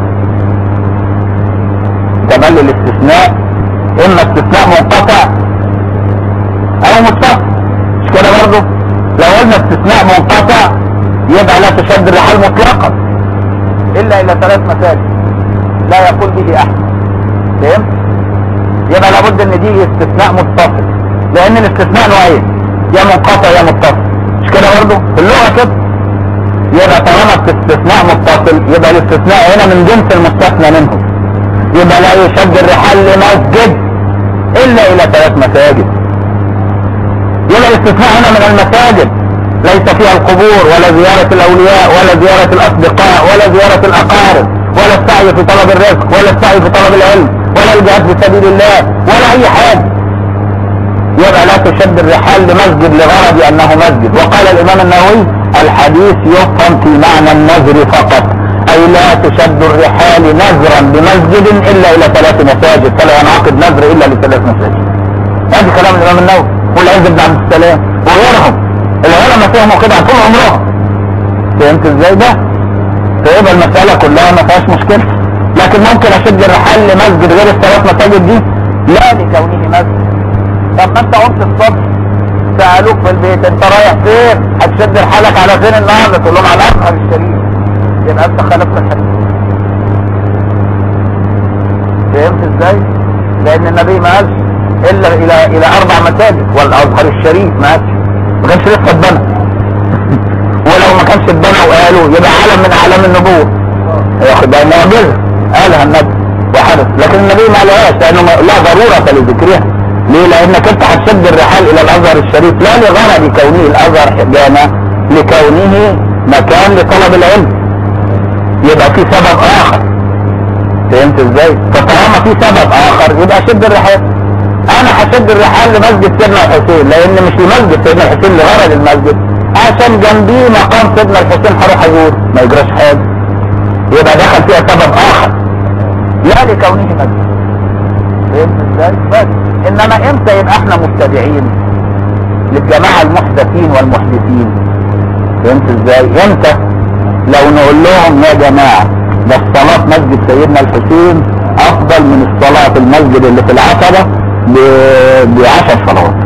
Speaker 1: كمان للاستثناء اما استثناء منقطع او متصل مش كده برضه لو قلنا استثناء منقطع يبقى لا تشد الرحال مطلقا الا الى ثلاث مساجد لا يقول به احد فهمت يبقى لابد ان دي استثناء متصل لان الاستثناء نوعين يا منقطع يا متصل مش كده برضه في اللغه كده يبقى طالما استثناء متصل يبقى الاستثناء هنا من جنس المستثنى منه يبقى لا يشد الرحال لمسجد الا الى ثلاث مساجد يبقى الاستثناء هنا من المساجد ليس فيها القبور ولا زيارة الاولياء ولا زيارة الاصدقاء ولا زيارة الاقارب ولا السعي في طلب الرزق ولا السعي في طلب العلم ولا الجهاد في سبيل الله ولا اي حاجة يبقى لا تشد الرحال لمسجد لغرض انه مسجد وقال الامام النووي الحديث يفهم في معنى النذر فقط اي لا تشد الرحال نذرا لمسجد الا الى ثلاث مساجد فلا ينعقد نذر الا لثلاث مساجد هذا كلام الامام النووي والعز بن عبد السلام وغيرهم العلماء فهموا كده طول عمرهم فهمت ازاي ده فيبقى المسألة كلها ما فيهاش مشكلة لكن ممكن اشد الرحال لمسجد غير الثلاث مساجد دي لا لكونه مسجد طب ما انت قمت الصبح سألوك في البيت انت رايح فين هتشد رحالك على فين النهارده تقول لهم على الازهر الشريف يبقى انت خالفت الحديث فهمت ازاي لان النبي ما قالش الا الى الى اربع مساجد والازهر الشريف ما قالش ما كانش لسه اتبنى ولو ما كانش اتبنى وقالوا يبقى علم من اعلام النبوه ياخد بقى معجزه قالها النبي وحدث لكن النبي ما قالهاش لانه ما- لا ضروره لذكرها ليه لانك انت هتشد الرحال الى الازهر الشريف لا لغرض كونه الازهر جامع لكونه مكان لطلب العلم يبقى في سبب اخر فهمت ازاي فطالما في سبب اخر يبقى شد الرحال انا هشد الرحال لمسجد سيدنا الحسين لان مش لمسجد سيدنا الحسين لغرض المسجد عشان جنبيه مقام سيدنا الحسين هروح ازور ما يجراش حاجه يبقى دخل فيها سبب اخر لا لكونه مسجد فهمت ازاي بس انما امتى يبقى احنا مبتدعين للجماعه المحدثين والمحدثين فهمت ازاي امتى لو نقول لهم يا جماعه ده الصلاه في مسجد سيدنا الحسين افضل من الصلاه في المسجد اللي في العتبه ب- بعشر صلوات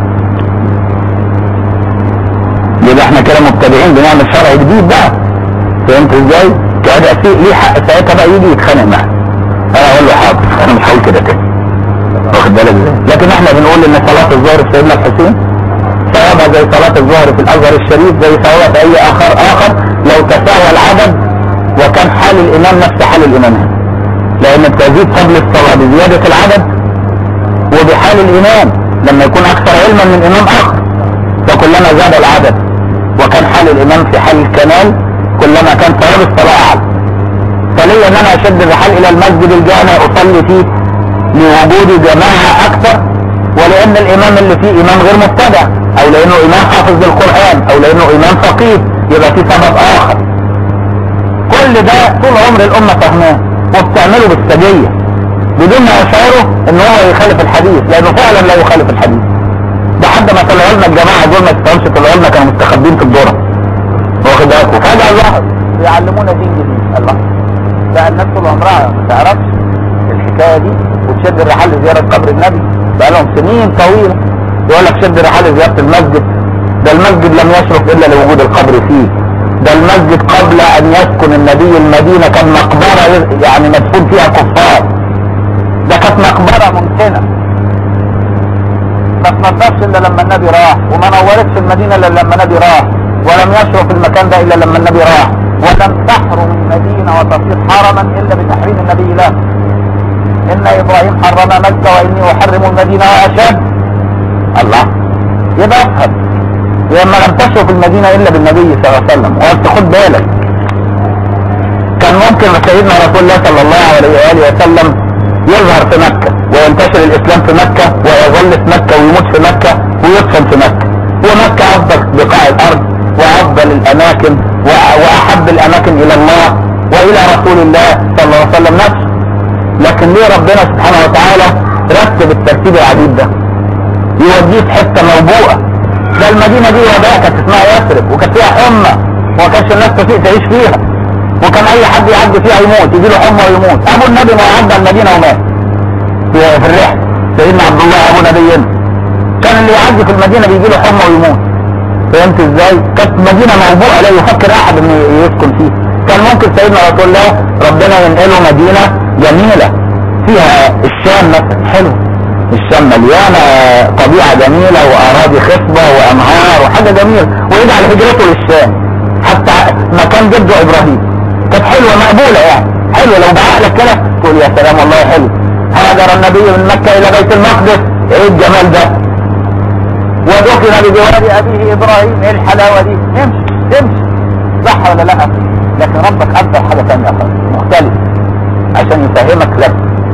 Speaker 1: يبقى احنا كده مبتدعين بنعمل شرع جديد بقى فهمت ازاي؟ كده في ليه حق ساعتها بقى يجي يتخانق معانا انا اقول له حاضر انا مش هقول كده تاني واخد بالك ازاي؟ لكن احنا بنقول ان صلاه الظهر في سيدنا الحسين ثوابها زي صلاه الظهر في الازهر الشريف زي ثواب اي اخر اخر لو تساوى العدد وكان حال الامام نفس حال الامام هنا لان بتزيد قبل الصلاه بزياده العدد وبحال الامام لما يكون اكثر علما من امام اخر فكلما زاد العدد وكان حال الامام في حال الكمال كلما كان ثواب الصلاه اعلى فلي ان انا اشد الرحال الى المسجد الجامع اصلي فيه لوجود جماعه اكثر ولان الامام اللي فيه امام غير مبتدع او لانه امام حافظ للقران او لانه امام فقيه يبقى في سبب اخر كل ده طول عمر الامه فاهماه وبتعمله بالسجيه بدون ما يشعروا ان هو يخالف الحديث لانه فعلا لا يخالف الحديث ده حد ما طلعوا لنا الجماعه دول ما تفهمش طلعوا لنا كانوا مستخبين في الذره واخد بالك وفجاه ظهر يعلمونا دين جديد الله ده الناس طول عمرها ما تعرفش الحكايه دي وتشد الرحال لزياره قبر النبي بقى لهم سنين طويله يقول لك شد الرحال لزياره المسجد ده المسجد لم يشرف الا لوجود القبر فيه ده المسجد قبل ان يسكن النبي المدينه كان مقبره يعني مدفون فيها كفار ده كانت مقبره ممتنه ما تنضفش الا لما النبي راح وما نورتش المدينه الا لما النبي راح ولم يشرف المكان ده الا لما النبي راح ولم تحرم المدينه وتصير حرما الا بتحريم النبي له ان ابراهيم حرم مكه واني احرم المدينه واشد الله يبقى افهم لما لم تشرف المدينه الا بالنبي صلى الله عليه وسلم وانت خد بالك كان ممكن سيدنا رسول الله صلى الله عليه واله وسلم يظهر في مكة وينتشر الاسلام في مكة ويظل في مكة ويموت في مكة ويدفن في مكة ومكة افضل بقاع الارض وافضل الاماكن وأ- واحب الاماكن الى الله والى رسول الله صلى الله عليه وسلم نفسه لكن ليه ربنا سبحانه وتعالى رتب الترتيب العجيب ده يوديه في حته موبوءه ده المدينه دي وباء كانت اسمها يثرب وكانت فيها حمى وما كانش الناس تطيق تعيش فيها وكان اي حد يعدي فيها يموت يجي له حمى ويموت ابو النبي ما عدى المدينه ومات في في الرحله سيدنا عبد الله ابو نبينا كان اللي يعدي في المدينه بيجي له حمى ويموت فهمت ازاي؟ كانت مدينه موبوءه لا يفكر احد انه يسكن فيها كان ممكن سيدنا رسول الله ربنا ينقله مدينه جميله فيها الشام مثلا حلو الشام مليانه طبيعه جميله واراضي خصبه وانهار وحاجه جميله ويجعل هجرته للشام حتى مكان جده ابراهيم كانت حلوه مقبوله يعني حلوه لو بعقلك كده تقول يا سلام والله حلو هاجر النبي من مكه الى بيت المقدس ايه الجمال ده ودفن بجوار ابيه ابراهيم ايه الحلاوه دي امشي امشي صح ولا لا لكن ربك ابدع حاجه ثانيه خالص مختلف عشان يفهمك لك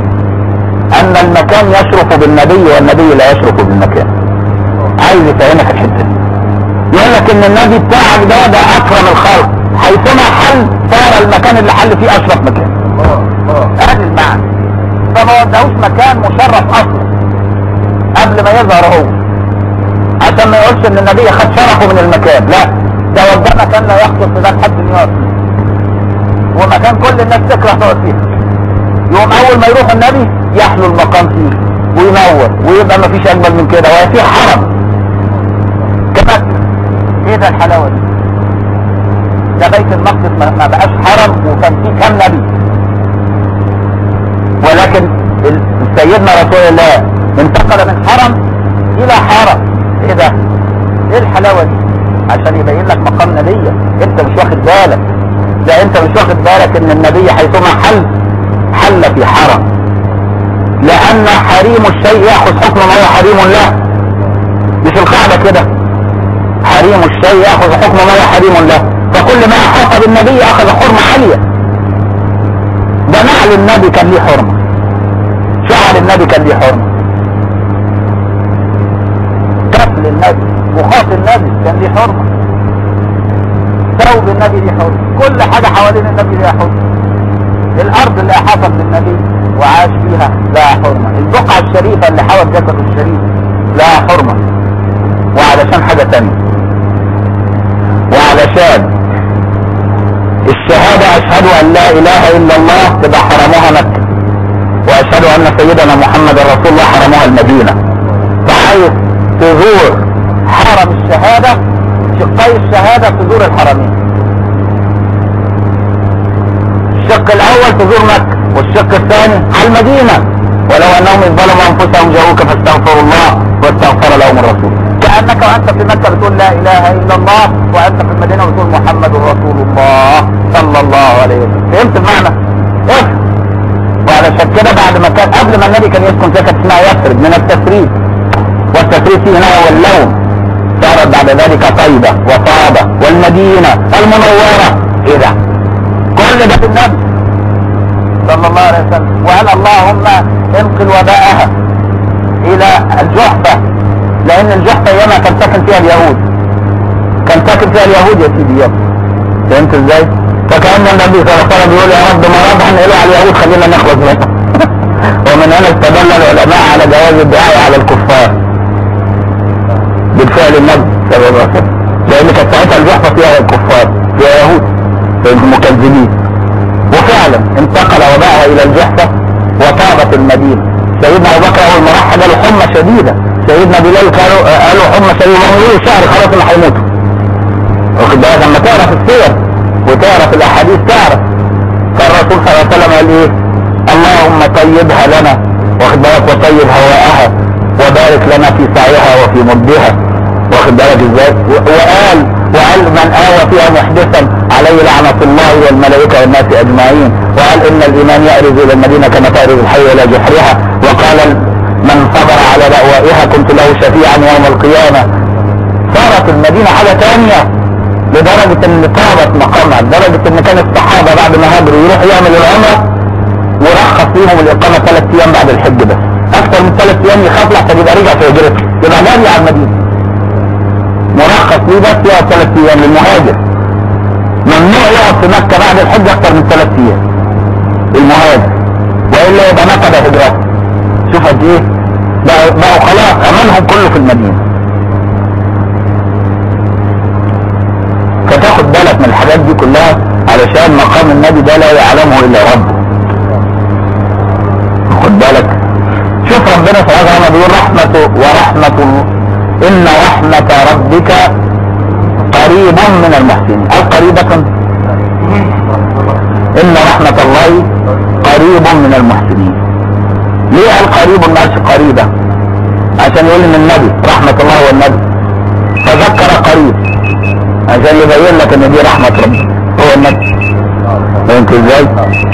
Speaker 1: ان المكان يشرف بالنبي والنبي لا يشرف بالمكان عايز يفهمك الحته دي يقول لك ان النبي بتاعك ده ده اكرم الخلق حيثما حل صار المكان اللي حل فيه اشرف مكان ادي المعنى فما ودهوش مكان مشرف اصلا قبل ما يظهر هو عشان ما يقولش ان النبي خد شرفه من المكان لا ده وداه مكان لا يخطر في ذات حد انه يقف فيه. ومكان كل الناس تكره تقعد فيه يقوم اول ما يروح النبي يحلو المقام فيه وينور ويبقى ما فيش اجمل من كده ويصير حرم كمكة ايه ده الحلاوه دي ده بيت المقدس ما ما بقاش حرم وكان فيه كام نبي ولكن ال- سيدنا رسول الله انتقل من حرم الى حرم ايه ده ايه الحلاوه دي عشان يبين لك مقام نبيه انت مش واخد بالك ده انت مش واخد بالك ان النبي حيثما حل حل في حرم لان حريم الشيء ياخذ حكم ما هو حريم له مش القاعده كده حريم الشيء ياخذ حكم ما هو حريم له فكل ما احاط بالنبي اخذ حرمه عاليه ده نعل النبي كان ليه حرمه شعر النبي كان ليه حرمه للنبي مخاط النبي كان ليه حرمة ثوب النبي ليه حرمة كل حاجة حوالين النبي ليها حرمة الارض اللي احاطت بالنبي وعاش فيها لها حرمة البقعة الشريفة اللي حوت جسده الشريف لها حرمة وعلشان حاجة تانية وعلشان الشهادة اشهد ان لا اله الا الله تبقى حرموها مكة واشهد ان سيدنا محمد رسول الله حرموها المدينة فعايز تزور حرم الشهادة شقي الشهادة تزور الحرمين الشق الاول تزور مكة والشق الثاني على المدينة ولو انهم اذ ظلموا انفسهم جاءوك فاستغفروا الله واستغفر لهم الرسول كانك وانت في مكة بتقول لا اله الا الله وانت في المدينة بتقول محمد رسول الله صلى الله عليه وسلم فهمت المعنى؟ افهم وعلشان كده بعد ما كان قبل ما النبي كان يسكن فيها كانت اسمها يثرب من التثريب والتثريب فيه هنا هو اللون صارت بعد ذلك طيبة وطابة والمدينة المنورة ايه ده؟ كل ده في النبي صلى الله عليه وسلم وقال اللهم انقل وباءها الى الجحفة لان الجحفة ايامها كان ساكن فيها اليهود كان ساكن فيها اليهود يا سيدي يابا فهمت ازاي؟ فكأن النبي صلى الله عليه وسلم بيقول يا رب ما رب هنقله على اليهود خلينا نخلص منها ومن هنا استدل العلماء على جواز الدعاء على الكفار بالفعل النبي صلى الله عليه وسلم لان كانت ساعتها الجحفة فيها الكفار فيها يهود مكذبين وفعلا انتقل وباعها الى الجحفة وطابت المدينة سيدنا ابو بكر اول ما راح جاله حمى شديدة سيدنا بلال قالوا قالوا حمى شديدة وهم يقولوا شهر خلاص اللي هيموتوا واخد بالك لما تعرف السير وتعرف الاحاديث تعرف فالرسول صلى الله عليه وسلم قال ايه اللهم طيبها لنا واخد بالك وطيب هواءها وبارك لنا في سعيها وفي مدها واخد بالك ازاي وقال وقال من آوى فيها محدثا عليه لعنة الله والملائكة والناس أجمعين وقال إن الإيمان يأرز إلى المدينة كما تأرز الحي إلى جحرها وقال من صبر على رأوائها كنت له شفيعا يوم القيامة صارت المدينة حاجة تانية لدرجة ان طابت مقامها لدرجة ان كان الصحابة بعد ما هاجروا يروح يعمل العمرة ورخص لهم الإقامة ثلاث أيام بعد الحج بس أكثر من ثلاث أيام يخاف لحسن يبقى رجع في هجرته يبقى جاري على المدينة مرخص ليه بس يقعد ثلاث ايام للمهاجر ممنوع يقعد في مكة بعد الحج اكثر من ثلاث ايام المهاجر والا يبقى نقض هجرته شوف قد ايه بقوا بقوا خلاص امانهم كله في المدينة فتاخد بالك من الحاجات دي كلها علشان مقام النبي ده لا يعلمه الا ربه خد بالك شوف ربنا سبحانه وتعالى بيقول رحمته ورحمة ان رحمة ربك قريب من المحسنين القريبة ان رحمة الله قريب من المحسنين ليه القريب الناس قريبة عشان يقول ان النبي رحمة الله هو النبي فذكر قريب عشان يبين لك ان دي رحمة ربك هو النبي فهمت ازاي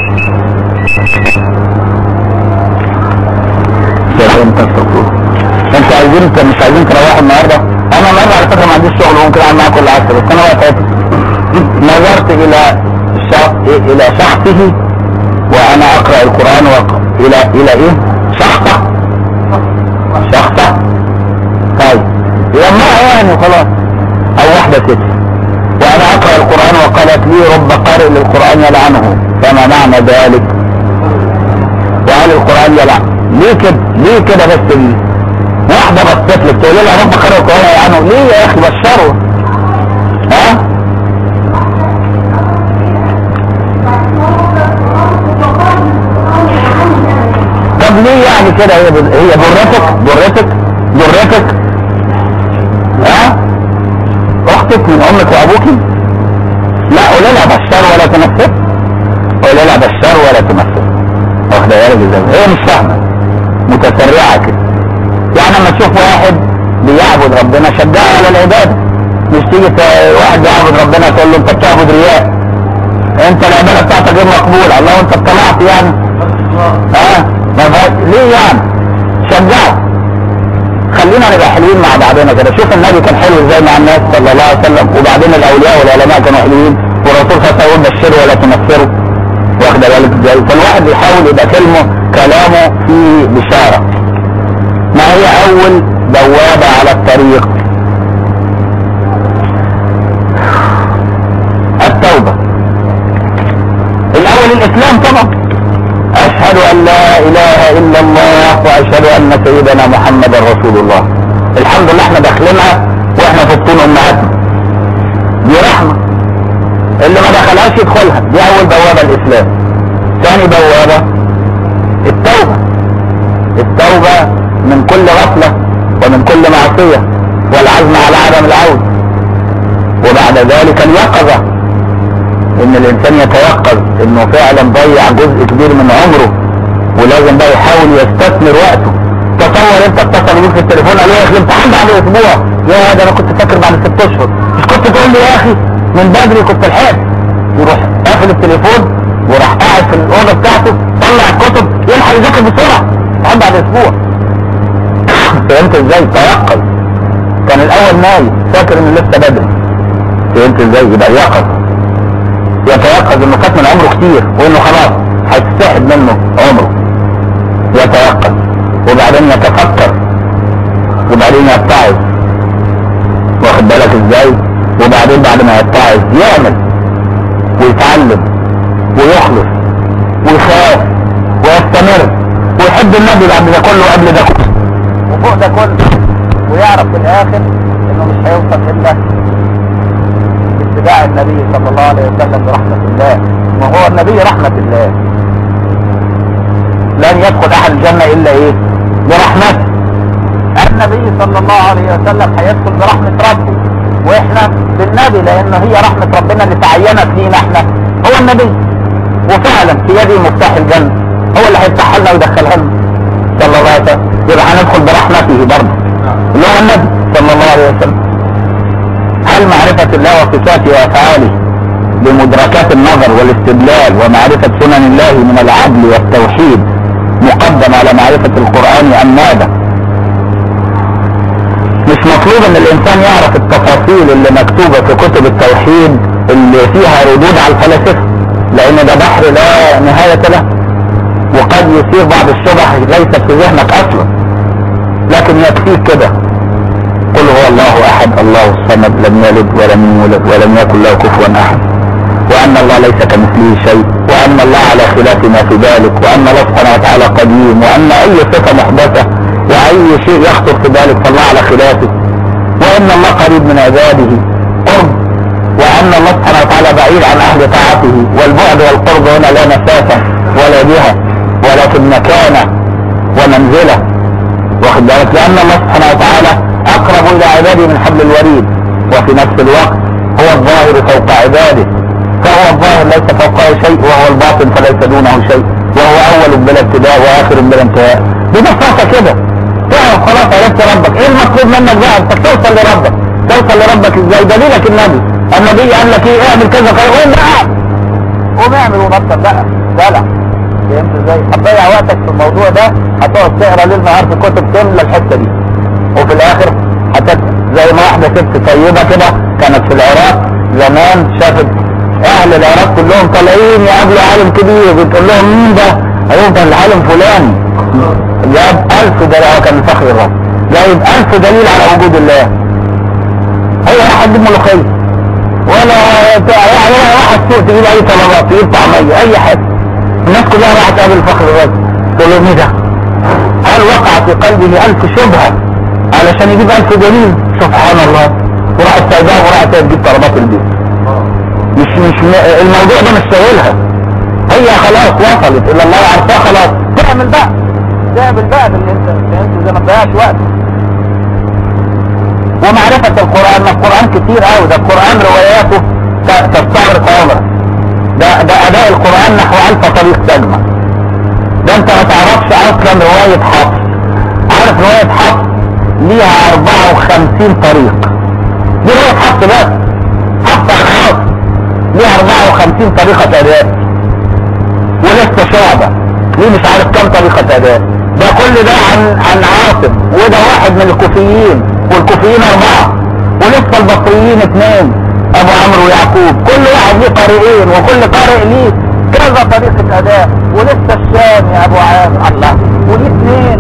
Speaker 1: فهمت الصفوف انتوا عايزين انت مش عايزين تروحوا النهارده انا النهارده على فكره ما عنديش شغل ممكن اعمل معاكم العصر بس انا وقت نظرت الى شخص الى شخصه وانا اقرا القران وأقرأ الى الى ايه شخصه شخصه طيب يجمعها يعني خلاص او واحده ست وانا اقرا القران وقالت لي رب قارئ للقران يلعنه فما معنى ذلك وهل القران يلعن ليه كده ليه كده بس ليه واحدة بصت لك تقول لها رب قرأ القرآن عنه ليه يا اخي بشره ها طب ليه يعني كده هي بد- هي ضرتك ضرتك ضرتك ها اختك من امك وابوك لا قول لها بشر ولا تمثل قول لها بشر ولا تمثل واخده بالك ازاي هي مش فاهمه متسرعه كده يعني لما تشوف واحد بيعبد ربنا شجعه على العباده مش تيجي ت- واحد بيعبد ربنا تقول له انت بتعبد رياء انت العباده بتاعتك غير مقبوله الله انت اطلعت يعني ها ما فيهاش- ليه يعني شجعه خلينا نبقى حلوين مع بعضنا كده شوف النبي كان حلو ازاي مع الناس صلى الله عليه وسلم وبعدين الاولياء والعلماء كانوا حلوين والرسول صلى الله عليه وسلم بشروا ولا تنفروا واخد بالك ازاي فالواحد بيحاول يبقى كلمه كلامه فيه بشاره ما هي اول بوابه على الطريق الاسلام طبعا اشهد ان لا اله الا الله واشهد ان سيدنا محمدا رسول الله الحمد لله احنا داخلينها واحنا في بطون امهاتنا دي رحمة اللي ما دخلهاش يدخلها دي اول بوابة الاسلام ثاني بوابة التوبة التوبة من كل غفلة ومن كل معصية والعزم على عدم العودة وبعد ذلك اليقظة ان الانسان يتيقظ انه فعلا ضيع جزء كبير من عمره ولازم بقى يحاول يستثمر وقته تصور انت اتصل بيك في التليفون قال لي الامتحان بعد اسبوع يا ده انا كنت فاكر بعد ست اشهر مش كنت تقول لي يا اخي من بدري كنت لحقت يروح قافل التليفون وراح قاعد في الاوضه بتاعته طلع الكتب يلحق يذاكر بسرعه امتحان بعد اسبوع فهمت ازاي تيقظ كان الاول نايم فاكر انه لسه بدري فهمت ازاي يبقى يقظ يتيقظ انه فات من عمره كتير وانه خلاص هيتسحب منه عمره يتيقظ وبعدين يتفكر وبعدين يتعظ واخد بالك ازاي وبعدين بعد ما يتعظ يعمل ويتعلم ويخلص ويخاف ويستمر ويحب النبي بعد ده كله وقبل ده كله وفوق ده كله ويعرف في الاخر انه مش هيوصل الا باتباع النبي صلى الله عليه وسلم برحمة الله وهو النبي رحمة الله لن يدخل احد الجنة الا ايه برحمته النبي صلى الله عليه وسلم هيدخل برحمة ربه واحنا بالنبي لان هي رحمة ربنا اللي تعينت لينا احنا هو النبي وفعلا في يدي مفتاح الجنة هو اللي هيفتحها لنا ويدخلها لنا صلى الله عليه وسلم يبقى هندخل برحمته برضه اللي هو النبي صلى الله عليه وسلم هل معرفة الله وصفاته وافعاله بمدركات النظر والاستدلال ومعرفة سنن الله من العدل والتوحيد مقدم على معرفة القرآن أم ماذا؟ مش مطلوب ان الانسان يعرف التفاصيل اللي مكتوبة في كتب التوحيد اللي فيها ردود على الفلاسفة لان ده بحر لا نهاية له وقد يصير بعض الشبه ليست في ذهنك اصلا لكن يكفيك كده قل هو الله احد الله الصمد لم يلد ولم يولد ولم يكن له كفوا احد وان الله ليس كمثله شيء وان الله على خلاف ما في ذلك وان الله سبحانه وتعالى قديم وان اي صفة محدثة واي شيء يخطر في ذلك فالله على خلافه وان الله قريب من عباده قرب وان الله سبحانه وتعالى بعيد عن اهل طاعته والبعد والقرب هنا لا مسافة ولا جهة ولكن مكانة ومنزلة واخد بالك لان الله سبحانه وتعالى اقرب الى عباده من حبل الوريد وفي نفس الوقت هو الظاهر فوق عباده فهو الظاهر ليس فوقه شيء وهو الباطن فليس دونه شيء وهو اول بلا ابتداء واخر بلا انتهاء ببساطة كده تعرف خلاص عرفت ربك ايه المطلوب منك بقى انت توصل لربك توصل لربك ازاي دليلك النبي النبي قال لك ايه اعمل كذا كذا قوم بقى قوم اعمل وبطل بقى دلع فهمت ازاي هتضيع وقتك في الموضوع ده هتقعد تقرا ليل نهار في كتب تملى الحته دي وفي الاخر هتت زي ما واحده ست طيبه كده كانت في العراق زمان شافت اهل العراق كلهم طالعين يقابلوا عالم كبير بتقول لهم مين ده؟ قالوا ده العالم فلان جاب ألف دليل هو كان فخر الرب جايب ألف دليل على وجود الله هي راح تجيب ملوخية ولا بتاع يعني راح السوق تجيب أي طلبات تجيب طعمية أي حاجة الناس كلها راحت تقابل فخر الرب تقول لهم إيه ده؟ هل وقع في قلبه ألف شبهة علشان يجيب ألف دليل سبحان الله وراحت سايباها وراحت تجيب طلبات البيت مش مش الموضوع ده مش شايلها هي خلاص وصلت الى الله عارفاه خلاص تعمل بقى تعمل بقى باللي انت فهمت زي ما تضيعش وقت ومعرفة القرآن ما القرآن كتير قوي ده القرآن رواياته ت- تستغرق عمرك ده ده أداء القرآن نحو ألف طريق تجمع ده انت ما تعرفش اصلا رواية حفص عارف رواية حفص ليها 54 طريق دي رواية حفص بس حفص خلاص ليها 54 طريقة أداء ولسه شعبة ليه مش عارف كم طريقة أداء ده كل ده عن عن عاصم وده واحد من الكوفيين والكوفيين أربعة ولسه البصريين اثنين أبو عمرو ويعقوب كل واحد ليه قارئين وكل قارئ ليه كذا طريقة أداء ولسه الشام يا أبو عامر الله وليه اثنين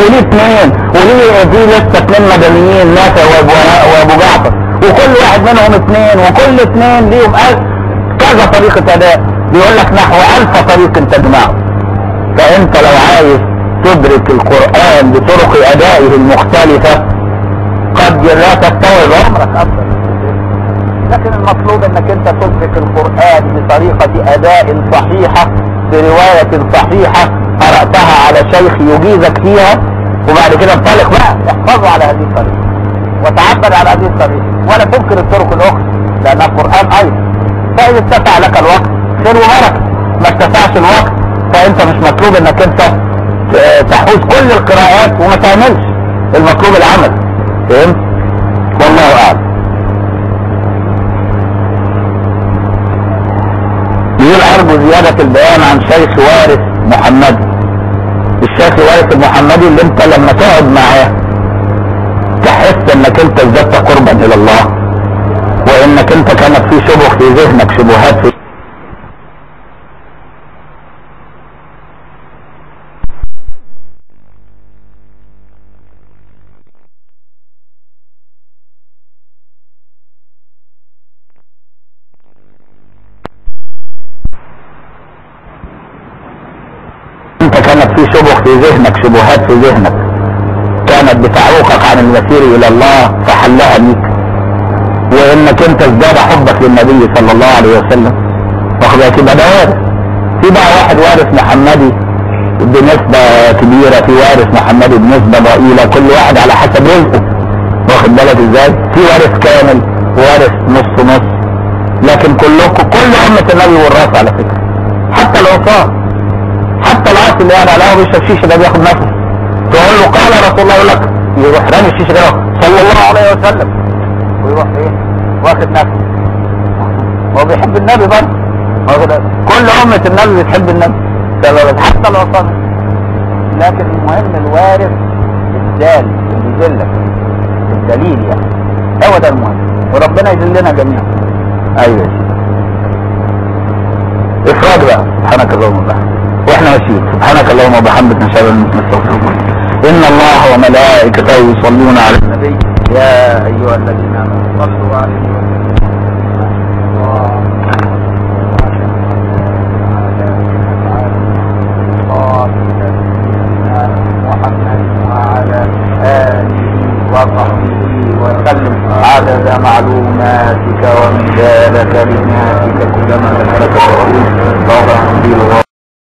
Speaker 1: وليه اثنين وليه في لسه اثنين مدنيين نافع وابو وابو جعفر وكل واحد منهم اثنين وكل اثنين ليهم ألف كذا طريقة اداء بيقول لك نحو الف طريق تجمعه فانت لو عايز تدرك القرآن بطرق ادائه المختلفة قد لا تستوعب عمرك افضل لكن المطلوب انك انت تدرك القرآن بطريقة اداء صحيحة برواية صحيحة قرأتها على شيخ يجيزك فيها وبعد كده انطلق بقى احفظه على هذه الطريقة وتعبد على هذه الطريقة ولا تنكر الطرق الاخرى لانها قرآن ايضا فاذا اتسع لك الوقت خير وبركة ما اتسعش الوقت فانت مش مطلوب انك انت تحوز كل القراءات وما تعملش المطلوب العمل فهمت والله اعلم يقول ارجو زيادة البيان عن شيخ وارث محمدي الشيخ وارث المحمدي اللي انت لما تقعد معاه تحس انك انت ازددت قربا الى الله وانك انت كانت في شبه في ذهنك شبهات في انت كانت في شبه في ذهنك شبهات في ذهنك كانت بتعوقك عن المسير الى الله فحلها بيك وانك انت ازداد حبك للنبي صلى الله عليه وسلم واخد بالك يبقى ده وارث في بقى واحد وارث محمدي بنسبة كبيرة في وارث محمدي بنسبة ضئيلة كل واحد على حسب رزقه واخد بالك ازاي في وارث كامل وارث نص نص لكن كلكم كل أمة النبي والراس على فكرة حتى العصاة حتى العاصي اللي قاعد على قهوة بيشرب شيشة ده بياخد نفس تقول له قال رسول الله يقول لك يروح رامي الشيشة كده صلى الله عليه وسلم ويروح ايه واخد نفسه هو بيحب النبي برضه واخد كل أمة النبي بتحب النبي صلى الله عليه وسلم حتى العصاة لكن المهم الوارث الدال اللي يدلك الدليل يعني هو ده المهم وربنا يذلنا جميعا ايوه يا سيدي افراد بقى سبحانك اللهم وبحمدك واحنا ماشيين سبحانك اللهم وبحمدك نشهد ان نستغفرك ان الله وملائكته يصلون على النبي يا ايها الذين امنوا صلوا عليه وسلموا وصحبه وسلم عدد معلوماتك ومداد كلماتك كلما ذكرك الرسول فوضع به